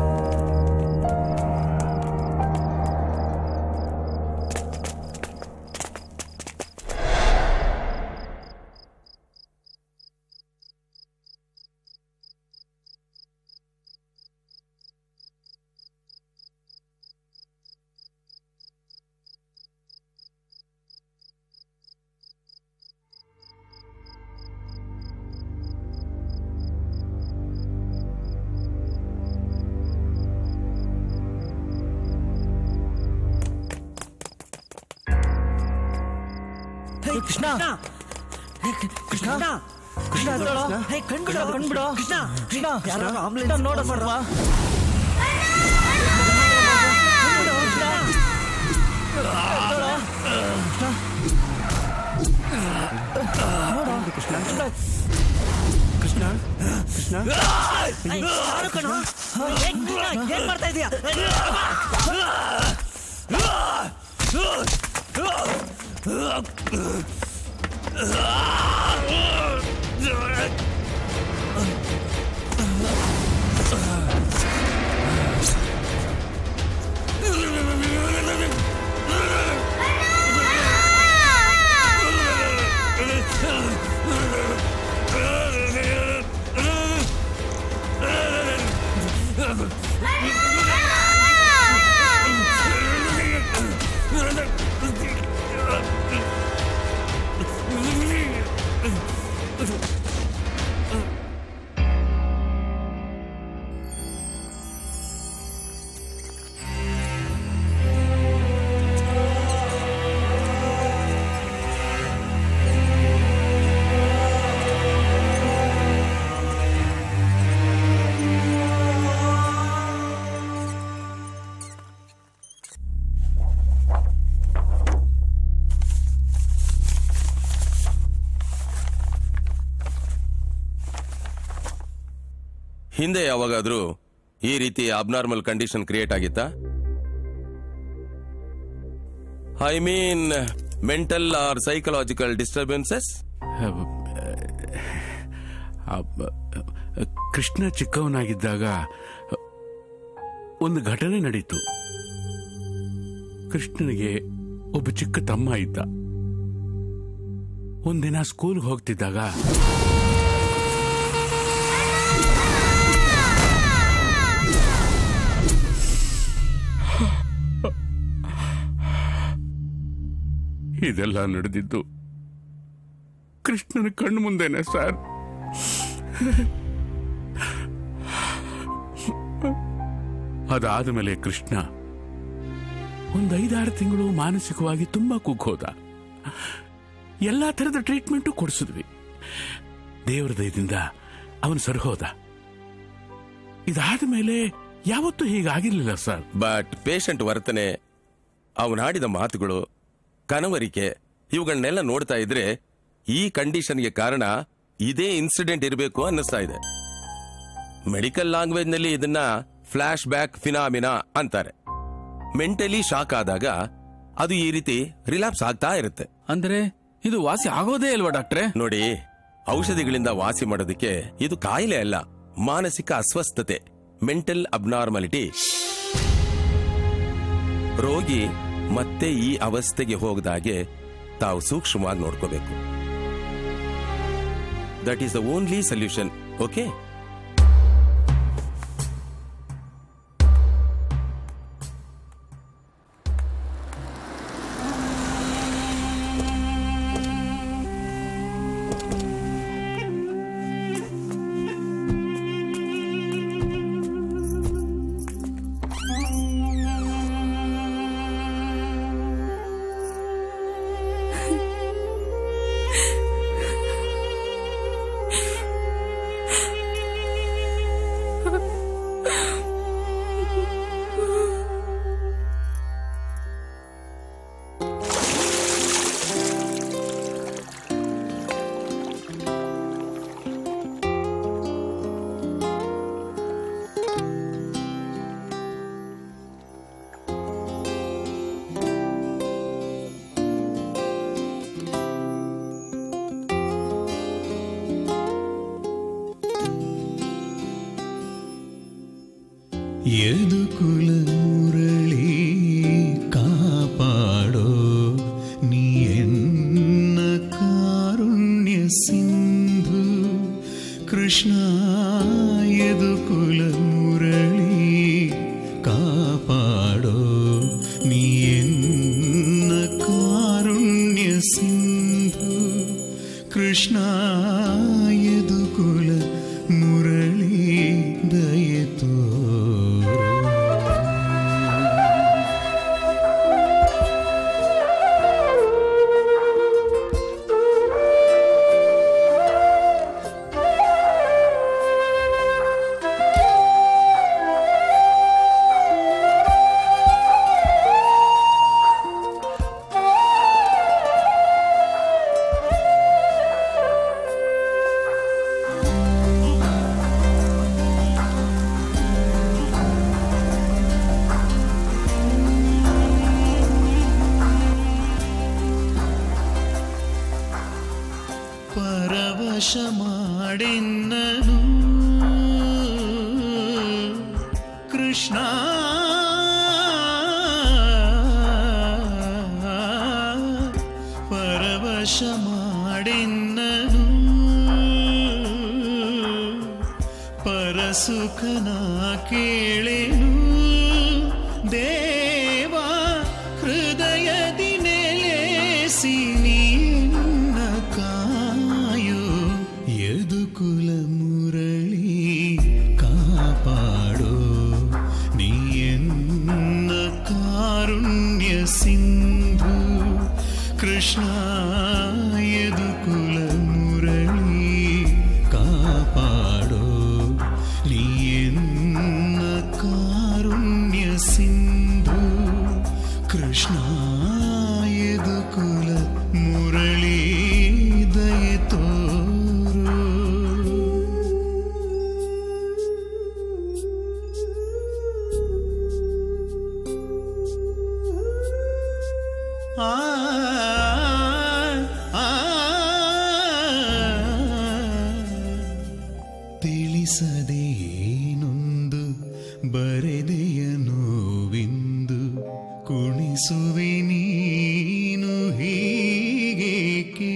ಕೃಷ್ಣ ಕೃಷ್ಣ ಕೃಷ್ಣ ಎದ್ದೇಳೋ. ಹೇ, ಕಣ್ಬಿಡು ಕಣ್ಬಿಡು ಕೃಷ್ಣ ಕೃಷ್ಣ ಯಾರಾದ್ರೂ ಆಮ್ಲೆಟ್ ನೋಡ ಮಾಡ್ವಾ ಕೃಷ್ಣ ಕೃಷ್ಣ ಏನ್ ಮಾಡ್ತಾ ಇದೀಯ Ah! ಹಿಂದೆ ಯಾವಾಗಾದ್ರೂ ಈ ರೀತಿ ಅಬ್ನಾರ್ಮಲ್ ಕಂಡೀಷನ್ ಕ್ರಿಯೇಟ್ ಆಗಿತ್ತಾ I mean mental or psychological disturbances ಅಬ್ಬ, ಕೃಷ್ಣ ಚಿಕ್ಕವನಾಗಿದ್ದಾಗ ಒಂದು ಘಟನೆ ನಡೀತು ಕೃಷ್ಣನಿಗೆ ಒಬ್ಬ ಚಿಕ್ಕ ತಮ್ಮ ಇದ್ದ ಒಂದಿನ ಸ್ಕೂಲ್ಗೆ ಹೋಗ್ತಿದ್ದಾಗ ಇದೆಲ್ಲ ನಡೆದಿದ್ದು ಕೃಷ್ಣನ ಕಣ್ಣು ಮುಂದೆನೆ ಸರ್ ಅದಾದ ಮೇಲೆ ಕೃಷ್ಣ ಒಂದು ಐದಾರು ತಿಂಗಳು ಮಾನಸಿಕವಾಗಿ ತುಂಬಾ ಕುಗ್ಗೋದ ಎಲ್ಲಾ ತರದ ಟ್ರೀಟ್ಮೆಂಟು ಕೊಡಿಸಿದ್ವಿ ದೇವರ ದಯದಿಂದ ಅವನು ಸರಿಹೋದ ಇದಾದ ಮೇಲೆ ಯಾವತ್ತೂ ಹೀಗಾಗಿರ್ಲಿಲ್ಲ ಸರ್ ಬಟ್ ಪೇಷಂಟ್ ವರ್ತನೆ ಅವನಾಡಿದ ಮಾತುಗಳು ಕನವರಿಕೆ ಇವುಗಳನ್ನೆಲ್ಲ ನೋಡ್ತಾ ಇದ್ರೆ ಈ ಕಂಡೀಷನ್ಗೆ ಕಾರಣ ಇದೇ ಇನ್ಸಿಡೆಂಟ್ ಇರಬೇಕು ಅನ್ನಿಸ್ತಾ ಇದೆ ಮೆಡಿಕಲ್ ಲ್ಯಾಂಗ್ವೇಜ್ ನಲ್ಲಿ ಇದನ್ನ ಫ್ಲಾಶ್ ಬ್ಯಾಕ್ ಫಿನಾಮಿನಾ ಅಂತಾರೆ ಮೆಂಟಲಿ ಶಾಕ್ ಆದಾಗ ಅದು ಈ ರೀತಿ ರಿಲ್ಯಾಪ್ಸ್ ಆಗ್ತಾ ಇರುತ್ತೆ ಅಂದ್ರೆ ಇದು ವಾಸಿ ಆಗೋದೇ ಇಲ್ವಾ ಡಾಕ್ಟ್ರೆ ನೋಡಿ ಔಷಧಿಗಳಿಂದ ವಾಸಿ ಮಾಡೋದಕ್ಕೆ ಇದು ಕಾಯಿಲೆ ಅಲ್ಲ ಮಾನಸಿಕ ಅಸ್ವಸ್ಥತೆ ಮೆಂಟಲ್ ಅಬ್ನಾರ್ಮಲಿಟಿ ರೋಗಿ ಮತ್ತೆ ಈ ಅವಸ್ಥೆಗೆ ಹೋಗದಾಗೆ ತಾವು ಸೂಕ್ಷ್ಮವಾಗಿ ನೋಡ್ಕೋಬೇಕು that is the only solution okay Yadukula Murali ಕಾಪಾಡೋ ನೀ ಎನ್ನ ಕಾರುಣ್ಯ ಸಿಂಧು ಕೃಷ್ಣ ಯದುಕುಲ ಮುರಳಿ ಕಾಪಾಡೋ ನೀ ಎನ್ನ ಕಾರುಣ್ಯ ಸಿಂಧು ಕೃಷ್ಣ ಯದುಕುಲ ಮುರಳಿ ದಯತೋ ಪರವಶ ಮಾಡೆನ್ನನು ಕೃಷ್ಣ ಪರವಶ ಮಾಡೆನ್ನನು ಪರಸುಖನ ಕೇಳೆನು ದೇವಾ ಹೃದಯದಿ ನೆಲೆಸಿ ನಿನ್ನ ಕಾಯೋ ಯದುಕುಲ ಮುರಳಿ ಕಾಪಾಡೋ ನೀಯನ್ನ ಕಾರುಣ್ಯ ಸಿಂಧು ಕೃಷ್ಣ ಯದುಕುಲ ಮುರಳಿ ಕಾಪಾಡೋ ನೀಯನ್ನ ಕಾರುಣ್ಯ ಸಿಂಧು ಕೃಷ್ಣ ಯದುಕುಲ ಮುರಳಿ ದಯ ತೋರು ಆ, ತಿಳಿಸದೆ ಏನೊಂದು ಬರೆದೆಯ ನೋವಿಂದು ಕುಣಿಸುವೆ ನೀನು ಹೀಗೇಕೆ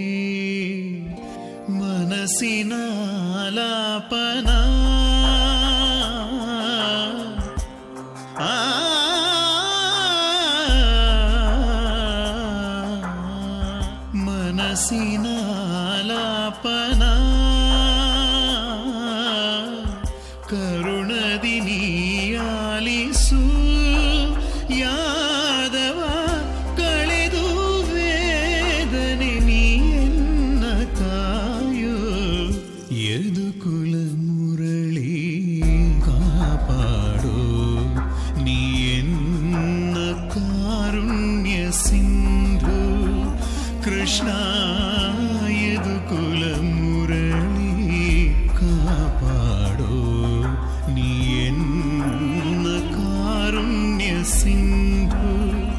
ಮನಸ್ಸಿನ ಆಲಾಪನ ಆ ಮನಸ್ಸಿನ ಆಲಾಪನ ಕರುಣದಿ ನೀಯಾಲಿಸು ಯಾದವ ಕಳೆದು ವೇದನೆ ನೀಯನ್ನ ಕಾಯೋ ಯದುಕುಲ ಮುರಳಿ ಕಾಪಾಡೋ ನೀಯನ್ನ ಕಾರುಣ್ಯ ಸಿಂಧು ಕೃಷ್ಣ ಯದುಕುಲ ಮುರಳಿ ಕಾಪಾಡೋ ನೀಯನ್ನ ಕಾರುಣ್ಯ ಸಿಂಧು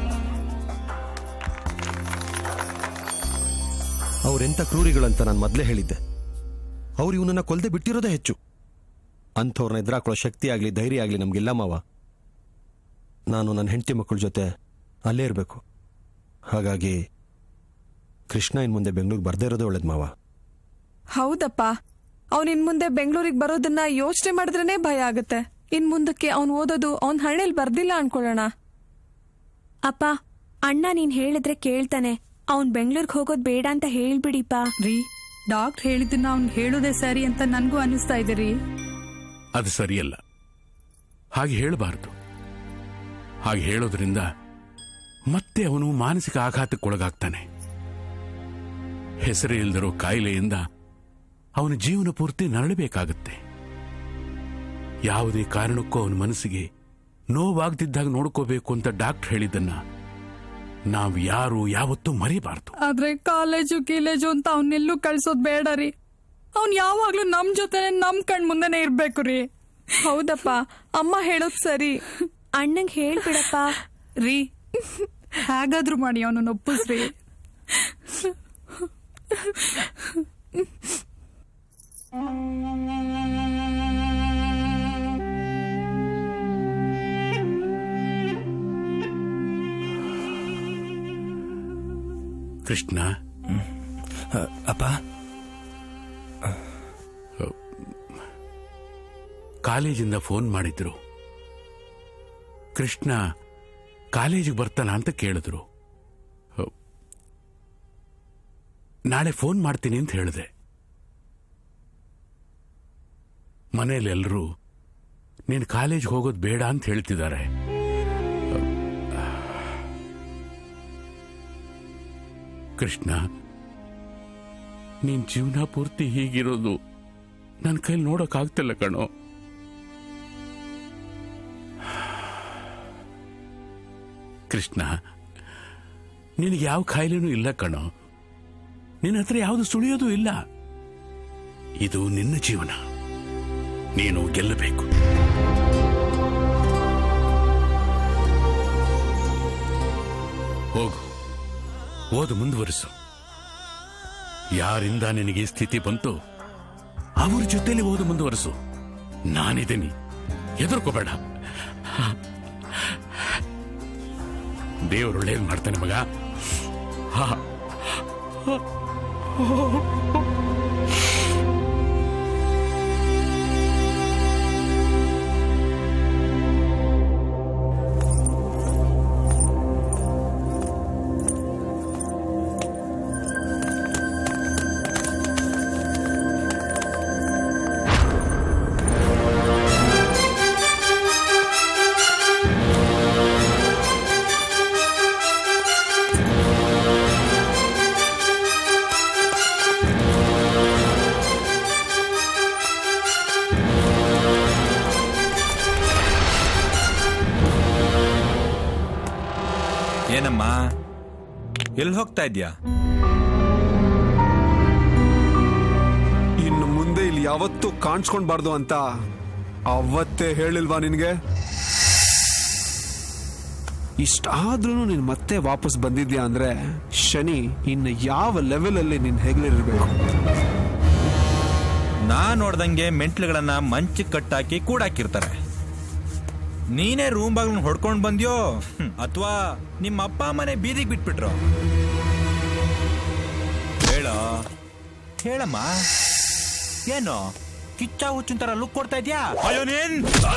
ಅವರೆಂಥ ಕ್ರೂರಿಗಳಂತ ನಾನು ಮೊದಲೇ ಹೇಳಿದ್ದೆ ಅವ್ರು ಇವನನ್ನ ಕೊಲ್ದೆ ಬಿಟ್ಟಿರೋದೇ ಹೆಚ್ಚು ಅಂಥವ್ರನ್ನ ಎದುರಾಕೊಳ್ಳೋ ಶಕ್ತಿ ಆಗಲಿ ಧೈರ್ಯ ಆಗಲಿ ನಮಗಿಲ್ಲ ಮಾವ ನಾನು ನನ್ನ ಹೆಂಡತಿ ಮಕ್ಕಳ ಜೊತೆ ಅಲ್ಲೇ ಇರಬೇಕು ಹಾಗಾಗಿ ಕೃಷ್ಣ ಇನ್ನು ಮುಂದೆ ಬೆಂಗಳೂರಿಗೆ ಬರ್ದೇ ಇರೋದೇ ಒಳ್ಳೇದು ಮಾವ ಹೌದಪ್ಪ ಅವ್ನ್ ಇನ್ ಮುಂದೆ ಬೆಂಗಳೂರಿಗೆ ಬರೋದನ್ನ ಯೋಚನೆ ಮಾಡಿದ್ರೇನೆ ಭಯ ಆಗುತ್ತೆ ಇನ್ ಮುಂದಕ್ಕೆ ಅವ್ನ್ ಓದೋದು ಅವ್ನ್ ಹಣೆಲ್ ಬರ್ದಿಲ್ಲ ಅನ್ಕೊಳ್ಳೋಣ ಅಪ್ಪ ಅಣ್ಣ ನೀನ್ ಹೇಳಿದ್ರೆ ಕೇಳ್ತಾನೆ ಅವ್ನ್ ಬೆಂಗ್ಳೂರ್ಗ್ ಹೋಗೋದ್ ಬೇಡ ಅಂತ ಹೇಳ್ಬಿಡಿಪ್ಪ ರೀ ಡಾಕ್ಟರ್ ಹೇಳಿದ್ದನ್ನ ಅವ್ನ್ ಹೇಳೋದೇ ಸರಿ ಅಂತ ನನ್ಗೂ ಅನಿಸ್ತಾ ಇದೆ ರೀ ಅದು ಸರಿಯಲ್ಲ ಹಾಗೆ ಹೇಳಬಾರದು ಹಾಗೆ ಹೇಳೋದ್ರಿಂದ ಮತ್ತೆ ಅವನು ಮಾನಸಿಕ ಆಘಾತಕ್ಕೊಳಗಾಗ್ತಾನೆ ಹೆಸರೇ ಇಲ್ದಿರೋ ಕಾಯಿಲೆಯಿಂದ ಅವನ ಜೀವನ ಪೂರ್ತಿ ನರಳಬೇಕಾಗತ್ತೆ ಯಾವುದೇ ಕಾರಣಕ್ಕೂ ಅವನ ಮನಸ್ಸಿಗೆ ನೋವಾಗ್ದಿದ್ದಾಗ ನೋಡ್ಕೋಬೇಕು ಅಂತ ಡಾಕ್ಟರ್ ಹೇಳಿದ್ದನ್ನ ನಾವು ಯಾರು ಯಾವತ್ತೂ ಮರಿಬಾರ್ದು ಆದ್ರೆ ಕಾಲೇಜು ಗೀಲೇಜು ಅಂತ ಅವನ್ನೆಲ್ಲೂ ಕಳ್ಸೋದ್ ಬೇಡ ರೀ ಅವ್ನ್ ಯಾವಾಗ್ಲೂ ನಮ್ ಜೊತೆನೆ ನಮ್ ಕಣ್ ಮುಂದೆನೆ ಇರ್ಬೇಕು ರೀ ಹೌದಪ್ಪ ಅಮ್ಮ ಹೇಳೋದ್ ಸರಿ ಅಣ್ಣಂಗ್ ಹೇಳ್ಬಿಡಪ್ಪ ರೀ ಹೇಗಾದ್ರೂ ಮಾಡಿ ಅವನನ್ನ ಒಪ್ಪಿಸ್ರಿ ಕೃಷ್ಣ ಅಪ್ಪ ಕಾಲೇಜಿಂದ ಫೋನ್ ಮಾಡಿದ್ರು ಕೃಷ್ಣ ಕಾಲೇಜಿಗೆ ಬರ್ತಾನ ಅಂತ ಕೇಳಿದ್ರು ಹೌ. ನಾಳೆ ಫೋನ್ ಮಾಡ್ತೀನಿ ಅಂತ ಹೇಳಿದೆ ಮನೇಲಿ ಎಲ್ಲರೂ ನೀನು ಕಾಲೇಜ್ಗೆ ಹೋಗೋದು ಬೇಡ ಅಂತ ಹೇಳ್ತಿದ್ದಾರೆ ಕೃಷ್ಣ ನೀನ್ ಜೀವನ ಪೂರ್ತಿ ಹೀಗಿರೋದು ನನ್ನ ಕೈಲಿ ನೋಡೋಕ್ಕಾಗ್ತಿಲ್ಲ ಕಣೋ ಕೃಷ್ಣ ನಿನಗೆ ಯಾವ ಕಾಯಿಲೆನೂ ಇಲ್ಲ ಕಣೋ ನಿನ್ನ ಹತ್ರ ಯಾವುದು ಸುಳಿಯೋದು ಇಲ್ಲ ಇದು ನಿನ್ನ ಜೀವನ ನೀನು ಗೆಲ್ಲಬೇಕು ಹೋಗು ಓದು ಮುಂದುವರಿಸು ಯಾರಿಂದ ನಿನಗೆ ಈ ಸ್ಥಿತಿ ಬಂತು ಅವ್ರ ಜೊತೆಲಿ ಓದು ಮುಂದುವರಿಸು ನಾನಿದ್ದೀನಿ ಹೆದರ್ಕೋಬೇಡ ದೇವರು ಒಳ್ಳೇದು ಮಾಡ್ತಾನೆ ಮಗ ಹಾ ಏನಮ್ಮ ಎಲ್ಲಿ ಹೋಗ್ತಾ ಇದ್ಯಾ ಇನ್ನು ಮುಂದೆ ಇಲ್ಲಿ ಯಾವತ್ತೂ ಕಾಣಿಸ್ಕೊಂಡ್ಬಾರ್ದು ಅಂತ ಅವತ್ತೇ ಹೇಳಿಲ್ವಾ ನಿನ್ಗೆ ಇಷ್ಟಾದ್ರೂ ನೀನ್ ಮತ್ತೆ ವಾಪಸ್ ಬಂದಿದ್ಯಾ ಅಂದ್ರೆ ಶನಿ ಇನ್ನು ಯಾವ ಲೆವೆಲ್ ಅಲ್ಲಿ ನಿನ್ ಹೆಗ್ಲಿರ್ಬೇಕು ನಾ ನೋಡ್ದಂಗೆ ಮೆಂಟ್ಲುಗಳನ್ನ ಮಂಚಕ್ಕೆ ಕಟ್ಟಾಕಿ ಕೂಡಾಕಿರ್ತಾರೆ ನೀನೇ ರೂಮ್ ಬಾಗ್ಲನ್ನ ಹೊಡ್ಕೊಂಡ್ ಬಂದ್ಯೋ ಅಥವಾ ನಿಮ್ಮ ಅಪ್ಪ ಮನೆ ಬೀದಿಗೆ ಬಿಟ್ಬಿಟ್ರು ಹೇಳೋ ಹೇಳಮ್ಮ ಏನು ಕಿಚ್ಚ ಹುಚ್ಚಿನ ತರ ಲುಕ್ ಕೊಡ್ತಾ ಇದ್ಯಾ ಅಯ್ಯೋ ನೀನ್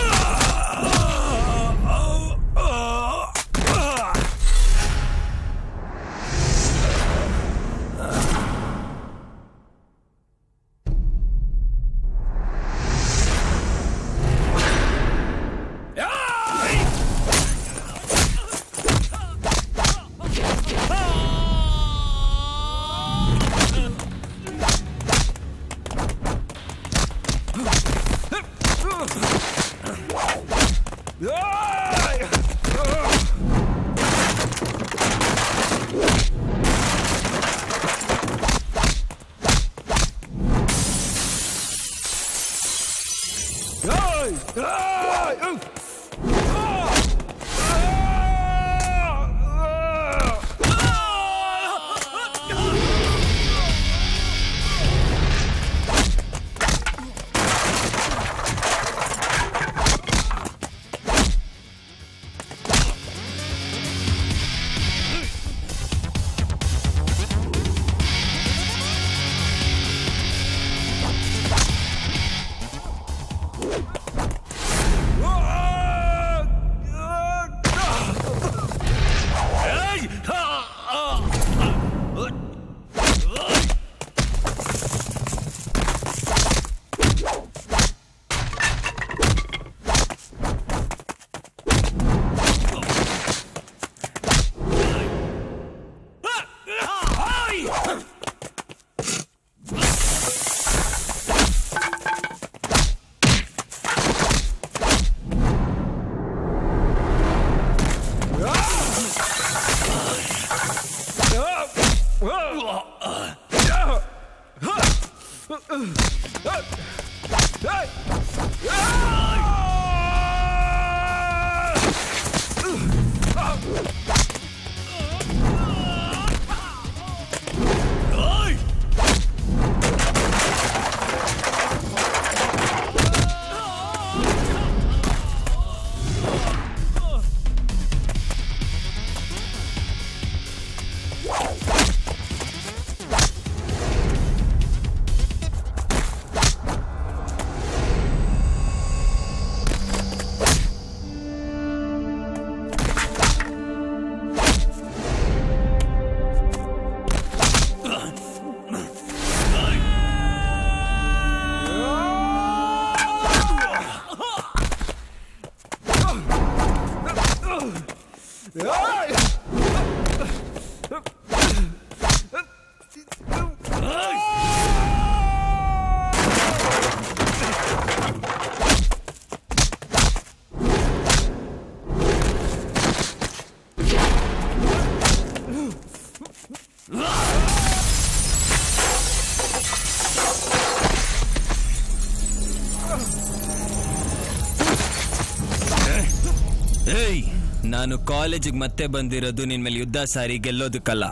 ಏಯ್ ನಾನು ಕಾಲೇಜಿಗೆ ಮತ್ತೆ ಬಂದಿರೋದು ನಿನ್ ಮೇಲೆ ಯುದ್ಧ ಸಾರಿ ಗೆಲ್ಲೋದಕ್ಕಲ್ಲ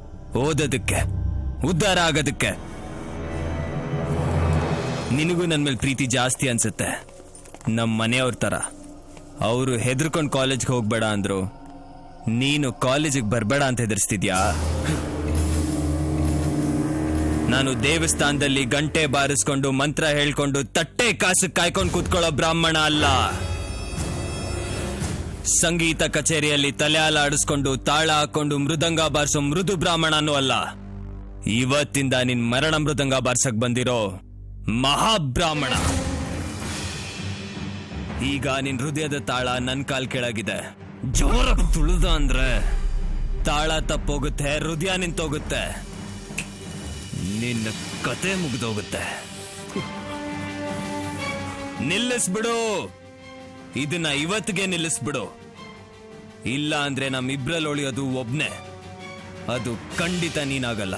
ಓದೋದಕ್ಕೆ ಉದ್ಧಾರ ಆಗೋದಕ್ಕೆ ನಿನಗೂ ನನ್ ಮೇಲೆ ಪ್ರೀತಿ ಜಾಸ್ತಿ ಅನ್ಸುತ್ತೆ ನಮ್ಮ ಮನೆಯವ್ರ ತರ ಅವರು ಹೆದರ್ಕೊಂಡು ಕಾಲೇಜ್ಗೆ ಹೋಗ್ಬೇಡ ಅಂದ್ರು ನೀನು ಕಾಲೇಜಿಗೆ ಬರಬೇಡ ಅಂತ ಹೆದರ್ಸ್ತಿದ್ಯಾ ನಾನು ದೇವಸ್ಥಾನದಲ್ಲಿ ಗಂಟೆ ಬಾರಿಸ್ಕೊಂಡು ಮಂತ್ರ ಹೇಳ್ಕೊಂಡು ತಟ್ಟೆ ಕಾಸು ಕಾಯ್ಕೊಂಡು ಕೂತ್ಕೊಳ್ಳೋ ಬ್ರಾಹ್ಮಣ ಅಲ್ಲ ಸಂಗೀತ ಕಚೇರಿಯಲ್ಲಿ ತಲೆ ಆಡಿಸ್ಕೊಂಡು ತಾಳ ಹಾಕೊಂಡು ಮೃದಂಗ ಬಾರಿಸೋ ಮೃದು ಬ್ರಾಹ್ಮಣನೂ ಅಲ್ಲ ಇವತ್ತಿಂದ ನಿನ್ ಮರಣ ಮೃದಂಗ ಬಾರ್ಸಕ್ ಬಂದಿರೋ ಮಹಾಬ್ರಾಹ್ಮಣ ಈಗ ನಿನ್ ಹೃದಯದ ತಾಳ ನನ್ ಕಾಲ್ ಕೆಳಗಿದೆ ಜೋರ ತುಳಿದ ಅಂದ್ರೆ ತಾಳ ತಪ್ಪೋಗುತ್ತೆ ಹೃದಯ ನಿಂತೋಗುತ್ತೆ ನಿನ್ನ ಕತೆ ಮುಗ್ದೋಗುತ್ತೆ ನಿಲ್ಲಿಸ್ಬಿಡು ಇದನ್ನ ಇವತ್ತಿಗೆ ನಿಲ್ಲಿಸ್ಬಿಡು ಇಲ್ಲ ಅಂದ್ರೆ ನಮ್ಮಿಬ್ರಲ್ಲಿ ಉಳಿಯೋದು ಒಬ್ನೇ ಅದು ಖಂಡಿತ ನೀನಾಗಲ್ಲ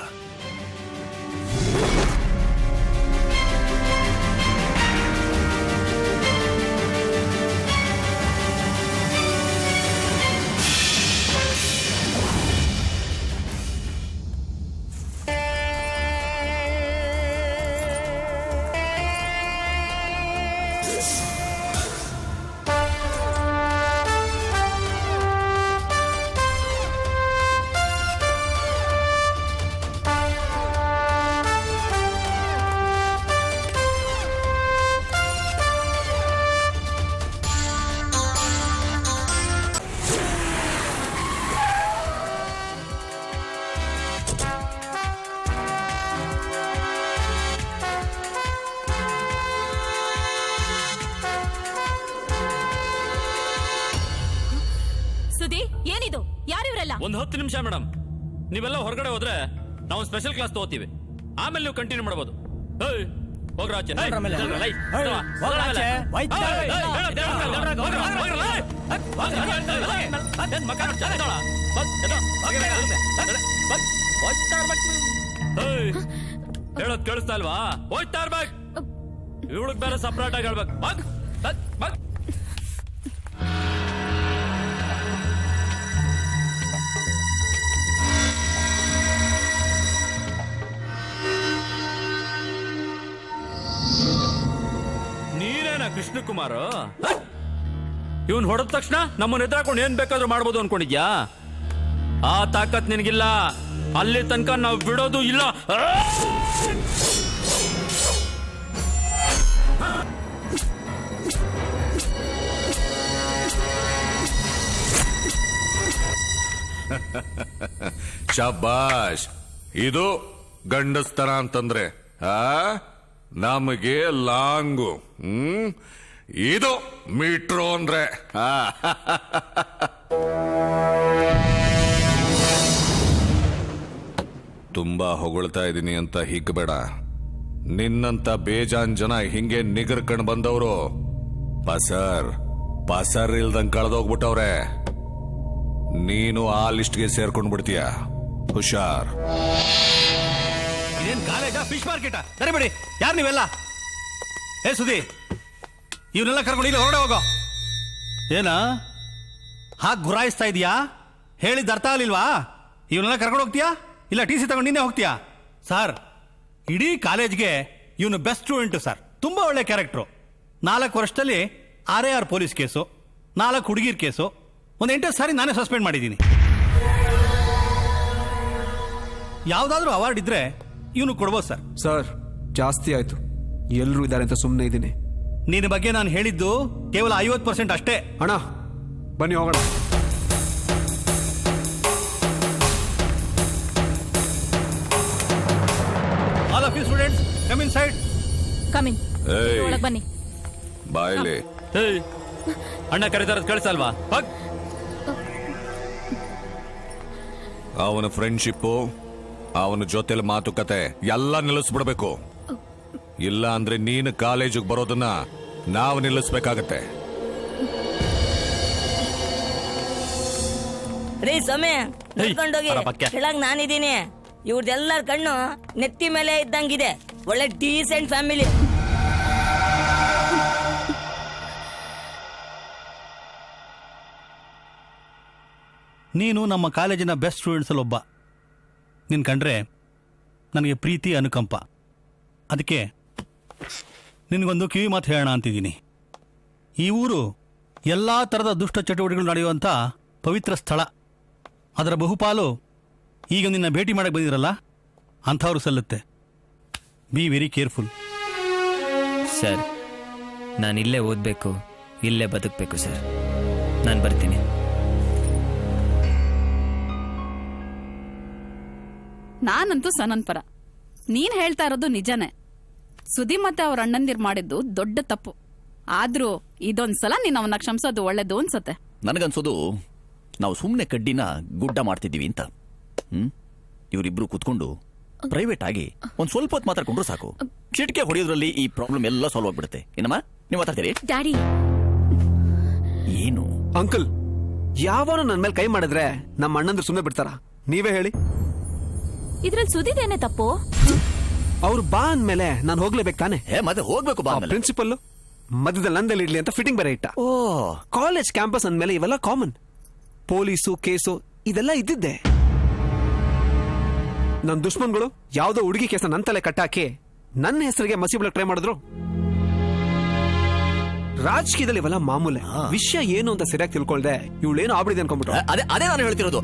ಒಂದು ಹತ್ತು ನಿಮಿಷ ಮೇಡಮ್ ನೀವೆಲ್ಲ ಹೊರಗಡೆ ಹೋದ್ರೆ ನಾವು ಸ್ಪೆಷಲ್ ಕ್ಲಾಸ್ ತಗೋತೀವಿ ಆಮೇಲೆ ನೀವು ಕಂಟಿನ್ಯೂ ಮಾಡ್ಬೋದು ಏಯ್, ಹೋಗ್ರ ಆಚೆ ಏಯ್, ಆಮೇಲೆ. ಜಲ್ದಿ, ಲೈ, ಏಯ್, ಜಲ್ದಿ, ಹೋಗ್ರ ಆಚೆ. ಏಯ್, ಹೋಯ್ತಾ? ಏಯ್, ಏಯ್, ಏಯ್, ದೇವ್ರ ಮೇಲೆ, ಹೋಗ್ರ, ಹೋಗ್ರ, ಹೋಗ್ರ, ಹೋಗ್ರ, ಏಯ್. ಏನ್ ಮಕ್ಕ ನೋಡ್ ಚೆನ್ನಾಗ್ ಎದ್ದೋಳ? ಬಗ್, ಎದ್ದೋ, ಬಗ್, ಬಗ್, ಬಗ್, ಹೋಯ್ತಾ ಇರ್ಬೇಕು ನೀವು. ಏಯ್, ಹೇಳೋದ್ ಕೇಳಿಸ್ತಾ ಇಲ್ವಾ ಹೋಯ್ತಾ ಇರ್ಬೇಕು ಇವಳಗ್ ಬೇರೆ ಸಪ್ರೇಟ್ ಆಗಿ ಹೇಳ್ಬೇಕು ಬಗ್ ಬಗ್ ಬಗ್ ನೀನೇನ ಕೃಷ್ಣಕುಮಾರ್ ಇವನ್ ಹೊಡೆದ ತಕ್ಷಣ ನಮ್ಮನ್ನ ಎದುರಾಕೊಂಡು ಏನ್ ಬೇಕಾದ್ರೂ ಮಾಡ್ಬೋದು ಅನ್ಕೊಂಡಿದ್ಯಾ ಆ ತಾಕತ್ ನಿನಗಿಲ್ಲ ಅಲ್ಲಿ ತನಕ ನಾವು ಬಿಡೋದು ಇಲ್ಲ ಆ! ಶಬಾಷ್ ಇದು ಗಂಡಸ್ತನ ಅಂತಂದ್ರೆ ಆ ನಮಗೆ ಲಾಂಗು ಹ್ಮ್ ಇದು ಮೀಟ್ರೋ ಅಂದ್ರೆ ಆ ತುಂಬಾ ಹೊಗಳ್ತಾ ಇದೀನಿ ಅಂತ ಹಿಗ್ಬೇಡ ನಿನ್ನಂತ ಬೇಜಾನ್ ಜನ ಹಿಂಗೆ ನಿಗರ್ಕಣ್ ಬಂದವರು ಪಸರ್ ಪಸರ್ ಇಲ್ದಂಗ್ ಕಳೆದೋಗ್ಬಿಟ್ಟವ್ರೆ ನೀನು ಆ ಲಿಸ್ಟ್ಗೆ ಸೇರ್ಕೊಂಡ್ ಬಿಡ್ತೀಯ ಹುಷಾರ್ ಇದೇನ್ ಕಾಲೇಜಾ ಫಿಶ್ ಮಾರ್ಕೆಟ್ ತರಬೇಡಿ ಯಾರು ನೀವೆಲ್ಲ ಏ ಸುದಿ ಇವನ್ನೆಲ್ಲ ಕರ್ಕೊಂಡು ಇಲ್ಲಿ ಹೊರಡೆ ಹೋಗೋ ಏನ ಹಾಗೆ ಗುರಾಯಿಸ್ತಾ ಇದೀಯಾ ಹೇಳಿದ ಅರ್ಥ ಆಗ್ಲಿಲ್ವಾ ಇವನ್ನೆಲ್ಲ ಕರ್ಕೊಂಡು ಹೋಗ್ತೀಯಾ ಇಲ್ಲ ಟಿ ಸಿ ತಗೊಂಡು ನೀನೇ ಹೋಗ್ತೀಯಾ ಸರ್ ಇಡೀ ಕಾಲೇಜ್ಗೆ ಇವನು ಬೆಸ್ಟ್ ಸ್ಟೂಡೆಂಟ್ ಸರ್ ತುಂಬಾ ಒಳ್ಳೆ ಕ್ಯಾರೆಕ್ಟ್ರು ನಾಲ್ಕು ವರ್ಷದಲ್ಲಿ R A R police case ನಾಲ್ಕು ಹುಡುಗಿರ್ ಕೇಸು ಒಂದು ಎಂಟು ಸಾರಿ ನಾನೇ ಸಸ್ಪೆಂಡ್ ಮಾಡಿದ್ದೀನಿ ಯಾವ್ದಾದ್ರೂ ಅವಾರ್ಡ್ ಇದ್ರೆ ಇವನು ಕೊಡ್ಬೋದು ಸರ್ ಸರ್ ಜಾಸ್ತಿ ಆಯ್ತು ಎಲ್ರೂ ಇದ್ದಾರೆ ಅಂತ ಸುಮ್ಮನೆ ಇದ್ದೀನಿ ನಿನ್ನ ಬಗ್ಗೆ ನಾನು ಹೇಳಿದ್ದು ಕೇವಲ ಐವತ್ತು ಪರ್ಸೆಂಟ್ ಅಷ್ಟೇ ಅಣ್ಣ ಬನ್ನಿ ಹೋಗೋಣ all of you students come inside come in ಏಯ್. ಒಳಗ್ ಬನ್ನಿ ಬಾಯ್ಲಿ ಏಯ್, ಅಣ್ಣ ಕರೀತಾರ ಕಳಿಸಲ್ವಾ ಬಗ್ ಅವನ ಫ್ರೆಂಡ್ಶಿಪ್ಪು ಅವನ ಜೊತೆಲಿ ಮಾತುಕತೆ ಎಲ್ಲ ನಿಲ್ಲಿಸ್ಬಿಡ್ಬೇಕು ಇಲ್ಲ ಅಂದ್ರೆ ನೀನು ಕಾಲೇಜಿಗೆ ಬರೋದನ್ನ ನಾವು ನಿಲ್ಲಿಸ್ಬೇಕಾಗತ್ತೆ ರೀ ಸೊಮ್ಮೆ ನೋಡ್ಕೊಂಡೋಗಿ ಬರ ಪಕ್ಕೆ. ಕೆಳಗ್ ನಾನಿದ್ದೀನಿ ಇವ್ರದೆಲ್ಲರ ಕಣ್ಣು ನೆತ್ತಿ ಮೇಲೆ ಇದ್ದಂಗಿದೆ ಒಳ್ಳೆ ಡೀಸೆಂಟ್ ಫ್ಯಾಮಿಲಿ ನೀನು ನಮ್ಮ ಕಾಲೇಜಿನ ಬೆಸ್ಟ್ ಸ್ಟೂಡೆಂಟ್ಸಲ್ಲಿ ಒಬ್ಬ ನಿನ್ ಕಂಡ್ರೆ ನನಗೆ ಪ್ರೀತಿ ಅನುಕಂಪ ಅದಕ್ಕೆ ನಿನಗೊಂದು ಕಿವಿ ಮಾತು ಹೇಳೋಣ ಅಂತಿದ್ದೀನಿ ಈ ಊರು ಎಲ್ಲ ಥರದ ದುಷ್ಟ ಚಟುವಟಿಕೆಗಳು ನಡೆಯುವಂಥ ಪವಿತ್ರ ಸ್ಥಳ ಅದರ ಬಹುಪಾಲು ಈಗ ನಿನ್ನ ಭೇಟಿ ಮಾಡಕ್ಕೆ ಬಂದಿರಲ್ಲ ಅಂಥವ್ರು ಸಲ್ಲುತ್ತೆ ಬಿ ವೆರಿ ಕೇರ್ಫುಲ್ ಸರ್ ನಾನು ಇಲ್ಲೇ ಓದಬೇಕು ಇಲ್ಲೇ ಬದುಕಬೇಕು ಸರ್ ನಾನು ಬರ್ತೀನಿ ನಾನಂತೂ ಸನನ್ ಪರ ನೀನ್ ಹೇಳ್ತಾ ಇರೋದು ನಿಜನೇ ಸುದಿ ಮತ್ತೆ ಅವ್ರ ಅಣ್ಣಂದಿರ್ ಮಾಡಿದ್ದು ದೊಡ್ಡ ತಪ್ಪು ಆದ್ರೂ ಇದೊಂದ್ಸಲ ನೀನ್ ಅವನ್ನ ಕ್ಷಮಿಸೋದು ಒಳ್ಳೇದು ಅನ್ಸತ್ತೆ ನನಗನ್ಸೋದು ನಾವು ಸುಮ್ಮನೆ ಕಡ್ಡಿನ ಗುಡ್ಡ ಮಾಡ್ತಿದ್ದೀವಿ ಅಂತ ಹ್ಮ್ ಇವರಿಬ್ರು ಕುತ್ಕೊಂಡು ಪ್ರೈವೇಟ್ ಆಗಿ ಒಂದ್ ಸ್ವಲ್ಪ ಹೊತ್ತು ಮಾತಾಡ್ಕೊಂಡ್ರು ಸಾಕು ಚಿಟಿಕೆ ಹೊಡೆಯೋದ್ರಲ್ಲಿ ಈ ಪ್ರಾಬ್ಲಮ್ ಎಲ್ಲ ಸಾಲ್ವ್ ಆಗ್ಬಿಡುತ್ತೆ ಏನಮ್ಮ ನೀವು ಮಾತಾಡ್ತೀರಿ ಡ್ಯಾಡಿ ಏನು ಅಂಕಲ್ ಯಾವನು ನನ್ನ ಮೇಲೆ ಕೈ ಮಾಡಿದ್ರೆ ನಮ್ಮ ಅಣ್ಣಂದ್ರು ಸುಮ್ಮನೆ ಬಿಡ್ತಾರ ನೀವೇ ಹೇಳಿ ಇದ್ರಲ್ಲಿ ಸುದಿದೇನೆ ತಪ್ಪು ಅವ್ರು ಬಾ ಅಂದ್ಮೇಲೆ ನಾನು ಹೋಗ್ಲೇಬೇಕು ತಾನೆ ಮತ್ತೆ ಹೋಗ್ಬೇಕು ಬಾ ಪ್ರಿನ್ಸಿಪಲ್ ಮಧ್ಯದಲ್ಲಿ ನಂದಲ್ಲಿ ಇಡ್ಲಿ ಅಂತ ಫಿಟ್ಟಿಂಗ್ ಬೇರೆ ಇಟ್ಟ ಓ ಕಾಲೇಜ್ ಕ್ಯಾಂಪಸ್ ಅಂದ್ಮೇಲೆ ಇವೆಲ್ಲ ಕಾಮನ್ ಪೊಲೀಸು ಕೇಸು ಇದೆಲ್ಲ ಇದ್ದಿದ್ದೆ ನನ್ನ ದುಶ್ಮನ್ಗಳು ಯಾವ್ದೋ ಹುಡುಗಿ ಕೇಸ ನನ್ನ ತಲೆ ಕಟ್ಟಾಕಿ ನನ್ನ ಹೆಸರಿಗೆ ಮಸಿ ಟ್ರೈ ಮಾಡಿದ್ರು ರಾಜಕೀಯದಲ್ಲಿ ಇವೆಲ್ಲ ಮಾಮೂಲೆ ವಿಷಯ ಏನು ಅಂತ ಸರಿಯಾಗಿ ತಿಳ್ಕೊಳ್ದೆ ಇವಳೇನು ಆಗ್ಬಿಡಿದೆ ಅನ್ಕೊಂಡ್ಬಿಟ್ರು ಅದೇ ಅದೇ ನಾನು ಹೇಳ್ತಿರೋದು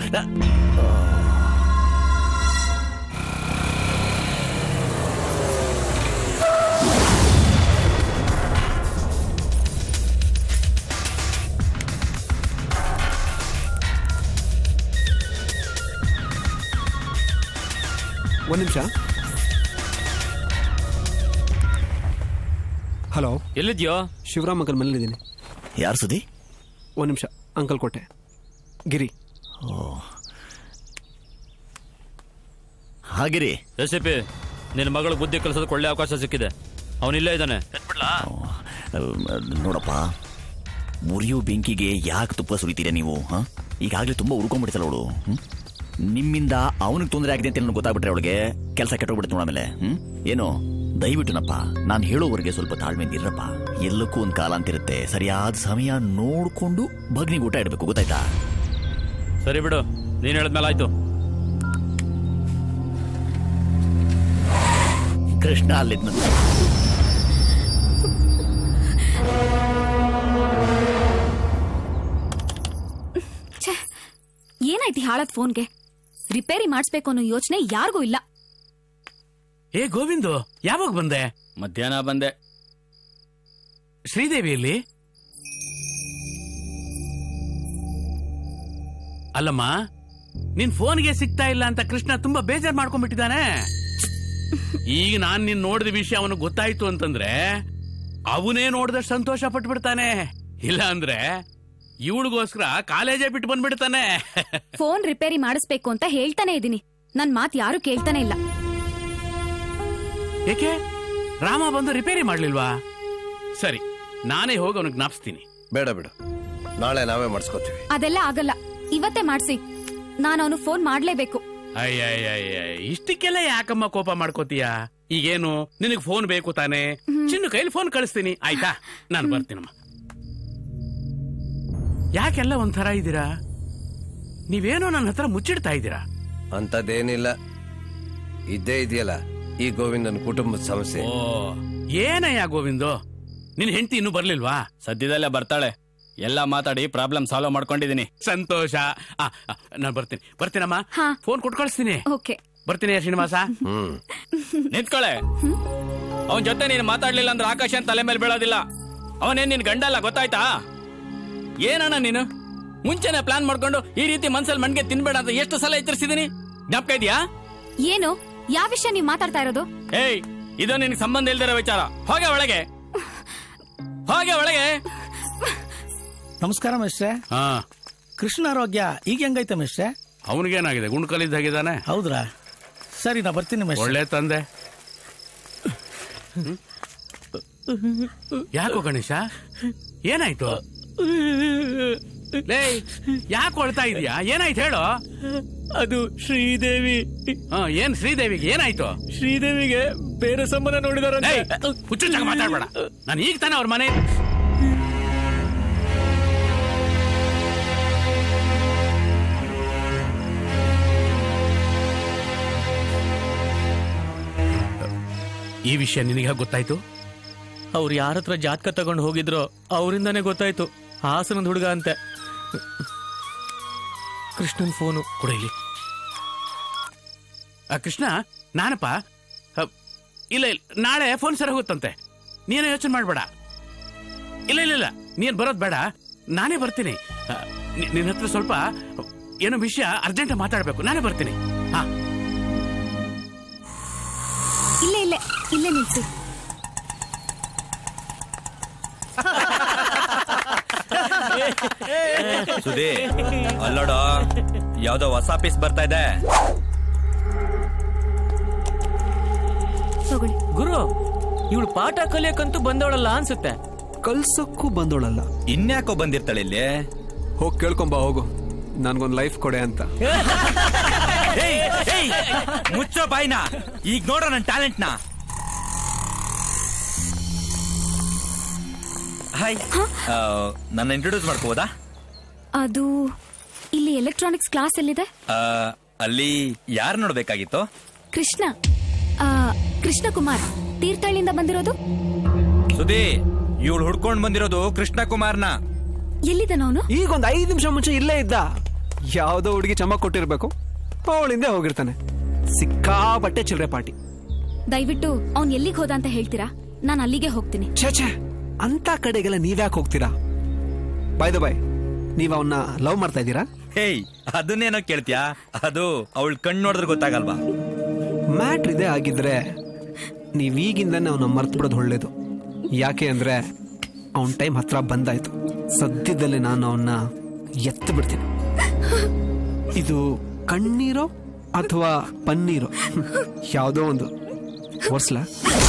ಒಂದ್ ನಿಮಿಷ ಹಲೋ ಎಲ್ಲಿದ್ಯೋ ಶಿವರಾಮ್ ಅಂಕಲ್ ಮನೇಲಿದ್ದೀನಿ ಯಾರು ಸುದಿ ಒಂದ್ ನಿಮಿಷ ಅಂಕಲ್ ಕೊಟ್ಟೆ ಗಿರಿ ಹಾಗಿರಿ ಎಸ್ ಸಿ ಪಿ ನಿನ್ನ ಮಗಳ ಬುದ್ಧಿ ಕಲಿಸೋದಕ್ಕೆ ಒಳ್ಳೆ ಅವಕಾಶ ಸಿಕ್ಕಿದೆ ಅವನಿಲ್ಲೇ ಇದ್ದಾನೆ ನೋಡಪ್ಪ ಉರಿಯೋ ಬೆಂಕಿಗೆ ಯಾಕೆ ತುಪ್ಪ ಸುರಿತೀರಾ ನೀವು ಹಾ ಈಗಾಗಲೇ ತುಂಬಾ ಉಳ್ಕೊಂಡ್ಬಿಡ್ತಲ್ಲ ಅವಳು ನಿಮ್ಮಿಂದ ಅವನಿಗೆ ತೊಂದರೆ ಆಗಿದೆ ಅಂತ ನನಗೆ ಗೊತ್ತಾಗ್ಬಿಟ್ರೆ ಅವಳಿಗೆ ಕೆಲಸ ಕೆಟ್ಟೋಗ್ಬಿಡುತ್ತೆ ನೋಡಮೇಲೆ ಹ್ಮ್ ಏನು ದಯವಿಟ್ಟುನಪ್ಪ ನಾನು ಹೇಳೋವರೆಗೆ ಸ್ವಲ್ಪ ತಾಳ್ಮೆಯಿಂದ ಇರಪ್ಪ ಎಲ್ಲಕ್ಕೂ ಒಂದು ಕಾಲ ಅಂತಿರುತ್ತೆ ಸರಿಯಾದ ಸಮಯ ನೋಡ್ಕೊಂಡು ಭಗ್ನಿಗೆ ಊಟ ಇಡಬೇಕು ಗೊತ್ತಾಯ್ತಾ ಸರಿ ಬಿಡು ನೀನ್ ಹೇಳಿದ್ಮೇಲೆ ಆಯ್ತು ಕೃಷ್ಣ ಅಲ್ಲಿದ್ನ ಛೆ, ಏನಾಯ್ತು ಈ ಹಾಳದ್ ಫೋನ್ಗೆ ರಿಪೇರಿ ಮಾಡಿಸ್ಬೇಕು ಅನ್ನೋ ಯೋಚನೆ ಯಾರಿಗೂ ಇಲ್ಲ ಏ ಗೋವಿಂದು ಯಾವಾಗ ಬಂದೆ ಮಧ್ಯಾಹ್ನ ಬಂದೆ ಶ್ರೀದೇವಿಯಲ್ಲಿ ಅಲ್ಲಮ್ಮ ನಿನ್ ಫೋನ್ಗೆ ಸಿಗ್ತಾ ಇಲ್ಲ ಅಂತ ಕೃಷ್ಣ ತುಂಬಾ ಬೇಜಾರ್ ಮಾಡ್ಕೊಂಡ್ಬಿಟ್ಟಿದ್ದಾನೆ ಈಗ ನಾನ್ ನಿನ್ ನೋಡಿದ ವಿಷಯ ಅವನಿಗೆ ಗೊತ್ತಾಯ್ತು ಅಂತಂದ್ರೆ ಅವನೇ ನೋಡಿದಷ್ಟು ಸಂತೋಷ ಪಟ್ಬಿಡ್ತಾನೆ ಇಲ್ಲ ಅಂದ್ರೆ ಇವಳಿಗೋಸ್ಕರ ಕಾಲೇಜೇ ಬಿಟ್ಟು ಬಂದ್ಬಿಡ್ತಾನೆ ಫೋನ್ ರಿಪೇರಿ ಮಾಡಿಸ್ಬೇಕು ಅಂತ ಹೇಳ್ತಾನೆ ಇದೀನಿ ನನ್ ಮಾತ್ ಯಾರು ಕೇಳ್ತಾನೆ ಇಲ್ಲ ಏಕೆ ರಾಮ ಬಂದು ರಿಪೇರಿ ಮಾಡ್ಲಿಲ್ವಾ ಸರಿ ನಾನೇ ಹೋಗಿ ಅವನಿಗೆ ಜ್ಞಾಪಿಸ್ತೀನಿ ಬೇಡ ಬಿಡು ನಾಳೆ ನಾವೇ ಮಾಡಿಸ್ಕೋತೀವಿ ಅದೆಲ್ಲ ಆಗಲ್ಲ ಇವತ್ತೇ ಮಾಡ್ಸಿ ನಾನು ಅವನು ಫೋನ್ ಮಾಡ್ಲೇಬೇಕು ಅಯ್ಯಯ್ಯಯ್ಯ ಇಷ್ಟಕ್ಕೆಲ್ಲ ಯಾಕಮ್ಮ ಕೋಪ ಮಾಡ್ಕೋತೀಯ ಈಗೇನು ನಿನಗ್ ಫೋನ್ ಬೇಕು ತಾನೆ ಚಿನ್ನು ಕೈಲಿ ಫೋನ್ ಕಳಿಸ್ತೀನಿ ಆಯ್ತಾ ನಾನು ಬರ್ತೀನಮ್ಮ ಯಾಕೆಲ್ಲ ಒಂಥರ ಇದ್ದೀರಾ ನೀವೇನೋ ನನ್ನ ಹತ್ರ ಮುಚ್ಚಿಡ್ತಾ ಇದ್ದೀರಾ ಅಂತದೇನಿಲ್ಲ ಇದ್ದೇ ಇದೆಯಲ್ಲ ಈ ಗೋವಿಂದನ ಕುಟುಂಬದ ಸಮಸ್ಯೆ ಓ ಏನಯ್ಯ ಗೋವಿಂದು ನಿನ್ ಹೆಂಡತಿ ಇನ್ನೂ ಬರ್ಲಿಲ್ವಾ ಸದ್ಯದಲ್ಲೇ ಬರ್ತಾಳೆ ಎಲ್ಲ ಮಾತಾಡಿ ಪ್ರಾಬ್ಲಮ್ ಸಾಲ್ವ್ ಮಾಡ್ಕೊಂಡಿದೀನಿ ಸಂತೋಷ ನಾನು ಬರ್ತೀನಿ ಬರ್ತೀನಮ್ಮ ಫೋನ್ ಕೊಟ್ಟು ಕಳಿಸ್ತೀನಿ ಓಕೆ ಬರ್ತೀನಿ ಶ್ರೀನಿವಾಸ ನಿಂತ್ಕೊಳೆ ಅವನ್ ಜೊತೆ ನೀನು ಮಾತಾಡ್ಲಿಲ್ಲ ಅಂದ್ರೆ ಆಕಾಶ ಅಂತ ತಲೆ ಮೇಲೆ ಬೀಳೋದಿಲ್ಲ ಅವನೇನ್ ನಿನ್ ಗಂಡಲ್ಲ ಗೊತ್ತಾಯ್ತಾ ಏನಣ್ಣ ನೀನು ಮುಂಚೆನೆ ಪ್ಲಾನ್ ಮಾಡ್ಕೊಂಡು ಈ ರೀತಿ ಮನ್ಸಲ್ಲಿ ಮಣ್ಗೆ ತಿನ್ಬೇಡ ಅಂತ ಎಷ್ಟು ಸಲ ಎಚ್ಚರಿಸಿದೀನಿ ಜ್ಞಾಪಕ ಇದೆಯಾ ಏನು ಯಾವ ವಿಷಯ ನೀವ್ ಮಾತಾಡ್ತಾ ಇರೋದು ಏಯ್ ಇದು ನಿನ್ಗೆ ಸಂಬಂಧ ಇಲ್ದಿರೋ ವಿಚಾರ ಹೋಗೆ ಒಳಗೆ ಹೋಗೆ ಒಳಗೆ ನಮಸ್ಕಾರ ಮಿಸ್ಟ್ರೆ ಹಾ ಕೃಷ್ಣ ಆರೋಗ್ಯ ಈಗ ಹೆಂಗೈತೆ ಮಿಸ್ಟ್ರೆ ಅವನಿಗೇನಾಗಿದೆ ಗುಂಡ್ಕಲಿದ್ದಾಗಿದ್ದಾನೆ ಹೌದ್ರಾ ಸರಿ ನಾ ಬರ್ತೀನಿ ಮಿಸ್ಟ್ರೆ ಒಳ್ಳೆ ತಂದೆ ಯಾಕೋ ಗಣೇಶ ಏನಾಯ್ತು ಲೇ ಯಾಕೆ ಹೊಳ್ತಾ ಇದೀಯಾ ಏನಾಯ್ತು ಹೇಳು ಅದು ಶ್ರೀದೇವಿ ಹಾ ಏನ್ ಶ್ರೀದೇವಿಗೆ ಏನಾಯ್ತು ಶ್ರೀದೇವಿಗೆ ಬೇರೆ ಸಂಬಂಧ ನೋಡಿದಾರ ಹುಚ್ಚು ಜಾಗ ಮಾತಾಡ್ಬೇಡ ನಾನು ಈಗ ತಾನೇ ಅವ್ರ ಮನೆ ಈ ವಿಷಯ ನಿನಗೆ ಹೇಗ್ ಗೊತ್ತಾಯ್ತು ಅವ್ರು ಯಾರ ಹತ್ರ ಜಾತಕ ತಗೊಂಡು ಹೋಗಿದ್ರೋ ಅವರಿಂದಾನೇ ಗೊತ್ತಾಯ್ತು ಹಾಸನದ ಹುಡುಗ ಅಂತೆ ಕೃಷ್ಣನ್ ಫೋನು ಕೊಡ ಇಲ್ಲಿ ಆ, ಕೃಷ್ಣ ನಾನಪ್ಪ ಅ, ಇಲ್ಲ ಇಲ್ಲ ನಾಳೆ ಫೋನ್ ಸರಿ ಹೋಗುತ್ತಂತೆ ನೀನು ಯೋಚನೆ ಮಾಡಬೇಡ ಇಲ್ಲ ಇಲ್ಲ ಇಲ್ಲ ನೀನ್ ಬರೋದ್ ಬೇಡ ನಾನೇ ಬರ್ತೀನಿ ಅ, ನಿ- ನಿನ್ ಹತ್ರ ಸ್ವಲ್ಪ ಏನೋ ವಿಷಯ ಅರ್ಜೆಂಟ್ ಮಾತಾಡ್ಬೇಕು ನಾನೇ ಬರ್ತೀನಿ ಹಾ ಇಲ್ಲೇ ಇಲ್ಲೇ ಇಲ್ಲೇ ನಿಲ್ಸಿ ಸುದಿ ಅಲ್ಲೋಡ ಯಾವ್ದೋ ಹೊಸ ಪೀಸ್ ಬರ್ತಾ ಇದೆ ತಗೊಳ್ಳಿ ಗುರು ಇವಳು ಪಾಠ ಕಲಿಯಕ್ಕಂತೂ ಬಂದವಳಲ್ಲ ಅನ್ಸುತ್ತೆ ಕಲ್ಸಕ್ಕೂ ಬಂದೋಳಲ್ಲ ಇನ್ಯಾಕೋ ಬಂದಿರ್ತಾಳೆ ಇಲ್ಲಿ ಹೋಗಿ ಕೇಳ್ಕೊಂಬ ಹೋಗು ನನ್ಗೊಂದ್ ಲೈಫ್ ಕೊಡೆ ಅಂತ ಏಯ್, ಏಯ್, ಮುಚ್ಚೋ ಬಾಯ್ನ ಈಗ ನೋಡೋ ನನ್ನ ಟ್ಯಾಲೆಂಟ್ನ ಹಾಯ್ ನನ್ನ ಇಂಟ್ರೊಡ್ಯೂಸ್ ಮಾಡ್ಕೋಬೋದಾ ಅದು ಇಲ್ಲಿ ಎಲೆಕ್ಟ್ರಾನಿಕ್ಸ್ ಕ್ಲಾಸ್ ಎಲ್ಲಿದೆ ಆ, ಅಲ್ಲಿ ಯಾರು ನೋಡ್ಬೇಕಾಗಿತ್ತು ಕೃಷ್ಣ ಆ, ಕೃಷ್ಣ ಕುಮಾರ್ ತೀರ್ಥಹಳ್ಳಿಯಿಂದ ಬಂದಿರೋದು ಸುದಿ ಇವಳು ಹುಡ್ಕೊಂಡ್ ಬಂದಿರೋದು ಕೃಷ್ಣ ಕುಮಾರ್ನ ಎಲ್ಲಿದ್ದಾನ ಅವನು ಈಗ ಒಂದ್ ಐದ್ ನಿಮಿಷ ಮುಂಚೆ ಇಲ್ಲೇ ಇದ್ದ ಯಾವ್ದೋ ಹುಡುಗಿ ಚಮಕ್ ಕೊಟ್ಟಿರ್ಬೇಕು ಅವಳಿಂದ ಹೋಗಿರ್ತಾನೆ ಸಿಕ್ಕಾಪಟ್ಟೆ ಚಿಲ್ಲರೆ ಪಾರ್ಟಿ ದಯವಿಟ್ಟು ಅವ್ನ್ ಎಲ್ಲಿಗೆ ಹೋದ ಅಂತ ಹೇಳ್ತೀರಾ ನಾನು ಅಲ್ಲಿಗೆ ಹೋಗ್ತೀನಿ ಛೇ ಛೇ ಅಂತ ಕಡೆಗೆಲ್ಲ ನೀವ್ಯಾಕೆ ಹೋಗ್ತೀರಾ ಬಾಯ್ದು ಬಾಯ್ ನೀವ್ ಅವನ್ನ ಲವ್ ಮಾಡ್ತಾ ಇದ್ದೀರಾ ಹೇಯ್ ಅದನ್ನೇನೋ ಕೇಳ್ತ್ಯಾ ಅದು ಅವಳ ಕಣ್ ನೋಡಿದ್ರೆ ಗೊತ್ತಾಗಲ್ವಾ ಮ್ಯಾಟ್ರ್ ಇದೇ ಆಗಿದ್ರೆ ನೀವ್ ಈಗಿಂದನೇ ಅವನ್ನ ಮರ್ತು ಬಿಡೋದು ಒಳ್ಳೇದು ಯಾಕೆ ಅಂದ್ರೆ ಅವನ ಟೈಮ್ ಹತ್ರ ಬಂದಾಯ್ತು ಸದ್ಯದಲ್ಲೇ ನಾನು ಅವನ್ನ ಎತ್ತು ಬಿಡ್ತೀನಿ ಇದು ಕಣ್ಣೀರೋ ಅಥವಾ ಪನ್ನೀರು ಯಾವುದೋ ಒಂದು ಒರ್ಸ್ಲಾ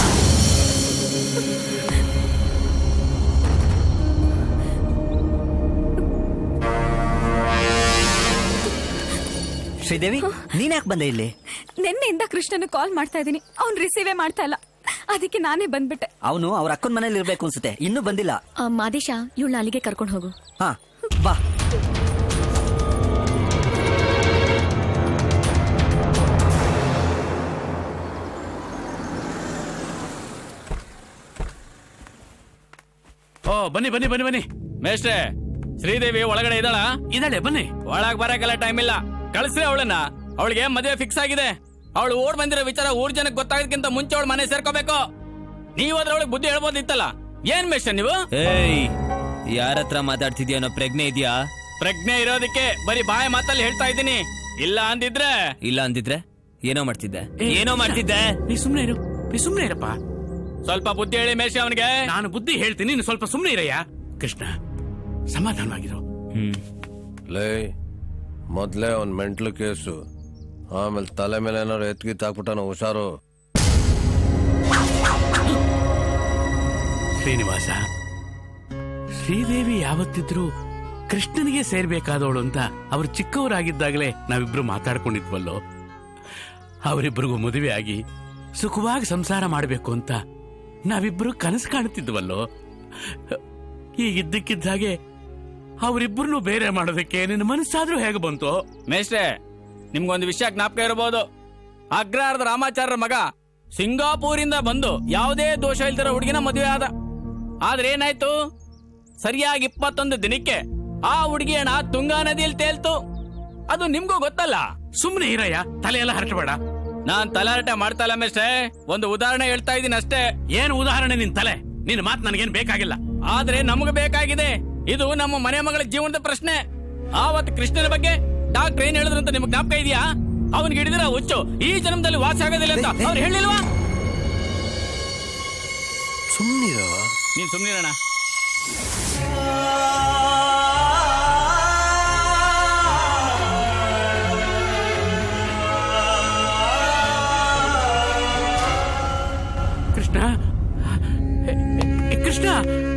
ಶ್ರೀದೇವಿ ನೀನ್ ಯಾಕೆ ಬಂದೆ ಇಲ್ಲಿ ನಿನ್ನೆಯಿಂದ ಕೃಷ್ಣನ ಕಾಲ್ ಮಾಡ್ತಾ ಇದ್ದೀನಿ ಅವ್ನ್ ರಿಸೀವೇ ಮಾಡ್ತಾ ಇಲ್ಲ ಅದಕ್ಕೆ ನಾನೇ ಬಂದ್ಬಿಟ್ಟೆ ಅವನು ಅವ್ರ ಅಕ್ಕನ ಮನೇಲಿ ಇರ್ಬೇಕು ಅನ್ಸುತ್ತೆ ಇನ್ನೂ ಬಂದಿಲ್ಲ ಮಾದೇಶ ಇವಳನ್ನ ಅಲ್ಲಿಗೆ ಕರ್ಕೊಂಡು ಹೋಗು ಹಾ ಬಾ ಓ ಬನ್ನಿ ಬನ್ನಿ ಬನ್ನಿ ಬನ್ನಿ ಮೇಷ್ಟ್ರೆ ಶ್ರೀದೇವಿ ಒಳಗಡೆ ಇದ್ದಾಳ ಇದ್ದಾಳೆ ಬನ್ನಿ ಒಳಗ್ ಬರಕ್ಕೆಲ್ಲ ಟೈಮ್ ಇಲ್ಲ ಕಳಿಸ್ರಿ ಅವಳನ್ನ ಅವಳಿಗೆ ಮದುವೆ ಫಿಕ್ಸ್ ಆಗಿದೆ ಅವಳು ಓಡ್ ಬಂದಿರೋ ವಿಚಾರ ಊರ್ ಜನಕ್ಕೆ ಗೊತ್ತಾಗೋದಕ್ಕಿಂತ ಮುಂಚೆ ಅವಳು ಮನೆ ಸೇರ್ಕೋಬೇಕು ನೀವು ಅದ್ರ ಅವಳಿಗೆ ಬುದ್ಧಿ ಹೇಳ್ಬೋದಿತ್ತಲ್ಲ ಏನ್ ಮೇಷ್ಟ್ರೆ ನೀವು ಏಯ್ ಯಾರ ಹತ್ರ ಮಾತಾಡ್ತಿದ್ಯಾ ಅನ್ನೋ ಪ್ರಜ್ಞೆ ಇದೆಯಾ ಪ್ರಜ್ಞೆ ಇರೋದಕ್ಕೆ ಬರೀ ಬಾಯಿ ಮಾತಲ್ಲಿ ಹೇಳ್ತಾ ಇದ್ದೀನಿ ಇಲ್ಲ ಅಂದಿದ್ರೆ ಇಲ್ಲ ಅಂದಿದ್ರೆ ಏನೋ ಮಾಡ್ತಿದ್ದೆ ಏನೋ ಮಾಡ್ತಿದ್ದೆ ನೀ ಸುಮ್ನೆ ಇರು ನೀ ಸುಮ್ನೆ ಇರಪ್ಪ ಸ್ವಲ್ಪ ಬುದ್ಧಿ ಹೇಳಿ ಮೇಷ ಅವನಿಗೆ ನಾನು ಬುದ್ಧಿ ಹೇಳ್ತೀನಿ ನೀನು ಸ್ವಲ್ಪ ಸುಮ್ನೆ ಇರಯ್ಯ ಕೃಷ್ಣ ಸಮಾಧಾನವಾಗಿರು ಲೇ ಮೊದ್ಲೇ ಅವ್ನ್ ಮೆಂಟ್ಲು ಕೇಸು ಆಮೇಲೆ ತಲೆ ಮೇಲೆ ಏನಾರು ಎತ್ಗಿತ್ ಹಾಕ್ಬಿಟ್ಟಾನ ಹುಷಾರು ಶ್ರೀನಿವಾಸ ಶ್ರೀದೇವಿ ಯಾವತ್ತಿದ್ರು ಕೃಷ್ಣನಿಗೆ ಸೇರ್ಬೇಕಾದವಳು ಅಂತ ಅವ್ರು ಚಿಕ್ಕವರಾಗಿದ್ದಾಗಲೇ ನಾವಿಬ್ರು ಮಾತಾಡ್ಕೊಂಡಿದ್ವಲ್ಲೋ ಅವರಿಬ್ಬರಿಗೂ ಮದುವೆ ಆಗಿ ಸುಖವಾಗಿ ಸಂಸಾರ ಮಾಡಬೇಕು ಅಂತ ನಾವಿಬ್ರು ಕನಸು ಕಾಣುತ್ತಿದ್ವಲ್ಲೋ ಈಗ ಇದ್ದಕ್ಕಿದ್ದ ಹಾಗೆ ಅವರಿಬ್ಬರನ್ನು ಬೇರೆ ಮಾಡೋದಕ್ಕೆ ನಿನ್ನ ಮನಸ್ಸಾದ್ರೂ ಹೇಗೆ ಬಂತು ಮೇಷ್ಟ್ರೆ ನಿಮ್ಗೊಂದು ವಿಷಯ ಜ್ಞಾಪಕ ಇರಬಹುದು ಅಗ್ರಹಾರದ ರಾಮಾಚಾರ್ಯರ ಮಗ ಸಿಂಗಾಪೂರಿಂದ ಬಂದು ಯಾವುದೇ ದೋಷ ಇಲ್ದಿರೋ ಹುಡುಗಿನ ಮದುವೆ ಆದ ಆದ್ರೆ ಏನಾಯ್ತು ಸರಿಯಾಗಿ ಇಪ್ಪತ್ತೊಂದು ದಿನಕ್ಕೆ ಆ ಹುಡುಗಿ ಹಣ ತುಂಗಾ ನದಿಯಲ್ಲಿ ತೇಲ್ತು ಅದು ನಿಮ್ಗೂ ಗೊತ್ತಲ್ಲ ಸುಮ್ನೆ ಇರಯ್ಯ ತಲೆ ಎಲ್ಲ ಹರಟಬೇಡ ನಾನ್ ತಲೆ ಹರಟೆ ಮಾಡ್ತಾ ಇಲ್ಲ ಮೇಷ್ಟ್ರೆ ಒಂದು ಉದಾಹರಣೆ ಹೇಳ್ತಾ ಇದ್ದೀನಿ ಅಷ್ಟೇ ಏನು ಉದಾಹರಣೆ ನಿನ್ ತಲೆ ನಿನ್ ಮಾತು ನನಗೇನ್ ಬೇಕಾಗಿಲ್ಲ ಆದ್ರೆ ನಮಗ್ ಬೇಕಾಗಿದೆ ಇದು ನಮ್ಮ ಮನೆ ಮಗಳ ಜೀವನದ ಪ್ರಶ್ನೆ ಆವತ್ತು ಕೃಷ್ಣನ ಬಗ್ಗೆ ಡಾಕ್ಟರ್ ಏನ್ ಹೇಳಿದ್ರು ಅಂತ ನಿಮ್ಗೆ ಜ್ಞಾಪಕ ಇದೆಯಾ ಅವನ್ಗೆ ಹಿಡಿದಿರ ಹುಚ್ಚು ಈ ಜನ್ಮದಲ್ಲಿ ವಾಸಿ ಆಗೋದಿಲ್ಲ ಅಂತ ಅವ್ರು ಹೇಳಿಲ್ವಾ ಸುಮ್ಮನಿರೋ ನೀನ್ ಸುಮ್ನಿರಣ ಕೃಷ್ಣ ಏ, ಏ, ಕೃಷ್ಣ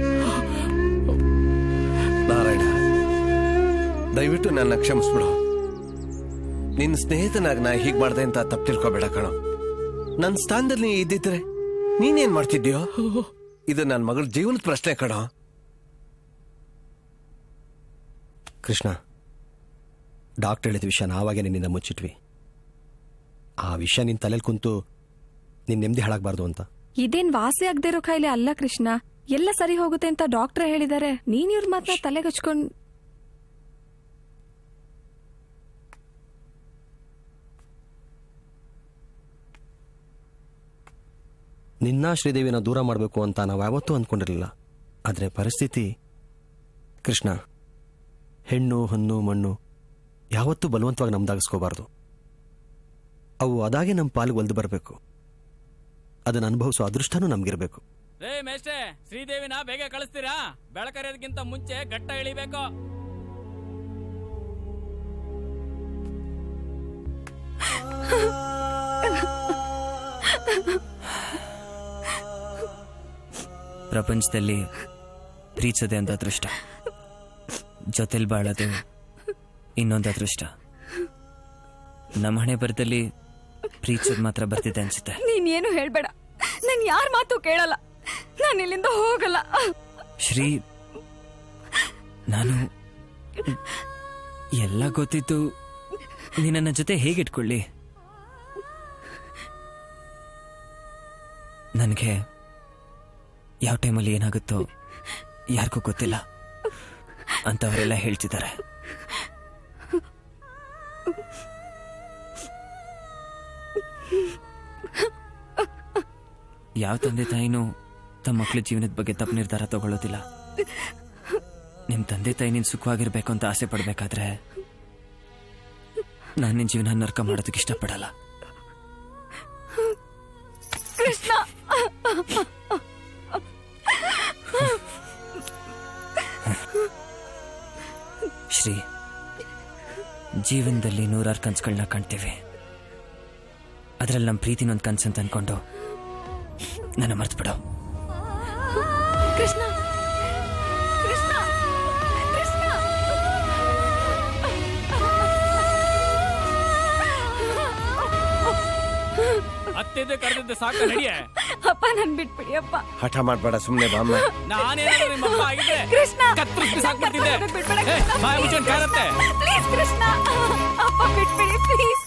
ನಾರಾಯಣ ದಯವಿಟ್ಟು ನನ್ನ ಕ್ಷಮಿಸ್ಬಿಡು ನಿನ್ನ ಸ್ನೇಹಿತನಾಗ ನಾ ಹೀಗ್ ಮಾಡ್ದೆ ಅಂತ ತಪ್ಪು ತಿಳ್ಕೊಬೇಡ ಕಣೋ ನನ್ನ ಸ್ಥಾನದಲ್ಲಿ ನೀ ಇದ್ದಿದ್ರೆ ನೀನೇನ್ ಮಾಡ್ತಿದ್ಯೋ ಇದು ನನ್ನ ಮಗಳ ಜೀವನದ ಪ್ರಶ್ನೆ ಕಣೋ ಕೃಷ್ಣ ಡಾಕ್ಟರ್ ಹೇಳಿದ ವಿಷಯ ನಾವಾಗೆ ನಿನ್ನಿಂದ ಮುಚ್ಚಿಟ್ವಿ ಆ ವಿಷಯ ನಿನ್ನ ತಲೆಯಲ್ಲಿ ಕುಂತು ನಿನ್ನ ನೆಮ್ಮದಿ ಹಾಳಾಗಬಾರ್ದು ಅಂತ ಇದೇನ್ ವಾಸಿ ಆಗದೆ ಇರೋ ಕಾಯಿಲೆ ಅಲ್ಲ ಕೃಷ್ಣ ಎಲ್ಲ ಸರಿ ಹೋಗುತ್ತೆ ಅಂತ ಡಾಕ್ಟರ್ ಹೇಳಿದ್ದಾರೆ ನೀನ್ ಇವ್ರ ಮಾತ್ರ ತಲೆಗೆ ಹಚ್ಕೊಂಡ್ ನಿನ್ನ ಶ್ರೀದೇವಿನ ದೂರ ಮಾಡಬೇಕು ಅಂತ ನಾವು ಯಾವತ್ತೂ ಅಂದ್ಕೊಂಡಿರಲಿಲ್ಲ ಆದರೆ ಪರಿಸ್ಥಿತಿ ಕೃಷ್ಣ ಹೆಣ್ಣು ಹಣ್ಣು ಮಣ್ಣು ಯಾವತ್ತೂ ಬಲವಂತವಾಗಿ ನಮ್ದಾಗಿಸ್ಕೋಬಾರ್ದು ಅವು ಅದಾಗೆ ನಮ್ಮ ಪಾಲಿಗೆ ಒಲ್ದು ಬರಬೇಕು ಅದನ್ನು ಅನುಭವಿಸೋ ಅದೃಷ್ಟನೂ ನಮಗಿರಬೇಕು ರೇ ಮೇಷ್ಟ್ರೆ ಶ್ರೀದೇವಿನ ಬೇಗ ಕಳಿಸ್ತೀರಾ ಬೆಳಕರಿಯೋದಕ್ಕಿಂತ ಮುಂಚೆ ಗಟ್ಟ ಇಳಿಬೇಕು ಪ್ರಪಂಚದಲ್ಲಿ ಪ್ರೀತಿಸೋದೆ ಒಂದು ಅದೃಷ್ಟ ಜೊತೆಲಿ ಬಾಳೋದು ಇನ್ನೊಂದು ಅದೃಷ್ಟ ನಮ್ಮ ಹಣೆ ಬರದಲ್ಲಿ ಪ್ರೀತಿಸೋದು ಮಾತ್ರ ಬರ್ತಿದೆ ಅನ್ಸುತ್ತೆ ನೀನ್ ಏನು ಹೇಳ್ಬೇಡ ನಾನ್ ಯಾರ ಮಾತು ಕೇಳಲ್ಲ ನಾನು ಇಲ್ಲಿಂದ ಹೋಗಲ್ಲ ಶ್ರೀ ನಾನು ಎಲ್ಲ ಗೊತ್ತಿದ್ದು ನೀ ನನ್ನ ಜೊತೆ ಹೇಗಿಟ್ಕೊಳ್ಳಿ ನನಗೆ ಯಾವ ಟೈಮಲ್ಲಿ ಏನಾಗುತ್ತೋ ಯಾರಿಗೂ ಗೊತ್ತಿಲ್ಲ ಅಂತವರೆಲ್ಲ ಹೇಳ್ತಿದ್ದಾರೆ ಯಾವ ತಂದೆ ತಾಯಿನೂ ತಮ್ಮ ಮಕ್ಕಳ ಜೀವನದ ಬಗ್ಗೆ ತಪ್ಪು ನಿರ್ಧಾರ ತಗೊಳ್ಳೋದಿಲ್ಲ ನಿಮ್ ತಂದೆ ತಾಯಿ ನೀನ್ ಸುಖವಾಗಿರ್ಬೇಕು ಅಂತ ಆಸೆ ಪಡ್ಬೇಕಾದ್ರೆ ನಾನು ನಿನ್ ಜೀವನ ನರ್ಕ ಮಾಡೋದಕ್ಕೆ ಇಷ್ಟಪಡಲ್ಲ ಕೃಷ್ಣ ಶ್ರೀ ಜೀವನದಲ್ಲಿ ನೂರಾರು ಕನ್ಸುಗಳನ್ನ ಕಾಣ್ತೀವಿ ಅದ್ರಲ್ಲಿ ನಮ್ಮ ಪ್ರೀತಿನ ಒಂದು ಕನ್ಸು ಅಂತ ಅನ್ಕೊಂಡು ನನ್ನ ಮರ್ತು ಬಿಡು ಕೃಷ್ಣ ಕೃಷ್ಣ ಕೃಷ್ಣ ಅತ್ತಿದ್ದೆ ಕರೆದಿದ್ದೆ ಸಾಕು ನಡಿಯೇ ಅಪ್ಪ ನನ್ ಬಿಟ್ಬಿಡಿ ಅಪ್ಪ ಹಠ ಮಾಡ್ಬೇಡ ಸುಮ್ನೆ ಬಾಮ್ಮ ನಾನೇನಾದ್ರು ನಿಮ್ಮ ಅಪ್ಪ ಆಗಿದ್ದೆ ಕೃಷ್ಣ ಕತ್ತರಿಸಿ ಸಾಕ್ಬಿಡ್ತಿದ್ದೆ ಕರ್ಕೊಂಡು ಬಿಟ್ಬಿಡ ಏ, ಬಾಯಿ ಮುಚ್ಕೊಂಡು ಕಾರತ್ತೆ ಪ್ಲೀಸ್ ಕೃಷ್ಣ ಅಪ್ಪ ಬಿಟ್ಬಿಡಿ ಪ್ಲೀಸ್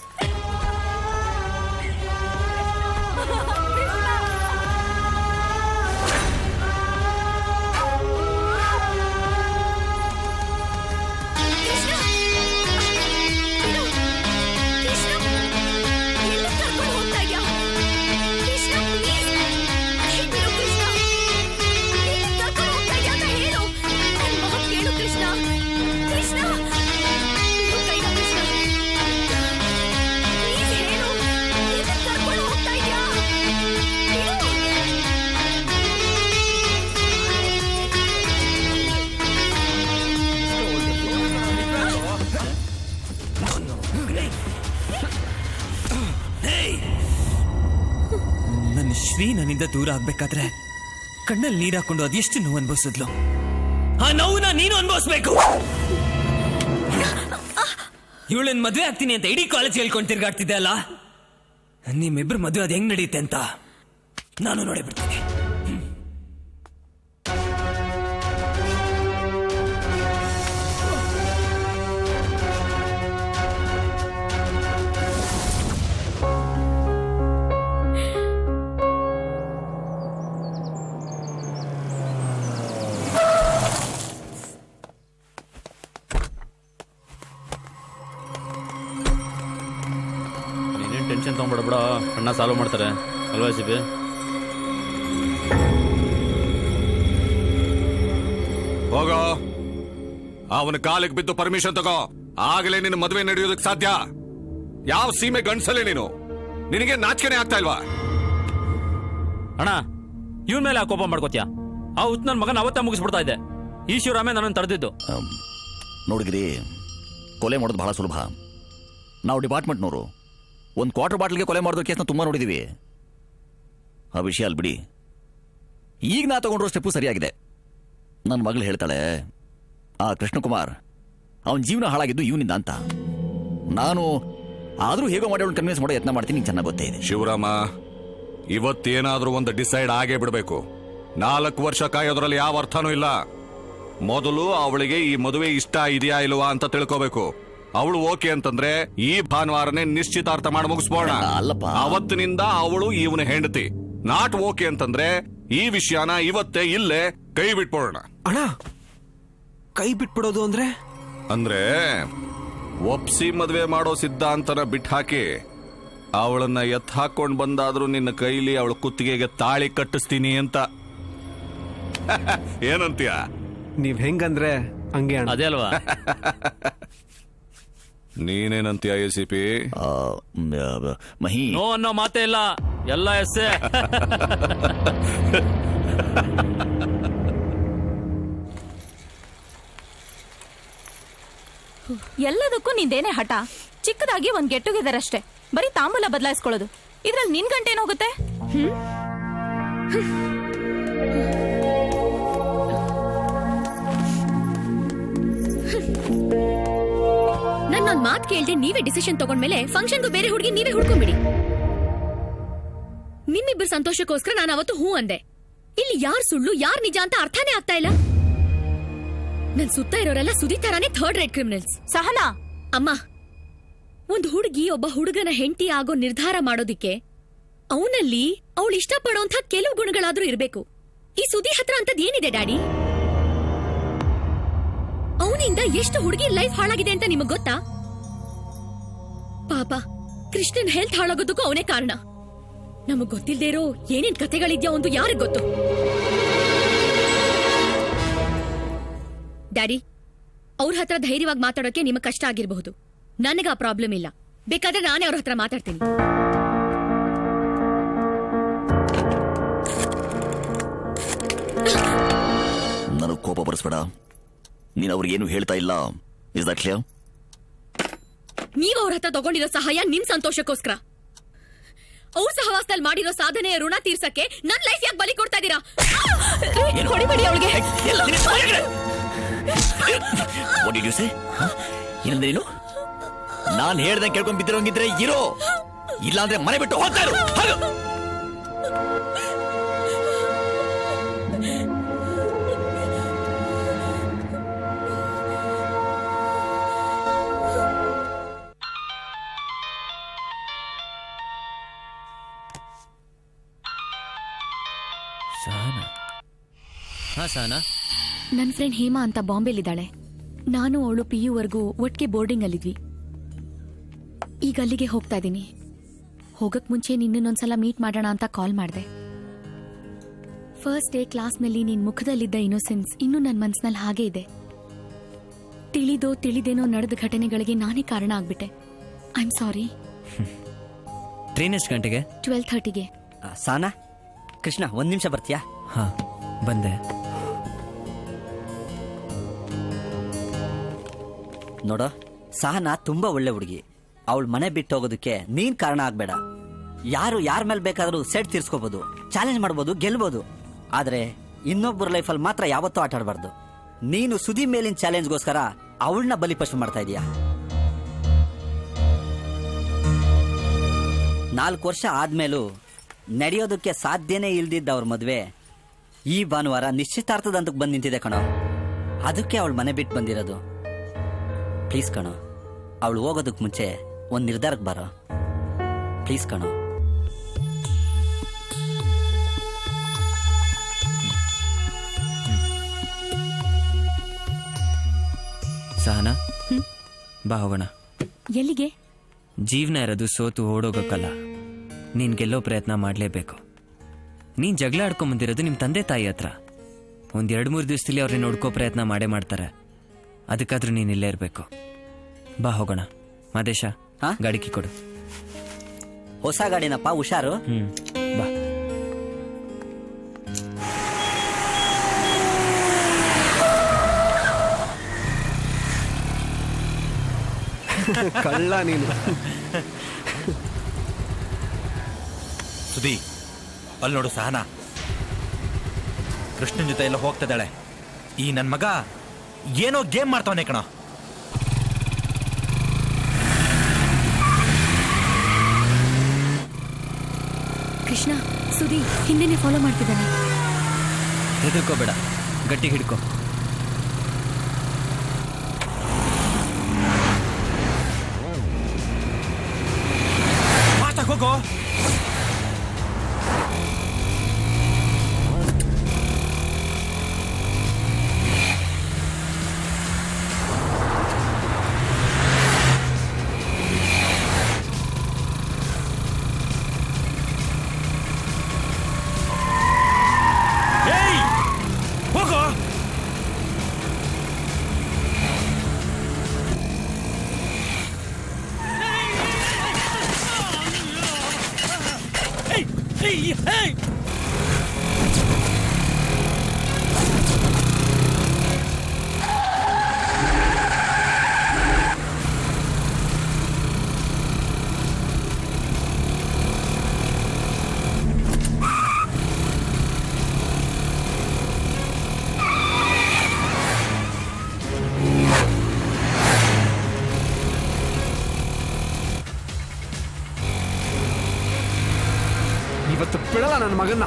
ನನ್ನ ಶ್ರೀ ನನ್ನಿಂದ ದೂರ ಆಗ್ಬೇಕಾದ್ರೆ ಕಣ್ಣಲ್ಲಿ ನೀರ್ ಹಾಕೊಂಡು ಅದೆಷ್ಟು ನೋವು ಅನ್ಭವಿಸಿದ್ಲು ಆ ನೋವನ್ನ ನೀನು ಅನ್ಭವಿಸ್ಬೇಕು ಇವಳನ್ ಮದ್ವೆ ಆಗ್ತೀನಿ ಅಂತ ಇಡೀ ಕಾಲೇಜ್ ಹೇಳ್ಕೊಂಡು ತಿರ್ಗಾಡ್ತಿದ್ದೆ ಅಲ್ಲ ನಿಮ್ಮಿಬ್ರು ಮದ್ವೆ ಅದು ಹೆಂಗ್ ನಡೆಯುತ್ತೆ ಅಂತ ನಾನು ನೋಡೇ ಬಿಡ್ತೀನಿ ನೀನೇನ್ ಟೆನ್ಷನ್ ತಗೊಂಡ್ಬಿಡ ಬಿಡ ಅಣ್ಣ ಸಾಲ್ವ್ ಮಾಡ್ತಾರೆ ಅಲ್ವಾ ಸಿಬಿ ಹೋಗೋ ಅವನ ಕಾಲಿಗೆ ಬಿದ್ದು ಪರ್ಮಿಷನ್ ತಗೋ ಆಗಲೇ ನಿನ್ನ ಮದುವೆ ನಡೆಯೋದಕ್ಕೆ ಸಾಧ್ಯ ಯಾವ ಸೀಮೆ ಗಂಡ್ಸಲೇ ನೀನು ನಿನಗೆ ನಾಚಿಕೆನೆ ಆಗ್ತಾ ಇಲ್ವಾ ಅಣ್ಣ ಇವನ್ ಮೇಲೆ ಕೋಪ ಮಾಡ್ಕೋತ್ಯಾ ಆ ಹುತ್ ನನ್ನ ಮಗನ ಅವತ್ತ ಮುಗಿಸ್ಬಿಡ್ತಾ ಇದ್ದೆ ಈಶ್ವರಾಮೆ ನನ್ನನ್ನು ತಡೆದಿದ್ದು ನೋಡಿದ್ರಿ ಕೊಲೆ ಮಾಡೋದು ಬಹಳ ಸುಲಭ ನಾವು ಡಿಪಾರ್ಟ್ಮೆಂಟ್ನವರು ಒಂದು ಕ್ವಾರ್ಟರ್ ಬಾಟ್ಲಿಗೆ ಕೊಲೆ ಮಾಡಿದ ಕೇಸ್ನ ತುಂಬಾ ನೋಡಿದೀವಿ ಆ ವಿಷಯ ಅಲ್ಲಿ ಬಿಡಿ ಈಗ ನಾ ತಗೊಂಡಿರೋ ಸ್ಟೆಪ್ಪು ಸರಿಯಾಗಿದೆ ನನ್ನ ಮಗಳು ಹೇಳ್ತಾಳೆ ಆ ಕೃಷ್ಣಕುಮಾರ್ ಅವನ ಜೀವನ ಹಾಳಾಗಿದ್ದು ಇವನಿಂದ ಅಂತ ನಾನು ಆದರೂ ಹೇಗೋ ಮಾಡಿ ಅವಳು ಕನ್ವಿನ್ಸ್ ಮಾಡೋ ಯತ್ನ ಮಾಡ್ತೀನಿ ನಿಂಗೆ ಚೆನ್ನಾಗಿ ಗೊತ್ತೇ ಇದೆ ಶಿವರಾಮ ಇವತ್ತೇನಾದ್ರೂ ಒಂದು ಡಿಸೈಡ್ ಆಗೇ ಬಿಡಬೇಕು ನಾಲ್ಕು ವರ್ಷ ಕಾಯೋದ್ರಲ್ಲಿ ಯಾವ ಅರ್ಥನೂ ಇಲ್ಲ ಮೊದಲು ಅವಳಿಗೆ ಈ ಮದುವೆ ಇಷ್ಟ ಇದೆಯಾ ಇಲ್ವಾ ಅಂತ ತಿಳ್ಕೋಬೇಕು ಅವಳು ಓಕೆ ಅಂತಂದ್ರೆ ಈ ಭಾನುವಾರನೇ ನಿಶ್ಚಿತಾರ್ಥ ಮಾಡಿ ಮುಗಿಸ್ಬೋಣ ಅಲ್ಲಪ್ಪ ಅವತ್ತಿನಿಂದ ಅವಳು ಇವನ ಹೆಂಡತಿ ನಾಟ್ ಓಕೆ ಅಂತಂದ್ರೆ ಈ ವಿಷಯನ ಇವತ್ತೇ ಇಲ್ಲೇ ಕೈ ಬಿಟ್ಬಿಡೋಣ ಅಣ್ಣ ಕೈ ಬಿಟ್ಬಿಡೋದು ಅಂದ್ರೆ ಅಂದ್ರೆ ಒಪ್ಸಿ ಮದ್ವೆ ಮಾಡೋ ಸಿದ್ಧಾಂತನ ಬಿಟ್ಟು ಹಾಕಿ ಅವಳನ್ನ ಎತ್ ಹಾಕೊಂಡ್ ಬಂದಾದ್ರೂ ನಿನ್ನ ಕೈಲಿ ಅವಳ ಕುತ್ತಿಗೆಗೆ ತಾಳಿ ಕಟ್ಟಿಸ್ತೀನಿ ಅಂತ ಏನಂತೀಯ ನೀವ್ ಹೆಂಗಂದ್ರೆ ಹಂಗೆ ಅಣ್ಣ ಅದೇ ಅಲ್ವಾ ನೀನೇನಂತೀಯ A C P Mahi no ಅನ್ನೋ ಮಾತೇ ಇಲ್ಲ ಎಲ್ಲ ಎಸ್ಸೆ ಎಲ್ಲದಕ್ಕೂ ನಿಂದೇನೆ ಹಠ ಚಿಕ್ಕದಾಗಿ ಒಂದ್ ಗೆಟ್ ಟುಗೆದರ್ ಅಷ್ಟೇ ಬರೀ ತಾಂಬೂಲ ಬದಲಾಯಿಸ್ಕೊಳ್ಳೋದು ಇದ್ರಲ್ಲಿ ನಿನ್ ಗಂಟೇನೋಗುತ್ತೆ ಹ್ಮ್ ನನ್ನೊಂದ್ ಮಾತ್ ಕೇಳ್ದೆ ನೀವೇ ಡಿಸಿಷನ್ ತಗೊಂಡ್ಮೇಲೆ ಫಂಕ್ಷನ್ಗೂ ಬೇರೆ ಹುಡುಗಿ ನೀವೇ ಹುಡ್ಕೊಂಬಿಡಿ ನಿಮ್ಮಿಬ್ಬರ ಸಂತೋಷಕ್ಕೋಸ್ಕರ ನಾನು ಅವತ್ತು ಹೂ ಅಂದೆ ಇಲ್ಲಿ ಯಾರ್ ಸುಳ್ಳು ಯಾರ್ ನಿಜ ಅಂತ ಅರ್ಥನೇ ಆಗ್ತಾ ಇಲ್ಲ ನನ್ ಸುತ್ತ ಇರೋರೆಲ್ಲ ಸುದಿ ತರಾನೇ ಥರ್ಡ್ ರೇಟ್ ಕ್ರಿಮಿನಲ್ಸ್ ಸಹನಾ ಅಮ್ಮ ಒಂದ್ ಹುಡುಗಿ ಒಬ್ಬ ಹುಡುಗನ ಹೆಂಡತಿ ಆಗೋ ನಿರ್ಧಾರ ಮಾಡೋದಿಕ್ಕೆ ಅವನಲ್ಲಿ ಅವಳು ಇಷ್ಟಪಡೋಂಥ ಕೆಲವು ಗುಣಗಳಾದ್ರೂ ಇರ್ಬೇಕು ಈ ಸುದಿ ಹತ್ರ ಅಂತದ್ ಏನಿದೆ ಡ್ಯಾಡಿ ಅವನಿಂದ ಎಷ್ಟು ಹುಡುಗಿ ಲೈಫ್ ಹಾಳಾಗಿದೆ ಅಂತ ನಿಮಗ್ ಗೊತ್ತಾ ಪಾಪ ಕೃಷ್ಣನ್ ಹೆಲ್ತ್ ಹಾಳಾಗೋದಕ್ಕೂ ಅವನೇ ಕಾರಣ ನಮಗ್ ಗೊತ್ತಿಲ್ದೇ ಇರೋ ಏನೇನ್ ಕಥೆಗಳಿದ್ಯಾ ಒಂದು ಯಾರಿಗ್ ಗೊತ್ತು ಡ್ಯಾಡಿ ಅವ್ರ ಹತ್ರ ಧೈರ್ಯವಾಗಿ ಮಾತಾಡೋಕೆ ನಿಮಗ್ ಕಷ್ಟ ಆಗಿರಬಹುದು ನನಗ ಆ ಪ್ರಾಬ್ಲಮ್ ಇಲ್ಲ ಬೇಕಾದ್ರೆ ನಾನೇ ಅವ್ರ ಹತ್ರ ಮಾತಾಡ್ತೀನಿ ನನಗೆ ಕೋಪ ಬರಿಸ್ಬೇಡ ನೀನು ಅವ್ರಿಗೇನು ಹೇಳ್ತಾ ಇಲ್ಲ ಇಸ್ ದಟ್ ಕ್ಲಿಯರ್ ನೀವ್ ಅವ್ರ ಹತ್ರ ತಗೊಂಡಿರೋ ಸಹಾಯ ನಿಮ್ ಸಂತೋಷಕ್ಕೋಸ್ಕರ ಮಾಸದಲ್ಲಿ ಮಾಡಿರೋ ಸಾಧನೆಯ ಋಣ ತೀರ್ಸಕ್ಕೆ ನನ್ ಲೈಫ್ ಯಾಕೆ ಬಲಿ ಕೊಡ್ತಾ ಇದೀರಾ ಹೊಡಿಬೇಡಿ ಅವಳಿಗೆ ವಾಟ್ ಡಿಡ್ ಯು ಸೇ ಏನಂದ್ರೆ ನೀನು ನಾನ್ ಹೇಳ್ದಂಗೆ ಕೇಳ್ಕೊಂಡ್ ಬಿದ್ದಿರೋಂಗಿದ್ರೆ ಇರೋ ಇಲ್ಲಾಂದ್ರೆ ಮನೆ ಬಿಟ್ಟು ಹೋಗ್ತಾ ಇರು ಹೋಗು. ಸಹನಾ ಹಾ ಸಹನಾ ನನ್ ಫ್ರೆಂಡ್ ಹೇಮಾ ಅಂತ ಬಾಂಬೆಲಿದ್ದಾಳೆ ನಾನು ಅವಳು ಪಿ ಯುವರೆಗೂ ಒಟ್ಟಿಗೆ ಬೋರ್ಡಿಂಗ್ ಅಲ್ಲಿದ್ವಿ ಈಗ ಅಲ್ಲಿಗೆ ಹೋಗ್ತಾ ಇದ್ದೀನಿ ಹೋಗಕ್ ಮುಂಚೆ ನಿನ್ನೊಂದ್ಸಲ ಮೀಟ್ ಮಾಡೋಣ ಅಂತ ಕಾಲ್ ಮಾಡಿದೆ ಫಸ್ಟ್ ಡೇ ಕ್ಲಾಸ್ನಲ್ಲಿ ನಿನ್ ಮುಖದಲ್ಲಿದ್ದ ಇನ್ನೋಸೆನ್ಸ್ ಇನ್ನೂ ನನ್ನ ಮನ್ಸಿನಲ್ಲಿ ಹಾಗೆ ಇದೆ ತಿಳಿದೋ ತಿಳಿದೇನೋ ನಡೆದ ಘಟನೆಗಳಿಗೆ ನಾನೇ ಕಾರಣ ಆಗ್ಬಿಟ್ಟೆ ಐ ಆಮ್ ಸಾರಿ ಟ್ರೈನ್ ಎಷ್ಟು ಗಂಟೆಗೆ ಟ್ವೆಲ್ ಥರ್ಟಿಗೆ ಸಾನಾ ಕೃಷ್ಣ ಒಂದ್ ನಿಮಿಷ ಬರ್ತೀಯಾ ಹಾ ಬಂದೆ ನೋಡೋ ಸಹನಾ ತುಂಬಾ ಒಳ್ಳೆ ಹುಡುಗಿ ಅವಳ ಮನೆ ಬಿಟ್ಟು ಹೋಗೋದಕ್ಕೆ ನೀನ್ ಕಾರಣ ಆಗ್ಬೇಡ ಯಾರು ಯಾರ ಮೇಲೆ ಬೇಕಾದ್ರೂ ಸೆಟ್ ತೀರ್ಸ್ಕೋಬಹುದು ಚಾಲೆಂಜ್ ಮಾಡ್ಬೋದು ಗೆಲ್ಬೋದು ಆದ್ರೆ ಇನ್ನೊಬ್ಬರ ಲೈಫಲ್ಲಿ ಮಾತ್ರ ಯಾವತ್ತೂ ಆಟ ಆಡಬಾರ್ದು ನೀನು ಸುದಿ ಮೇಲಿನ ಚಾಲೆಂಜ್ಗೋಸ್ಕರ ಅವಳನ್ನ ಬಲಿಪಶು ಮಾಡ್ತಾ ಇದೀಯಾ ನಾಲ್ಕು ವರ್ಷ ಆದ್ಮೇಲೂ ನಡೆಯೋದಕ್ಕೆ ಸಾಧ್ಯನೇ ಇಲ್ದಿದ್ದ ಅವ್ರ ಮದ್ವೆ ಈ ಭಾನುವಾರ ನಿಶ್ಚಿತಾರ್ಥದಂತಕ್ಕೆ ಬಂದು ನಿಂತಿದೆ ಕಣೋ ಅದಕ್ಕೆ ಅವಳು ಮನೆ ಬಿಟ್ಟು ಬಂದಿರೋದು ಪ್ಲೀಸ್ ಕಣೋ ಅವಳು ಹೋಗೋದಕ್ಕೆ ಮುಂಚೆ ಒಂದು ನಿರ್ಧಾರಕ್ಕೆ ಬರೋ ಪ್ಲೀಸ್ ಕಣೋ ಸಹನಾ ಬಾ ಹೋಗೋಣ ಎಲ್ಲಿಗೆ ಜೀವನ ಇರೋದು ಸೋತು ಓಡೋಗಕ್ಕಲ್ಲ ನೀನ್ ಗೆಲ್ಲೋ ಪ್ರಯತ್ನ ಮಾಡಲೇಬೇಕು ನೀನ್ ಜಗಳ ಆಡ್ಕೊಂಡ್ ಬಂದಿರೋದು ನಿಮ್ ತಂದೆ ತಾಯಿ ಹತ್ರ ಒಂದ್ ಎರಡ್ ಮೂರು ದಿವಸದಲ್ಲಿ ಅವ್ರನ್ನ ನೋಡ್ಕೋ ಪ್ರಯತ್ನ ಮಾಡೇ ಮಾಡ್ತಾರೆ ಅದಕ್ಕಾದ್ರೂ ನೀನ್ ಇಲ್ಲೇ ಇರ್ಬೇಕು ಬಾ ಹೋಗೋಣ ಮಾದೇಶ ಗಾಡಿ ಕೀ ಕೊಡು ಹೊಸ ಗಾಡಿನಪ್ಪ ಹುಷಾರು ಹ್ಮ್ ಬಾ ಕಳ್ಳ ನೀನು ಸುದಿ ಅಲ್ಲಿ ನೋಡು ಸಹನಾ ಕೃಷ್ಣನ್ ಜೊತೆ ಎಲ್ಲ ಹೋಗ್ತಿದ್ದಾಳೆ ಈ ನನ್ ಮಗ ಏನೋ ಗೇಮ್ ಮಾಡ್ತಾವನೆ ಕಣ ಕೃಷ್ಣ ಸುದಿ ಹಿಂದೆನೆ ಫಾಲೋ ಮಾಡ್ತಿದ್ದಾನೆ ಹೆದರ್ಕೋಬೇಡ ಗಟ್ಟಿ ಹಿಡ್ಕೋ ಫಾಸ್ಟಾಗಿ ಹೋಗೋ ಏಯ್ ಹೋಗೋ Hey! Hey! Hey! ಇವತ್ತು ಬಿಡಲ್ಲ ನನ್ನ ಮಗನ್ನ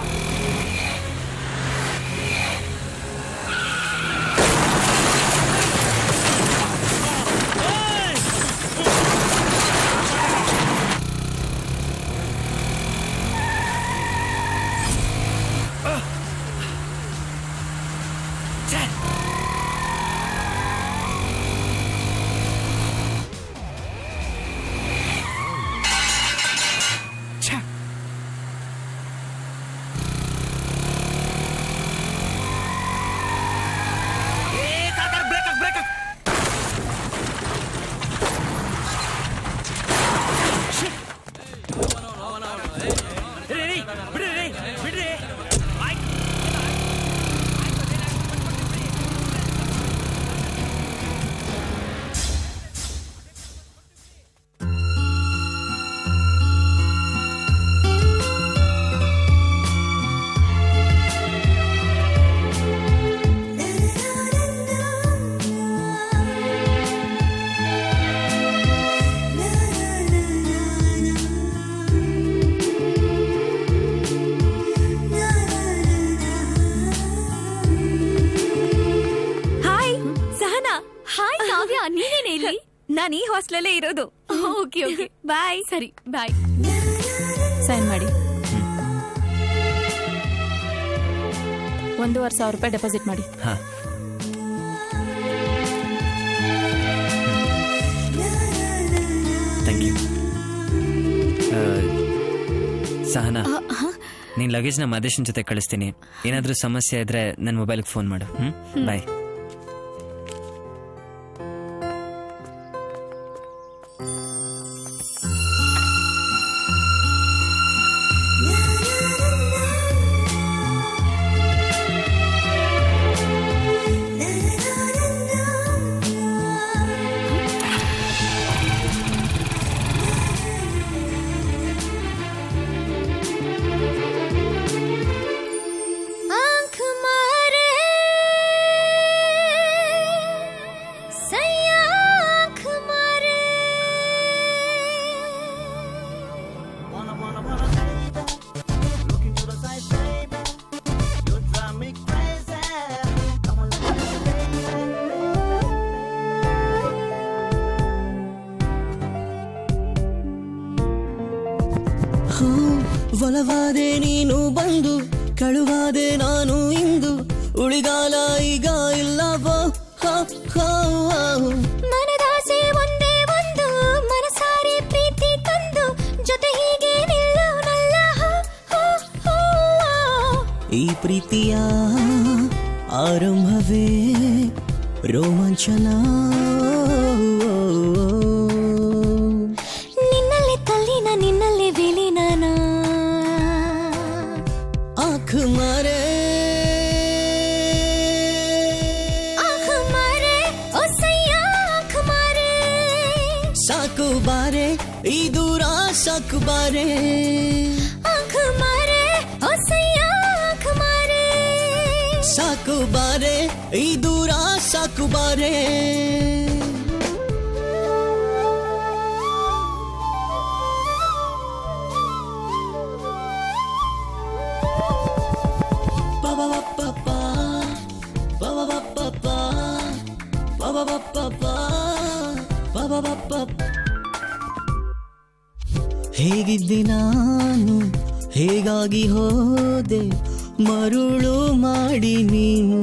ನಾನು ಈ ಹಾಸ್ಟೆಲಲ್ಲೇ ಇರೋದು ಓಕೆ ಓಕೆ ಬಾಯ್ ಸರಿ ಬಾಯ್ ಸೈನ್ ಮಾಡಿ ಒಂದೂವರೆ ಸಾವಿರ ರೂಪಾಯಿ ಡೆಪಾಸಿಟ್ ಮಾಡಿ ಹಾ ಥ್ಯಾಂಕ್ ಯು ಸಹನಾ ನೀನ್ ಲಗೇಜ್ನ ಮದೇಶನ್ ಜೊತೆ ಕಳಿಸ್ತೀನಿ ಏನಾದರೂ ಸಮಸ್ಯೆ ಇದ್ರೆ ನನ್ನ ಮೊಬೈಲ್ಗೆ ಫೋನ್ ಮಾಡು ಹ್ಮ್ ಬಾಯ್ आंख मारे सैया आंख मारे ಹೋ, ಒಲವಾದೆ ನೀನು ಬಂದು ಕಳುವಾದೆ ನಾನು ಇಂದು ಉಳಿಗಾಲ ಈಗ ಇಲ್ಲವೋ ಹೋ, ಹೋ, ಹೋ. ಮನದಾಸೆ ಒಂದೇ ಒಂದು ಮನಸಾರೆ ಪ್ರೀತಿ ತಂದು ಜೊತೆ ಹೀಗೆ ನಿಲ್ಲೋನಲ್ಲ ಹೋ, ಹೋ, ಹೋ. ಈ ಪ್ರೀತಿಯ ಆರಂಭವೇ ರೋಮಾಂಚನ ನಿನ್ನಲ್ಲೇ ತಲ್ಲಿನ ನಿನ್ನಲ್ಲೇ ವಿಲೀನನ ಆಂಖ ಮಾರೆ ಆಂಖ ಮಾರೆ ಓ ಸಯ್ಯ ಆಂಖ ಮಾರೆ ಸಾಕು ಬಾರೆ ಈ ದೂರ ಸಾಕು ಬಾರೆ ಆಂಖ ಮಾರೆ ಓ ಸಯ್ಯ ಆಂಖ ಮಾರೆ ಸಾಕು ಬಾರೆ ಈ ದೂರ ಸಾಕು ಬಾರೆ ಹೇಗಿದ್ದೆ ನಾನು ಹೇಗಾಗಿ ಹೋದೆ ಮರುಳು ಮಾಡಿ ನೀನು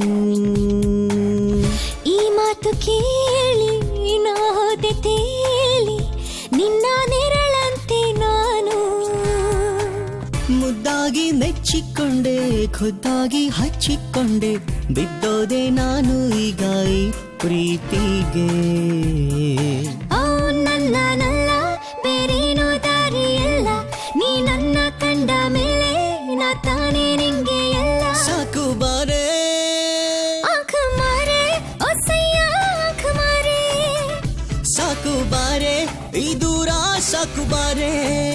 ಈ ಮಾತು ಕೇಳಿ ನಾ ಹೋದೆ ತೇಲಿ ನಿನ್ನ ನೆರಳಂತೆ ನಾನು ಮುದ್ದಾಗಿ ಮೆಚ್ಚಿಕೊಂಡೆ ಖುದ್ದಾಗಿ ಹಚ್ಚಿಕೊಂಡೆ ಬಿದ್ದೋದೆ ನಾನು ಈಗ ಈ ಪ್ರೀತಿಗೆ ಓ ನನ್ನ ನಲ್ಲ ಬೇರೇನೋ ದಾರಿ ಇಲ್ಲ ನೀ ನನ್ನ ಕಂಡ ಮೇಲೆ ನಾ ತಾನೇ ನಿಂಗೆ ಎಲ್ಲ ಸಾಕು ಬಾರೆ ಆಂಖ ಮಾರೆ ಓ ಸಯ್ಯ ಆಂಖ ಮಾರೆ ಸಾಕು ಬಾರೆ ಈ ದೂರ ಸಾಕು ಬಾರೆ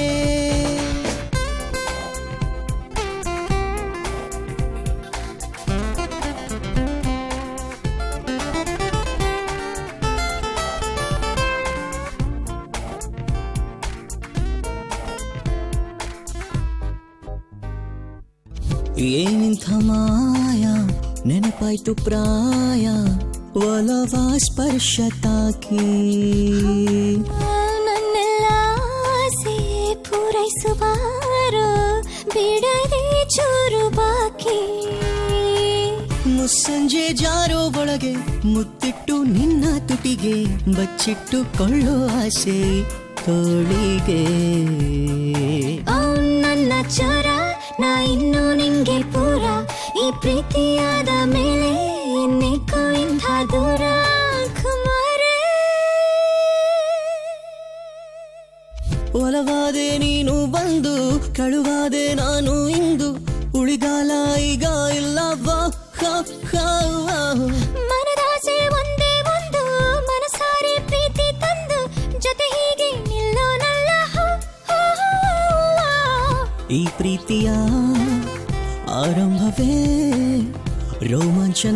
ಏನಿಂಥ ಮಾಯ ನೆನಪಾಯ್ತು ಪ್ರಾಯ ಒಲವ ಸ್ಪರ್ಶ ತಾಕಿ ನನ್ನೆಲ್ಲ ಆಸೆ ಪೂರೈಸುವಾರೋ ಬಿಡದೆ ಚೂರು ಬಾಕಿ ಮುಸ್ಸಂಜೆ ಜಾರೋ ಒಳಗೆ ಮುತ್ತಿಟ್ಟು ನಿನ್ನ ತುಟಿಗೆ ಬಚ್ಚಿಟ್ಟುಕೊಳ್ಳೋ ಆಸೆ ತೋಳಿಗೆ ಓ ನನ್ನ ಚೋರ ನಾ ಇನ್ನು ನಿಂಗೆ ಪೂರ ಈ ಪ್ರೀತಿಯಾದ ಮೇಲೆ ಇನ್ನೇಕೋ ಇಂಥ ದೂರ ಕುಮಾರೇ ಒಲವಾದೆ ನೀನು ಬಂದು ಕಳುವಾದೆ ನಾನು ಇಂದು ಉಳಿಗಾಲ ಈಗ ಇಲ್ಲವಾ ಹ, ಹ, ಹ. ಮನದಾಸೆ ಒಂದೇ ಒಂದು ಮನಸಾರೆ ಪ್ರೀತಿ ತಂದು ಜೊತೆ ಹೀಗೆ ನಿಲ್ಲೋನಲ್ಲ ಹೋ, ಹೋ, ಹೋ. ಈ ಪ್ರೀತಿಯ ಆರಂಭವೇ ರೋಮಾಂಚನ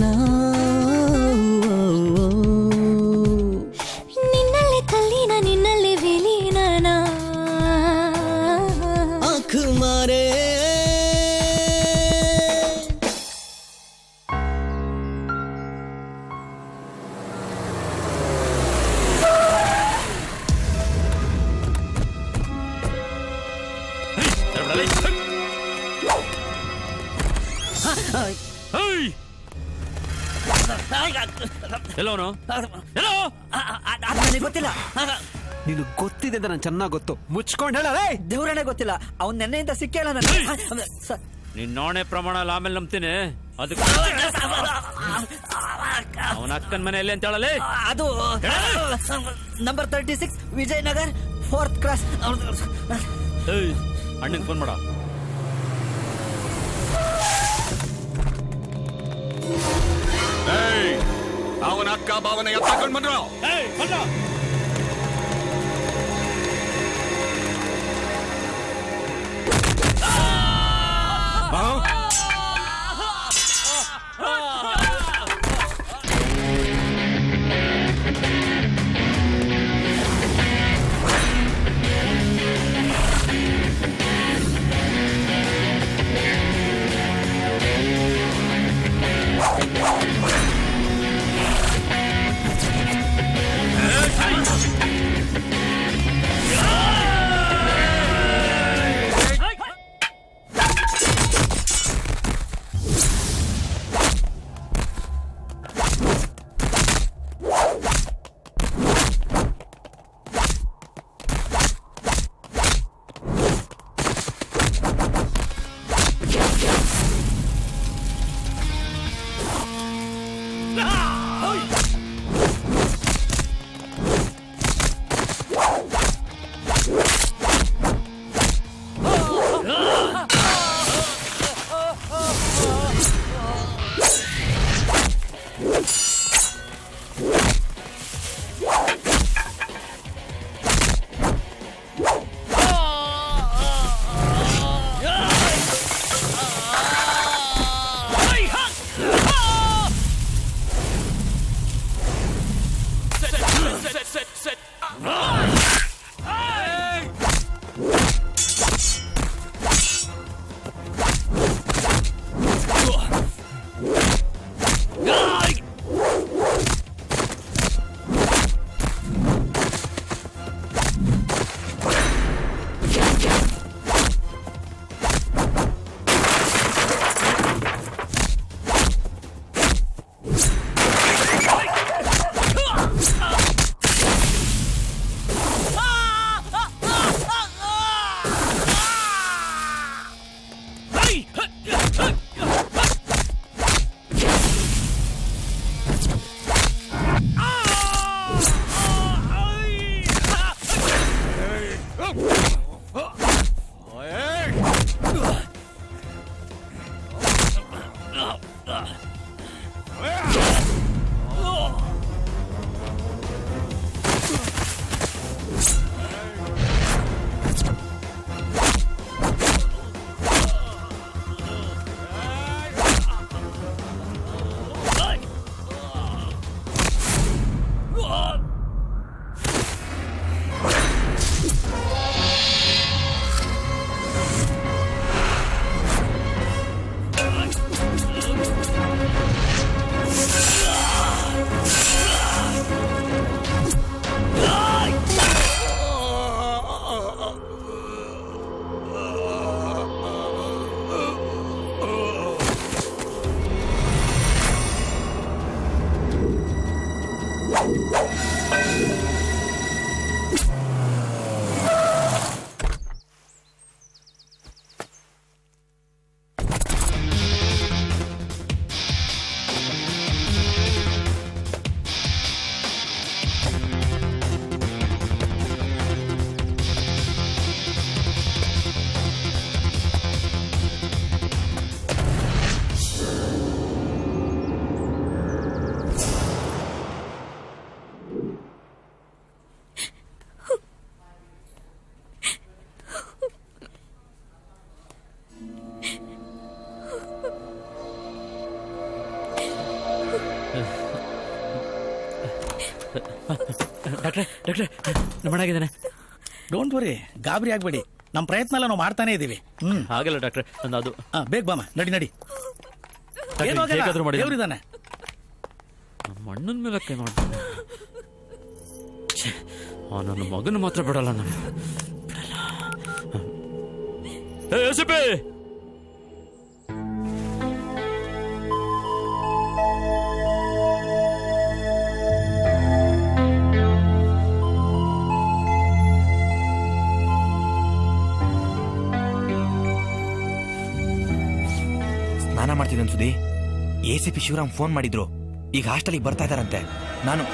ನಿನ್ನಲ್ಲೇ ತಲ್ಲಿನ ನಿನ್ನಲ್ಲೇ ವಿಲೀನನ ಆಂಖ ಮಾರೆ ಬಿಡಲೇ ಹೇಯ್! ಎಲ್ಲವನು ಎಲ್ಲೋ ನನಗೆ ಗೊತ್ತಿಲ್ಲ ನಿನಗೆ ಗೊತ್ತಿದೆ ಅಂತ ನಾನು ಚೆನ್ನಾಗಿ ಗೊತ್ತು ಮುಚ್ಕೊಂಡು ಹೇಳ ದೇವ್ರನೇ ಗೊತ್ತಿಲ್ಲ ಅವ್ನ್ ನೆನ್ನೆಯಿಂದ ಸಿಕ್ಕಿಲ್ಲ ನನಗೆ ಸ- ನಿನ್ ನಾಣೆ ಪ್ರಮಾಣ ಅಲ್ಲಿ ಆಮೇಲೆ ನಂಬ್ತೀನಿ ಅದಕ್ಕೆ ಅವನ ಅಕ್ಕನ ಮನೆಯಲ್ಲಿ ಅಂತ ಹೇಳಲೇ ಅದು number thirty six Vijayanagar fourth cross ಅಣ್ಣಂಗೆ ಫೋನ್ ಮಾಡ ಅವನ ಅಕ್ಕ ಭಾವನೆ ಎತ್ತಾಕೊಂಡ್ ಬಂದ್ರು ಡಾಕ್ಟ್ರೆ ಡಾಕ್ಟ್ರೆ ನಮ್ಮ ಆಗಿದ್ದಾನೆ ಡೋಂಟ್ ವರಿ ಗಾಬರಿ ಆಗ್ಬೇಡಿ ನಮ್ಮ ಪ್ರಯತ್ನ ಎಲ್ಲ ನಾವು ಮಾಡ್ತಾನೆ ಇದೀವಿ ಹ್ಮ್ ಆಗಲ್ಲ ಡಾಕ್ಟ್ರೆ ಒಂದು ಅದು ಆ, ಬೇಗ ಬಾಮ ನಡಿ ನಡಿ ಡಾಕ್ಟ್ರೆ, ಏನೂ ಆಗಲ್ಲ. ಹೇಗಾದ್ರೂ ಮಾಡಿ ದೇವ್ರಿದಾನೆ ನಮ್ಮ ಅಣ್ಣನ ಮೇಲೆ ಕೈ ಮಾಡ್ತಾನೆ ನನ್ನ ಮಗನ ಮಾತ್ರ ಬಿಡಲ್ಲ ನಾನು ಎಸಿಪಿ ಸ್ನಾನ ಮಾಡ್ತಿದ್ದ ಸುದಿ A C P Shivaram phone ಮಾಡಿದ್ರು ಈಗ ಹಾಸ್ಟೆಲಿಗೆ ಬರ್ತಾ ಇದಾರಂತೆ ನಾನು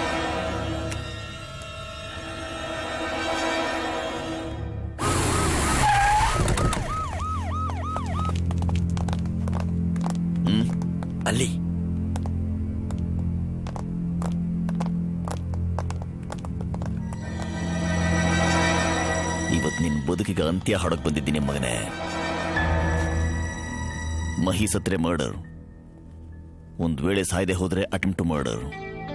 ಅಲ್ಲಿ ಇವತ್ತು ನಿನ್ ಬದುಕಿಗೆ ಅಂತ್ಯ ಹಾಡಕ್ ಬಂದಿದ್ದೀನಿ ಮಗನೇ ಮಹಿ ಸತ್ರೆ ಮರ್ಡರ್ ಒಂದ್ ವೇಳೆ ಸಾಯದೆ ಹೋದ್ರೆ ಅಟೆಂಪ್ಟ್ ಟು ಮರ್ಡರ್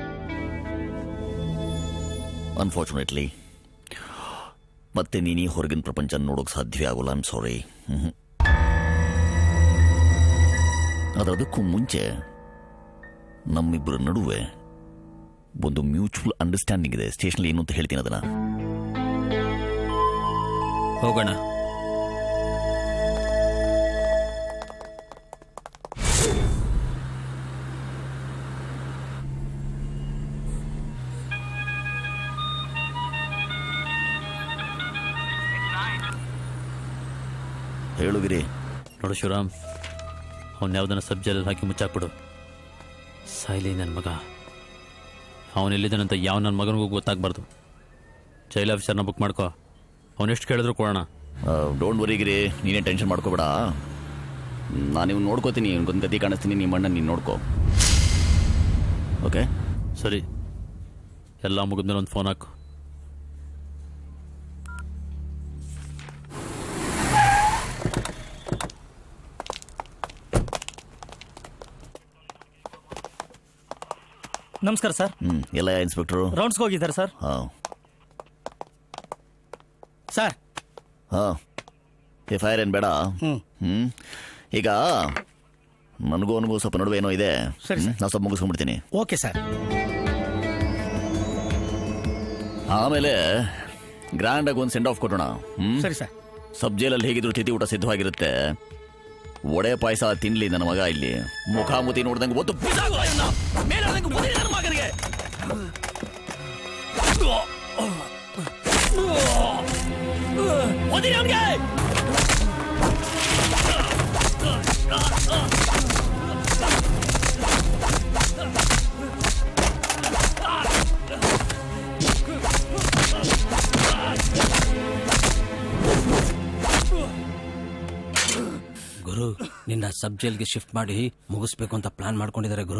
ಅನ್ಫಾರ್ಚುನೇಟ್ಲಿ ಮತ್ತೆ ನೀನೀ ಹೊರಗಿನ ಪ್ರಪಂಚ ನೋಡೋಕ್ ಸಾಧ್ಯವೇ ಆಗೋಲ್ಲ ಐಮ್ ಸಾರಿ ಅದರದಕ್ಕೂ ಮುಂಚೆ ನಮ್ಮಿಬ್ಬರ ನಡುವೆ ಒಂದು ಮ್ಯೂಚುವಲ್ ಅಂಡರ್ಸ್ಟ್ಯಾಂಡಿಂಗ್ ಇದೆ ಸ್ಟೇಷನ್ ಏನು ಅಂತ ಹೇಳ್ತೀನಿ ಅದನ್ನ ಹೋಗೋಣ ಹೇಳುಗಿರಿ ನೋಡು ಶಿವರಾಮ್ ಅವ್ನು ಯಾವ್ದನ್ನ ಸಬ್ಜೆಲ್ ಹಾಕಿ ಮುಚ್ಚಾಕ್ಬಿಡು ಸಾಯ್ಲಿ ನನ್ನ ಮಗ ಅವನು ಎಲ್ಲಿದ್ದಾನಂತ ಯಾವ ನನ್ನ ಮಗನಿಗೂ ಗೊತ್ತಾಗ್ಬಾರ್ದು ಜೈಲ್ ಆಫೀಸರ್ನ ಬುಕ್ ಮಾಡ್ಕೋ ಅವನೆಷ್ಟು ಕೇಳಿದ್ರು ಕೊಡೋಣ ಡೋಂಟ್ ವರಿಗಿರಿ ನೀನೇ ಟೆನ್ಷನ್ ಮಾಡ್ಕೋಬೇಡ ನಾನು ಇವ್ನು ನೋಡ್ಕೋತೀನಿ ಒಂದು ಗತಿ ಕಾಣಿಸ್ತೀನಿ ನಿಮ್ಮ ಅಣ್ಣ ನೀನು ನೋಡ್ಕೋ ಓಕೆ ಸರಿ ಎಲ್ಲ ಮುಗಿದ್ಮೇಲೆ ಒಂದು ಫೋನ್ ಹಾಕು ನಮಸ್ಕಾರ ಸರ್ ಹ್ಮ್ ಎಲ್ಲ ಇನ್ಸ್ಪೆಕ್ಟರು ರೌಂಡ್ಸ್ಗೆ ಹೋಗಿದ್ದಾರೆ ಸರ್ ಹಾ ಸರ್ ಹಾ ಎಫ್ ಐ ಆರ್ ಏನು ಬೇಡ ಹ್ಮ್ ಈಗ ನನಗೂ ಅವನಿಗೂ ಸ್ವಲ್ಪ ನಡುವೆ ಏನೋ ಇದೆ ಸರಿ, ಹ್ಮ್? ನಾನು ಸ್ವಲ್ಪ ಮುಗಿಸ್ಕೊಂಡ್ಬಿಡ್ತೀನಿ ಓಕೆ ಸರ್ ಆಮೇಲೆ ಗ್ರ್ಯಾಂಡ್ ಆಗಿ ಒಂದು ಸೆಂಡ್ ಆಫ್ ಕೊಡೋಣ ಹ್ಮ್ ಸರಿ ಸರ್ ಸಬ್ ಜೈಲಲ್ಲಿ ಹೇಗಿದ್ರು ತಿಥಿ ಊಟ ಸಿದ್ಧವಾಗಿರುತ್ತೆ ಒಡೆ ಪಾಯಸ ತಿನ್ಲಿ ನನ್ನ ಮಗ ಇಲ್ಲಿ ಮುಖಾಮುಖಿ ನೋಡ್ದಂಗೆ ಒತ್ತು ಗುರು ನಿನ್ನ ಸಬ್ ಜೈಲ್ಗೆ ಶಿಫ್ಟ್ ಮಾಡಿ ಮುಗಿಸ್ಬೇಕು ಅಂತ ಪ್ಲಾನ್ ಮಾಡ್ಕೊಂಡಿದ್ದಾರೆ ಗುರು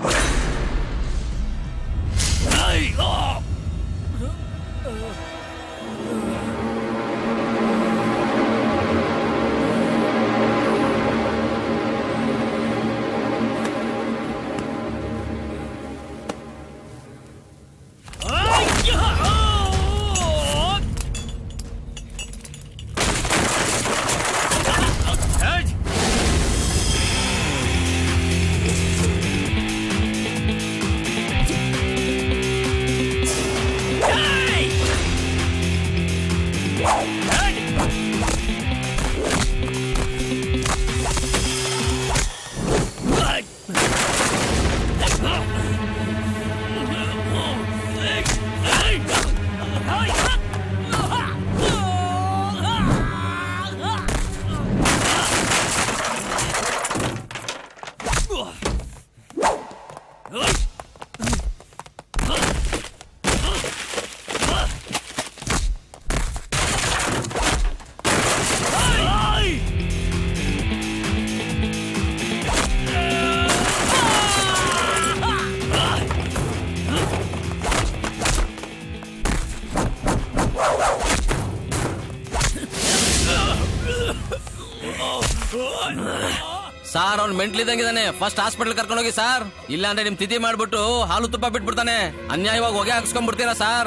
ಸಾರ್ ಅವ್ನು ಮೆಂಟ್ಲಿದಂಗಿದಾನೆ ಫಸ್ಟ್ ಹಾಸ್ಪಿಟಲ್ ಕರ್ಕೊಂಡು ಹೋಗಿ ಸರ್ ಇಲ್ಲ ಅಂದ್ರೆ ನಿಮ್ ತಿಥಿ ಮಾಡ್ಬಿಟ್ಟು ಹಾಲು ತುಪ್ಪ ಬಿಟ್ಬಿಡ್ತಾನೆ ಅನ್ಯಾಯವಾಗಿ ಹೊಗೆ ಹಾಕ್ಸ್ಕೊಂಡ್ಬಿಡ್ತೀರಾ ಸರ್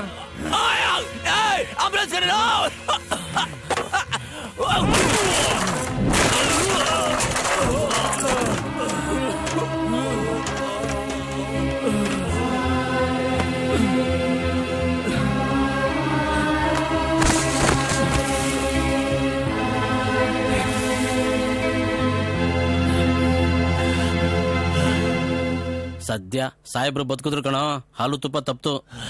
ಸದ್ಯ ಸಾಹೇಬ್ರು ಬದುಕಿದ್ರು ಕಣೋ ಹಾಲು ತುಪ್ಪ ತಪ್ತು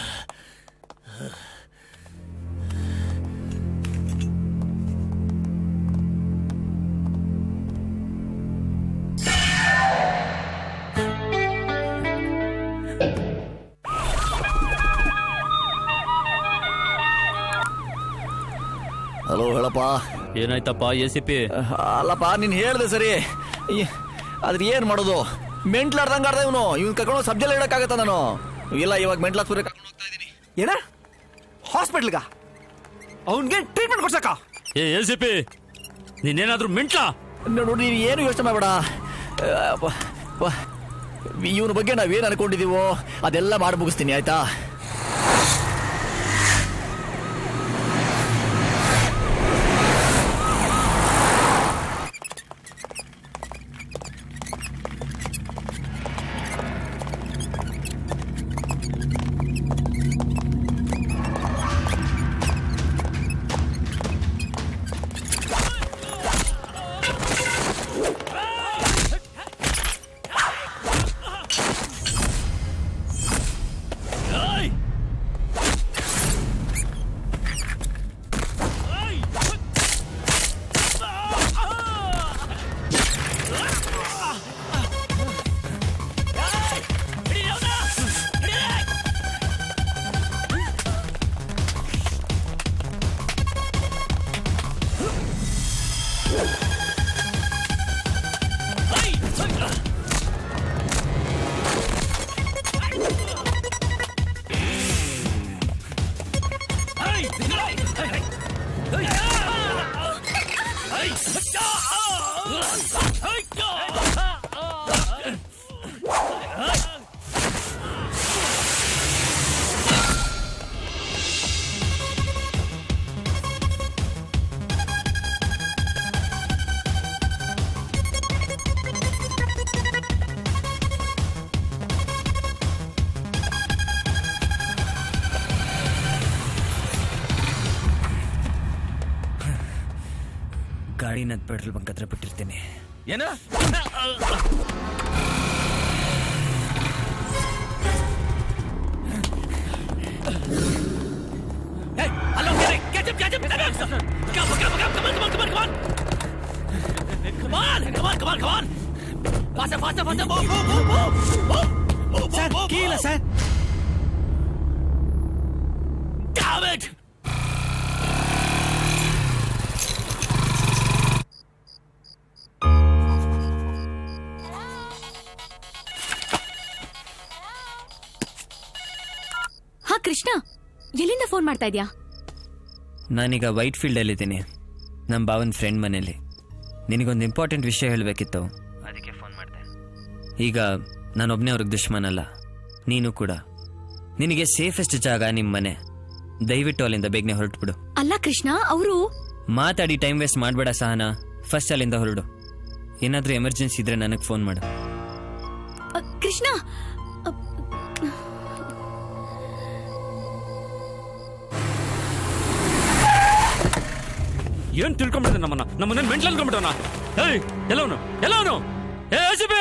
ಹಲೋ ಹೇಳಪ್ಪ ಏನಾಯ್ತಪ್ಪ ಎ ಸಿ ಪಿ ಅಲ್ಲಪ್ಪ ನೀನ್ ಹೇಳ್ದೆ ಸರಿ ಈ- ಆದ್ರೆ ಏನ್ ಮಾಡೋದು ಮೆಂಟ್ಲಾಡ್ದಂಗ ಆಡ್ದ ಇವನು ಇವ್ನ ಕರ್ಕೊಂಡು ಸಬ್ಜೆಲ್ ಇಡಕ್ಕಾಗತ್ತ ನಾನು ಇಲ್ಲ ಇವಾಗ ಮೆಂಟ್ಲಾಸ್ಪುರ ಏನ ಹಾಸ್ಪಿಟ್ಲ್ಗ ಅವನ್ಗೆ ಟ್ರೀಟ್ಮೆಂಟ್ ಕೊಡ್ಸಕ್ಕ ಏ ಎ ಸಿ ಪಿ ನೀನೇನಾದ್ರೂ ಮಿಂಟ್ಲಾ ನೋಡಿ ನೀನು ಏನು ಯೋಚನೆ ಮಾಡಬೇಡ ಇವನ ಬಗ್ಗೆ ನಾವೇನು ಅನ್ಕೊಂಡಿದೀವೋ ಅದೆಲ್ಲ ಮಾಡಿ ಮುಗಿಸ್ತೀನಿ ಆಯ್ತಾ ಗಾಡಿನ ಪೆಟ್ರೋಲ್ ಬಂಕ್ ಹತ್ರ ಬಿಟ್ಟಿರ್ತೀನಿ ಏನ Come on, come on, come on, come on. Faster, faster, faster. Move, move, move, move. Move, move, sir move, key ಇಲ್ಲ move. Sir Damn it! ಹಾ ಕೃಷ್ಣ ಎಲ್ಲಿಂದ ಫೋನ್ ಮಾಡ್ತಾ ಇದ್ಯಾ ನಾನೀಗ ವೈಟ್ ಫೀಲ್ಡಲ್ಲಿದ್ದೀನಿ ನಮ್ಮ ಭಾವನ ಫ್ರೆಂಡ್ ಮನೇಲಿ ನಿನಗೊಂದು ಇಂಪಾರ್ಟೆಂಟ್ ವಿಷಯ ಹೇಳಬೇಕಿತ್ತು ಅದಕ್ಕೆ ಫೋನ್ ಮಾಡಿದೆ ಈಗ ನಾನೊಬ್ಬನೇ ಅವ್ರಿಗೆ ದುಶ್ಮನ್ ಅಲ್ಲ ನೀನು ಕೂಡ ನಿನಗೆ ಸೇಫೆಸ್ಟ್ ಜಾಗ ನಿಮ್ಮ ಮನೆ ದಯವಿಟ್ಟು ಅಲ್ಲಿಂದ ಬೇಗನೆ ಹೊರಟ್ಬಿಡು ಅಲ್ಲ ಕೃಷ್ಣ ಅವರು ಮಾತಾಡಿ ಟೈಮ್ ವೇಸ್ಟ್ ಮಾಡಬೇಡ ಸಹನ ಫಸ್ಟ್ ಅಲ್ಲಿಂದ ಹೊರಡು ಏನಾದರೂ ಎಮರ್ಜೆನ್ಸಿ ಇದ್ರೆ ನನಗೆ ಫೋನ್ ಮಾಡು ಕೃಷ್ಣ ಏನ್ ತಿಳ್ಕೊಂಬಿಡ್ದೆ ನಮ್ಮನ್ನ ನಮ್ಮನ್ನ ಮೆಂಟ್ಲ್ ಅನ್ಕೊಂಡ್ಬಿಟ್ಟವನ ಏಯ್ ಎಲ್ಲವನು ಎಲ್ಲವನು ಏ ಸಿಬಿ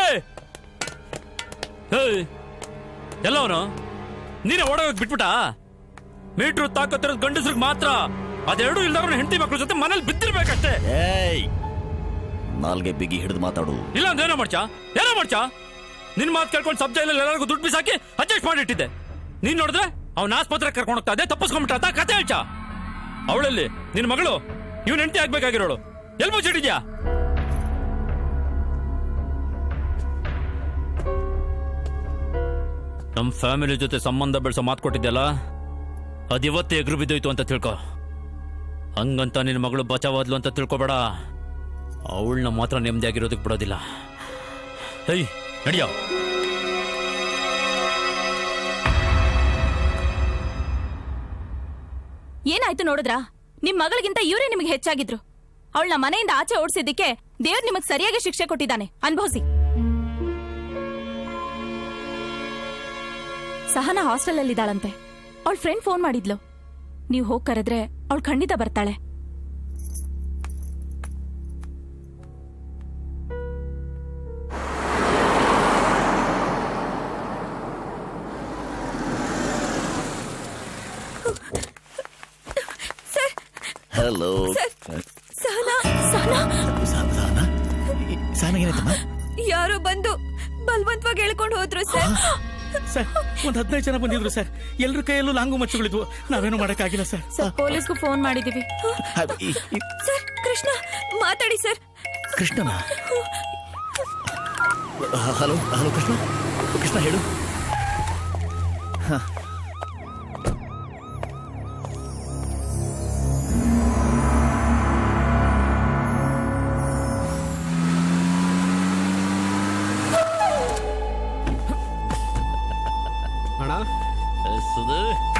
ಏಯ್ ಎಲ್ಲವನು ನೀನೇ ಓಡೋಗ್ ಬಿಟ್ಬಿಟ್ಟ ಮೀಟ್ರು ತಾಕತ್ತಿರೋದು ಗಂಡಸ್ರಿಗೆ ಮಾತ್ರ ಅದೆರಡು ಇಲ್ದವ್ರನ್ನ ಹೆಂಡತಿ ಮಕ್ಳ ಜೊತೆ ಮನೇಲಿ ಬಿದ್ದಿರ್ಬೇಕಷ್ಟೇ ಏಯ್ ನಾಲ್ಗೆ ಬಿಗಿ ಹಿಡಿದು ಮಾತಾಡು ಇಲ್ಲ ಅಂದ್ರೆ ಏನೋ ಮಾಡ್ಚಾ ಏನೋ ಮಾಡ್ಚಾ ನಿನ್ ಮಾತು ಕೇಳ್ಕೊಂಡು ಸಬ್ ಜೈಲಲ್ಲಿ ಎಲ್ಲರಿಗೂ ದುಡ್ಡು ಬಿಸಾಕಿ ಅಡ್ಜಸ್ಟ್ ಮಾಡಿಟ್ಟಿದ್ದೆ ನೀನ್ ನೋಡಿದ್ರೆ ಅವ್ನ ಆಸ್ಪತ್ರೆಗೆ ಕರ್ಕೊಂಡು ಹೋಗ್ತಾ ಇದ್ದೆ ತಪ್ಪಿಸ್ಕೊಂಡ್ಬಿಟ್ಟ ಅಂತ ಕತೆ ಹೇಳ್ಚಾ ಅವಳಲ್ಲಿ ನಿನ್ ಮಗಳು ಇವ್ನ ಹೆಂಡತಿ ಆಗ್ಬೇಕಾಗಿರೋಳು ಎಲ್ ಮುಚ್ಚಿಟ್ಟಿದ್ಯಾ ನಮ್ ಫ್ಯಾಮಿಲಿ ಜೊತೆ ಸಂಬಂಧ ಬೆಳೆಸೋ ಮಾತು ಕೊಟ್ಟಿದ್ಯಲ್ಲ ಅದಿವತ್ತೇ ಎಗ್ರು ಬಿದ್ದೋಯ್ತು ಅಂತ ತಿಳ್ಕೊ ಹಂಗಂತ ನಿನ್ನ ಮಗಳು ಬಚಾವಾದ್ಲು ಅಂತ ತಿಳ್ಕೊಬೇಡ ಅವಳನ್ನ ಮಾತ್ರ ನೆಮ್ಮದಿಯಾಗಿರೋದಕ್ಕೆ ಬಿಡೋದಿಲ್ಲ ಹೇಯ್ ನಡಿಯೋ ಏನಾಯ್ತು ನೋಡಿದ್ರಾ ನಿಮ್ ಮಗಳಿಗಿಂತ ಇವರೇ ನಿಮಗೆ ಹೆಚ್ಚಾಗಿದ್ರು ಅವಳನ್ನ ಮನೆಯಿಂದ ಆಚೆ ಓಡಿಸಿದ್ದಕ್ಕೆ ದೇವ್ರು ನಿಮಗ್ ಸರಿಯಾಗಿ ಶಿಕ್ಷೆ ಕೊಟ್ಟಿದ್ದಾನೆ ಅನ್ಭವಿಸಿ ಸಹನ ಹಾಸ್ಟೆಲ್ ಅಲ್ಲಿ ಇದ್ದಾಳಂತೆ ಅವಳ ಫ್ರೆಂಡ್ ಫೋನ್ ಮಾಡಿದ್ಲು ನೀವು ಹೋಗ್ ಕರೆದ್ರೆ ಅವಳು ಖಂಡಿತ ಬರ್ತಾಳೆ ಹಲೋ ಸಹನಾ ಸಹನಾ ಸಾನಾಗೇನೈತಮ್ಮ ಯಾರೋ ಬಂದು ಬಲ್ವಂತವಾಗಿ ಹೇಳ್ಕೊಂಡು ಹೋದ್ರು ಸರ್ ಸರ್ ಒಂದ್ ಹದಿನೈದು ಜನ ಬಂದಿದ್ರು ಸರ್ ಎಲ್ರ ಕೈಯಲ್ಲೂ ಲಾಂಗು ಮಚ್ಚುಗಳಿದ್ವು ನಾವೇನು ಮಾಡಕ್ಕಾಗಿಲ್ಲ ಸರ್ ಸರ್ ಪೊಲೀಸ್ಗೂ ಫೋನ್ ಮಾಡಿದೀವಿ ಸರ್ ಕೃಷ್ಣ ಮಾತಾಡಿ ಸರ್ ಕೃಷ್ಣನ ಹಲೋ ಹಲೋ ಕೃಷ್ಣ ಕೃಷ್ಣ ಹೇಳು ಹ. ಅಣ್ಣ ಸುಧು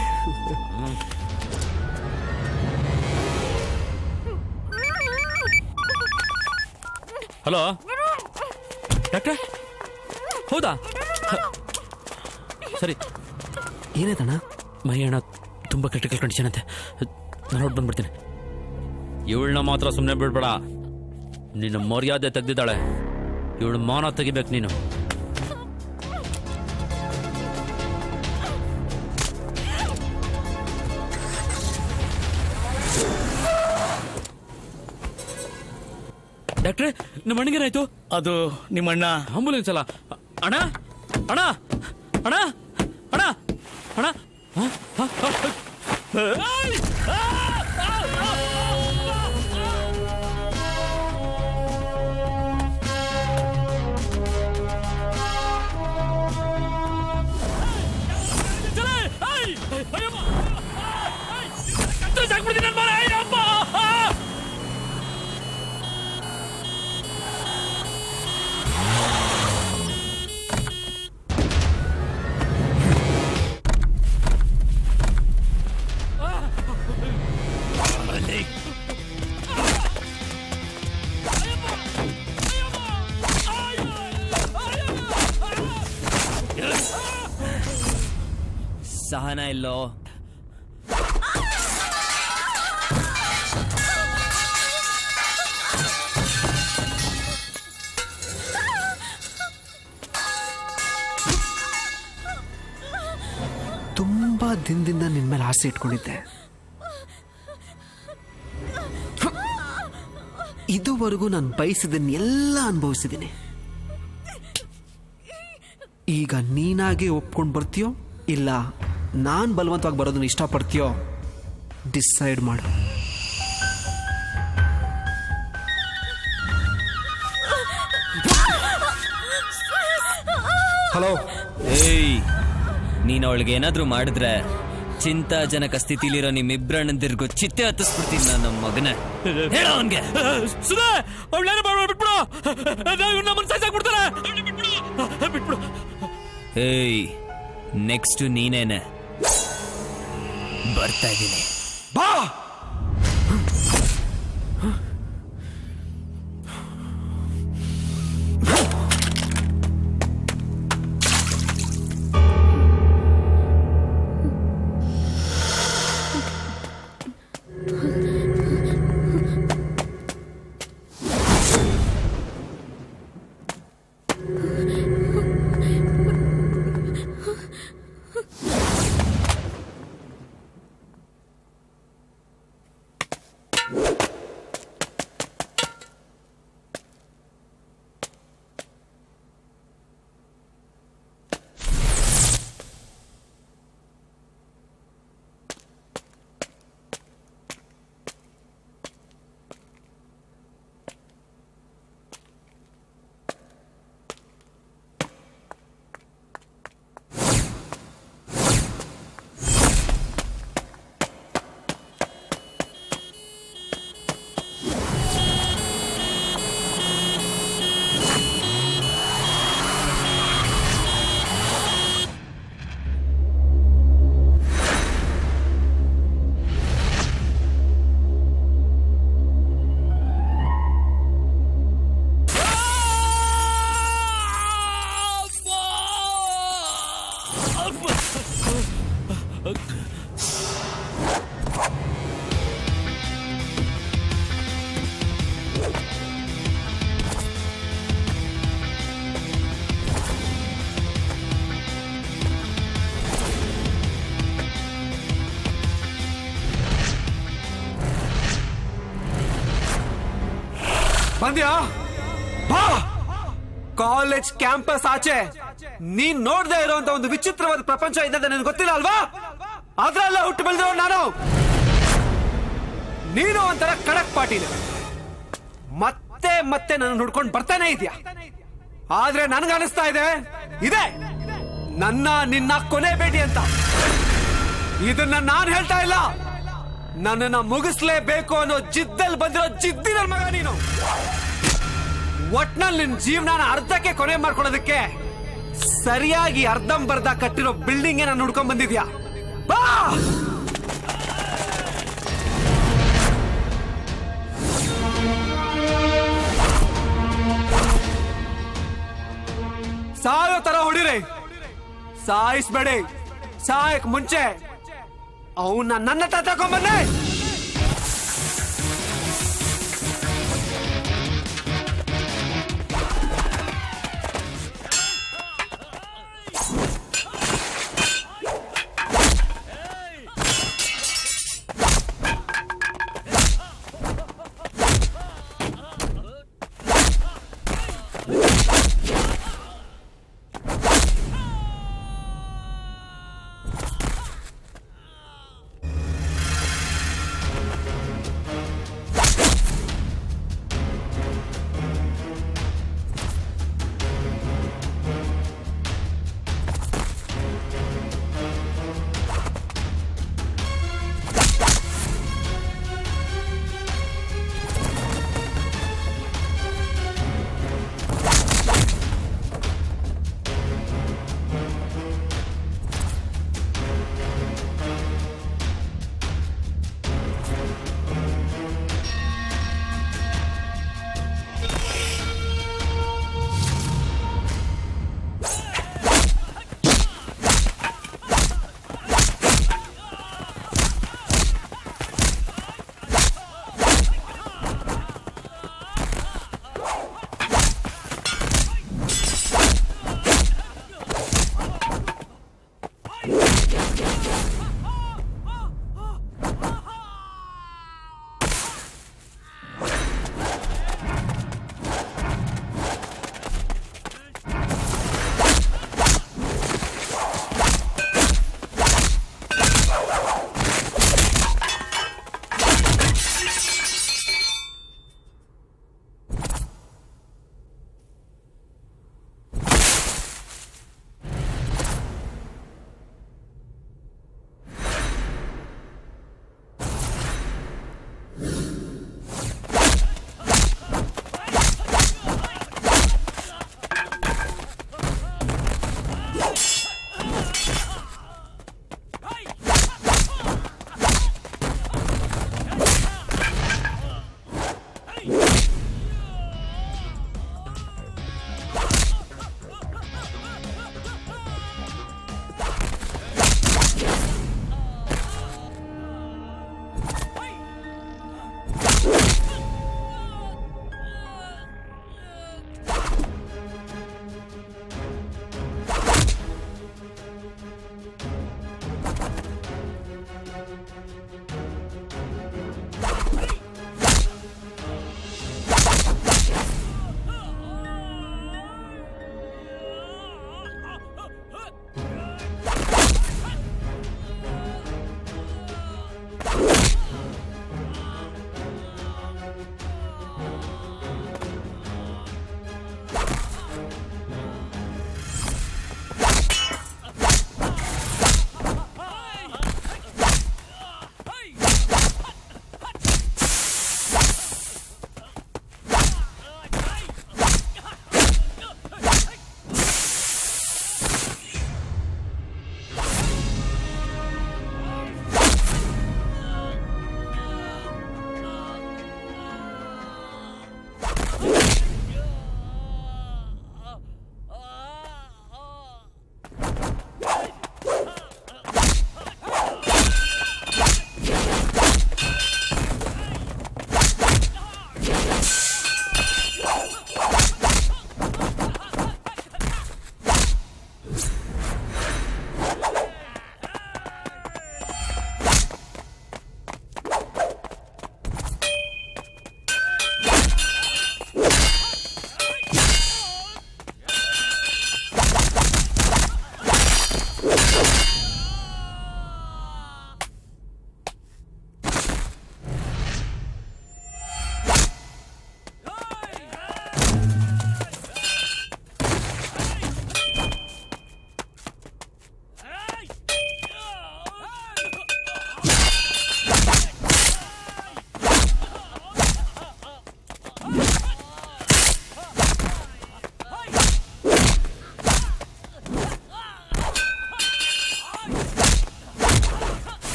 ಹಲೋ ಡಾಕ್ಟ್ರೆ ಹೌದಾ ಹ. ಸರಿ ಏನಾಯ್ತಣ್ಣ ಮೈ ಅಣ್ಣ ತುಂಬಾ ಕ್ರಿಟಿಕಲ್ ಕಂಡೀಷನ್ ಅಂತೆ ನಾನು ಹೊರಟು ಬಂದ್ಬಿಡ್ತೀನಿ ಇವಳನ್ನ ಮಾತ್ರ ಸುಮ್ಮನೆ ಬಿಡ್ಬೇಡ ನಿನ್ನ ಮರ್ಯಾದೆ ತೆಗ್ದಿದ್ದಾಳೆ ಇವಳು ಮಾನ ತೆಗಿಬೇಕು ನೀನು ಡಾಕ್ಟ್ರೆ ನಮ್ಮ ಅಣ್ಣಗೇನಾಯ್ತು ಅದು ನಿಮ್ಮಣ್ಣ ಆಂಬುಲೆನ್ಸ್ ಅಲ್ಲ ಅಣ್ಣ ಅಣ್ಣ ಅಣ್ಣ ಅಣ್ಣ ಅಣ್ಣ ಹ? ಹ? ಹ? ಹ? ಏಯ್! ಆ! ಆ! ಆ! ಚಲೆ! ಏಯ್! ಅಯ್ಯಮ್ಮ! ಏಯ್! ಕತ್ತರಿಸಿ ಹಾಕ್ಬಿಡ್ತೀನಿ ನನ್ ಮನೆ! ಅಯ್ಯಪ್ಪ! ಸಹನ ಇಲ್ಲೋ ತುಂಬಾ ದಿನದಿಂದ ನಿನ್ ಮೇಲೆ ಆಸೆ ಇಟ್ಕೊಂಡಿದ್ದೆ ಇದುವರೆಗೂ ನಾನು ಬಯಸಿದ್ದನ್ನೆಲ್ಲ ಅನುಭವಿಸಿದ್ದೀನಿ ಈಗ ನೀನಾಗೆ ಒಪ್ಕೊಂಡು ಬರ್ತೀಯೋ ಇಲ್ಲ ನಾನು ಬಲವಂತವಾಗಿ ಬರೋದನ್ನ ಇಷ್ಟಪಡ್ತೀಯೋ ಡಿಸೈಡ್ ಮಾಡು ಹಲೋ ಏಯ್ ನೀನ್ ಅವಳಿಗೆ ಏನಾದ್ರೂ ಮಾಡಿದ್ರೆ ಚಿಂತಾಜನಕ ಸ್ಥಿತಿಲಿರೋ ನಿಮ್ಮಿಬ್ರಣ್ಣಂದಿರ್ಗೂ ಚಿತ್ತೆ ಹತ್ತಿಸ್ಬಿಡ್ತೀನಿ ನಾನು ನಮ್ಮ ಮಗನ ಹೇಳ ಅವನ್ಗೆ ಸುಧಾ ಅವಳೇನು ಮಾಡ್ಬೇಡ ಬಿಟ್ಬಿಡು ನಮ್ಮನ್ನ ಸಾಯ್ಸಾಕ್ಬಿಡ್ತಾರೆ ಬಿಟ್ಬಿಡು ಏಯ್ ನೆಕ್ಸ್ಟ್ ನೀನೇನೆ ಬರ್ತಾ ಇದ್ದೀನಿ ಬಾ ಬಂದ್ಯಾ ಬಾ ಕಾಲೇಜ್ ಕ್ಯಾಂಪಸ್ ಆಚೆ ನೀನ್ ನೋಡ್ದೇ ಇರುವಂತ ಒಂದು ವಿಚಿತ್ರವಾದ ಪ್ರಪಂಚ ಇದೆ ಅಂತ ನಿನ್ಗೆ ಗೊತ್ತಿಲ್ಲ ಅಲ್ವಾ ಅದ್ರಲ್ಲ ಹುಟ್ಟು ಬೆಳೆದಿರೋ ನಾನು ನೀನು ಒಂಥರ ಕಡಕ್ ಪಾಟೀಲ್ ಮತ್ತೆ ಮತ್ತೆ ನನ್ನ ಹುಡ್ಕೊಂಡು ಬರ್ತಾನೆ ಇದೆಯಾ ಆದ್ರೆ ನನ್ಗನಿಸ್ತಾ ಇದೆ ಇದೆ ನನ್ನ ನಿನ್ನ ಕೊನೆ ಭೇಟಿ ಅಂತ ಇದನ್ನ ನಾನ್ ಹೇಳ್ತಾ ಇಲ್ಲ ನನ್ನನ್ನ ಮುಗಿಸ್ಲೇಬೇಕು ಅನ್ನೋ ಜಿದ್ದಲ್ಲಿ ಬಂದಿರೋ ಜಿದ್ದಿನ ಮಗ ನೀನು ಒಟ್ನಲ್ಲಿ ನಿನ್ ಜೀವನ ಅರ್ಧಕ್ಕೆ ಕೊನೆ ಮಾಡ್ಕೊಳೋದಕ್ಕೆ ಸರಿಯಾಗಿ ಅರ್ಧಂಬರ್ಧ ಕಟ್ಟಿರೋ ಬಿಲ್ಡಿಂಗ್ ನಾನು ಹುಡ್ಕೊಂಡ್ ಬಂದಿದ್ಯಾ ಬಾ ಸಾಯೋ ತರ ಹೊಡಿರಿ ಸಾಯಿಸ್ಬೇಡಿ ಸಾಯಕ್ ಮುಂಚೆ ಅವನ್ನ ನನ್ನ ಹತ್ರ ತಗೊಂಬನ್ನಿ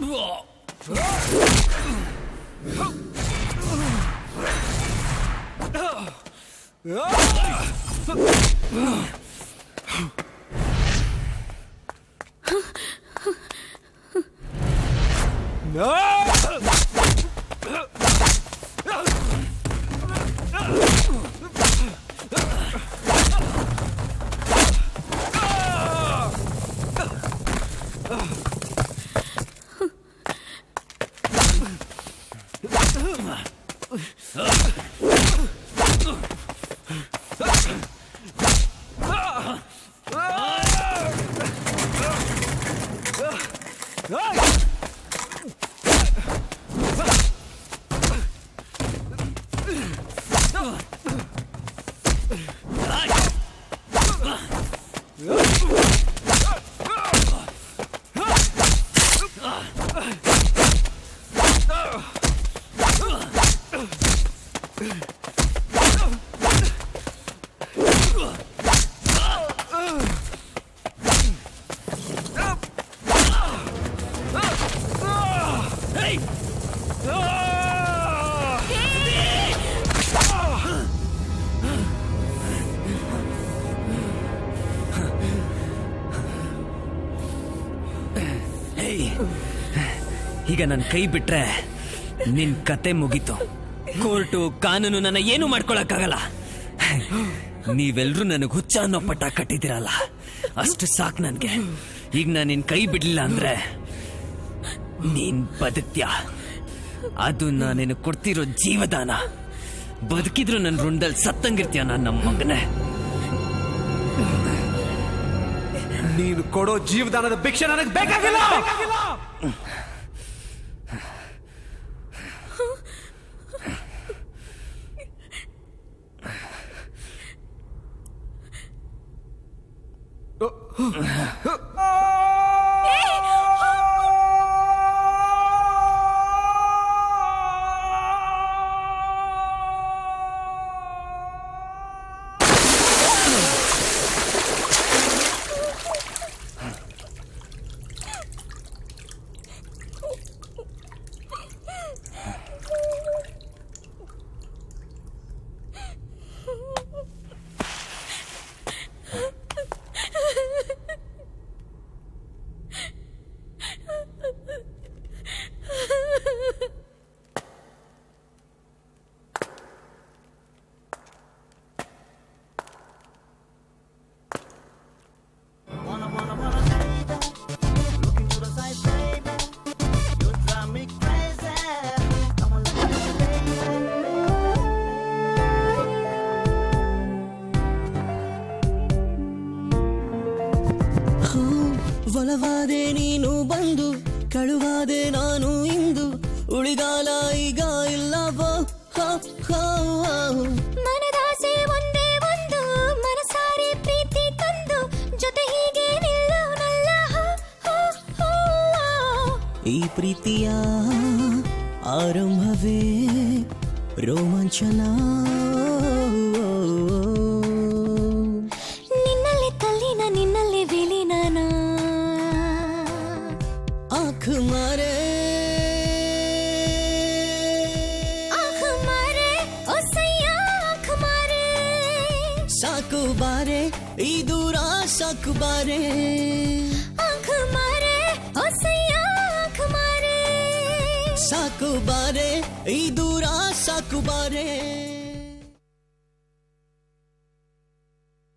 ಏಯ್, ಈಗ ನನ್ನ ಕೈ ಬಿಟ್ರೆ ನಿನ್ ಕತೆ ಮುಗೀತು ಕೋರ್ಟು ಕಾನೂನು ನನ್ನ ಏನು ಮಾಡ್ಕೊಳಕ್ಕಾಗಲ್ಲ ನೀವೆಲ್ರೂ ನನಗೆ ಹುಚ್ಚ ಅನ್ನೋ ಪಟ್ಟ ಕಟ್ಟಿದಿರಲ್ಲ ಅಷ್ಟು ಸಾಕು ನನ್ಗೆ ಈಗ ನಾನು ನಿನ್ ಕೈ ಬಿಡ್ಲಿಲ್ಲ ಅಂದ್ರೆ ನೀನ್ ಬದುಕ್ತ್ಯಾ ಅದು ನಾನೇನು ಕೊಡ್ತಿರೋ ಜೀವದಾನ ಬದುಕಿದ್ರು ನನ್ನ ರುಂಡಲ್ ಸತ್ತಂಗಿರ್ತೀಯ ನಾನು ನಮ್ಮ ಮಗನೇ ನೀನು ಕೊಡೋ ಜೀವದಾನದ ಭಿಕ್ಷೆ ನನಗೆ ಬೇಕಾಗಿಲ್ಲ ಹೂ, ಒಲವಾದೆ ನೀನು ಬಂದು ಕಳುವಾದೆ ನಾನು ಇಂದು ಉಳಿಗಾಲ ಈಗ ಇಲ್ಲವೋ ಹೋ, ಹೋ, ಹೋ. ಮನದಾಸೆ ಒಂದೇ ಒಂದು ಮನಸಾರೆ ಪ್ರೀತಿ ತಂದು ಜೊತೆ ಹೀಗೆ ನಿಲ್ಲೋನಲ್ಲ ಹೋ, ಹೋ, ಹೋ. ಈ ಪ್ರೀತಿಯ ಆರಂಭವೇ ರೋಮಾಂಚನ ನಿನ್ನಲ್ಲಿ ತಲ್ಲಿನ ನಿನ್ನಲ್ಲಿ ವಿಲೀನನ ಆಖ್ ಮಾರೆ ಆಖ್ ಮಾರೆ ಓ ಸಯ್ಯ ಆಖ್ ಮಾರೆ ಸಾಕು ಬಾರೆ ಈ ದೂರ ಸಾಕು ಬಾರೆ ಆಖ್ ಮಾರೆ ಓ ಸಯ್ಯ ಆಖ್ ಮಾರೆ ಸಾಕು ಬಾರೆ ಈ ದೂರ ಸಾಕು ಬಾರೆ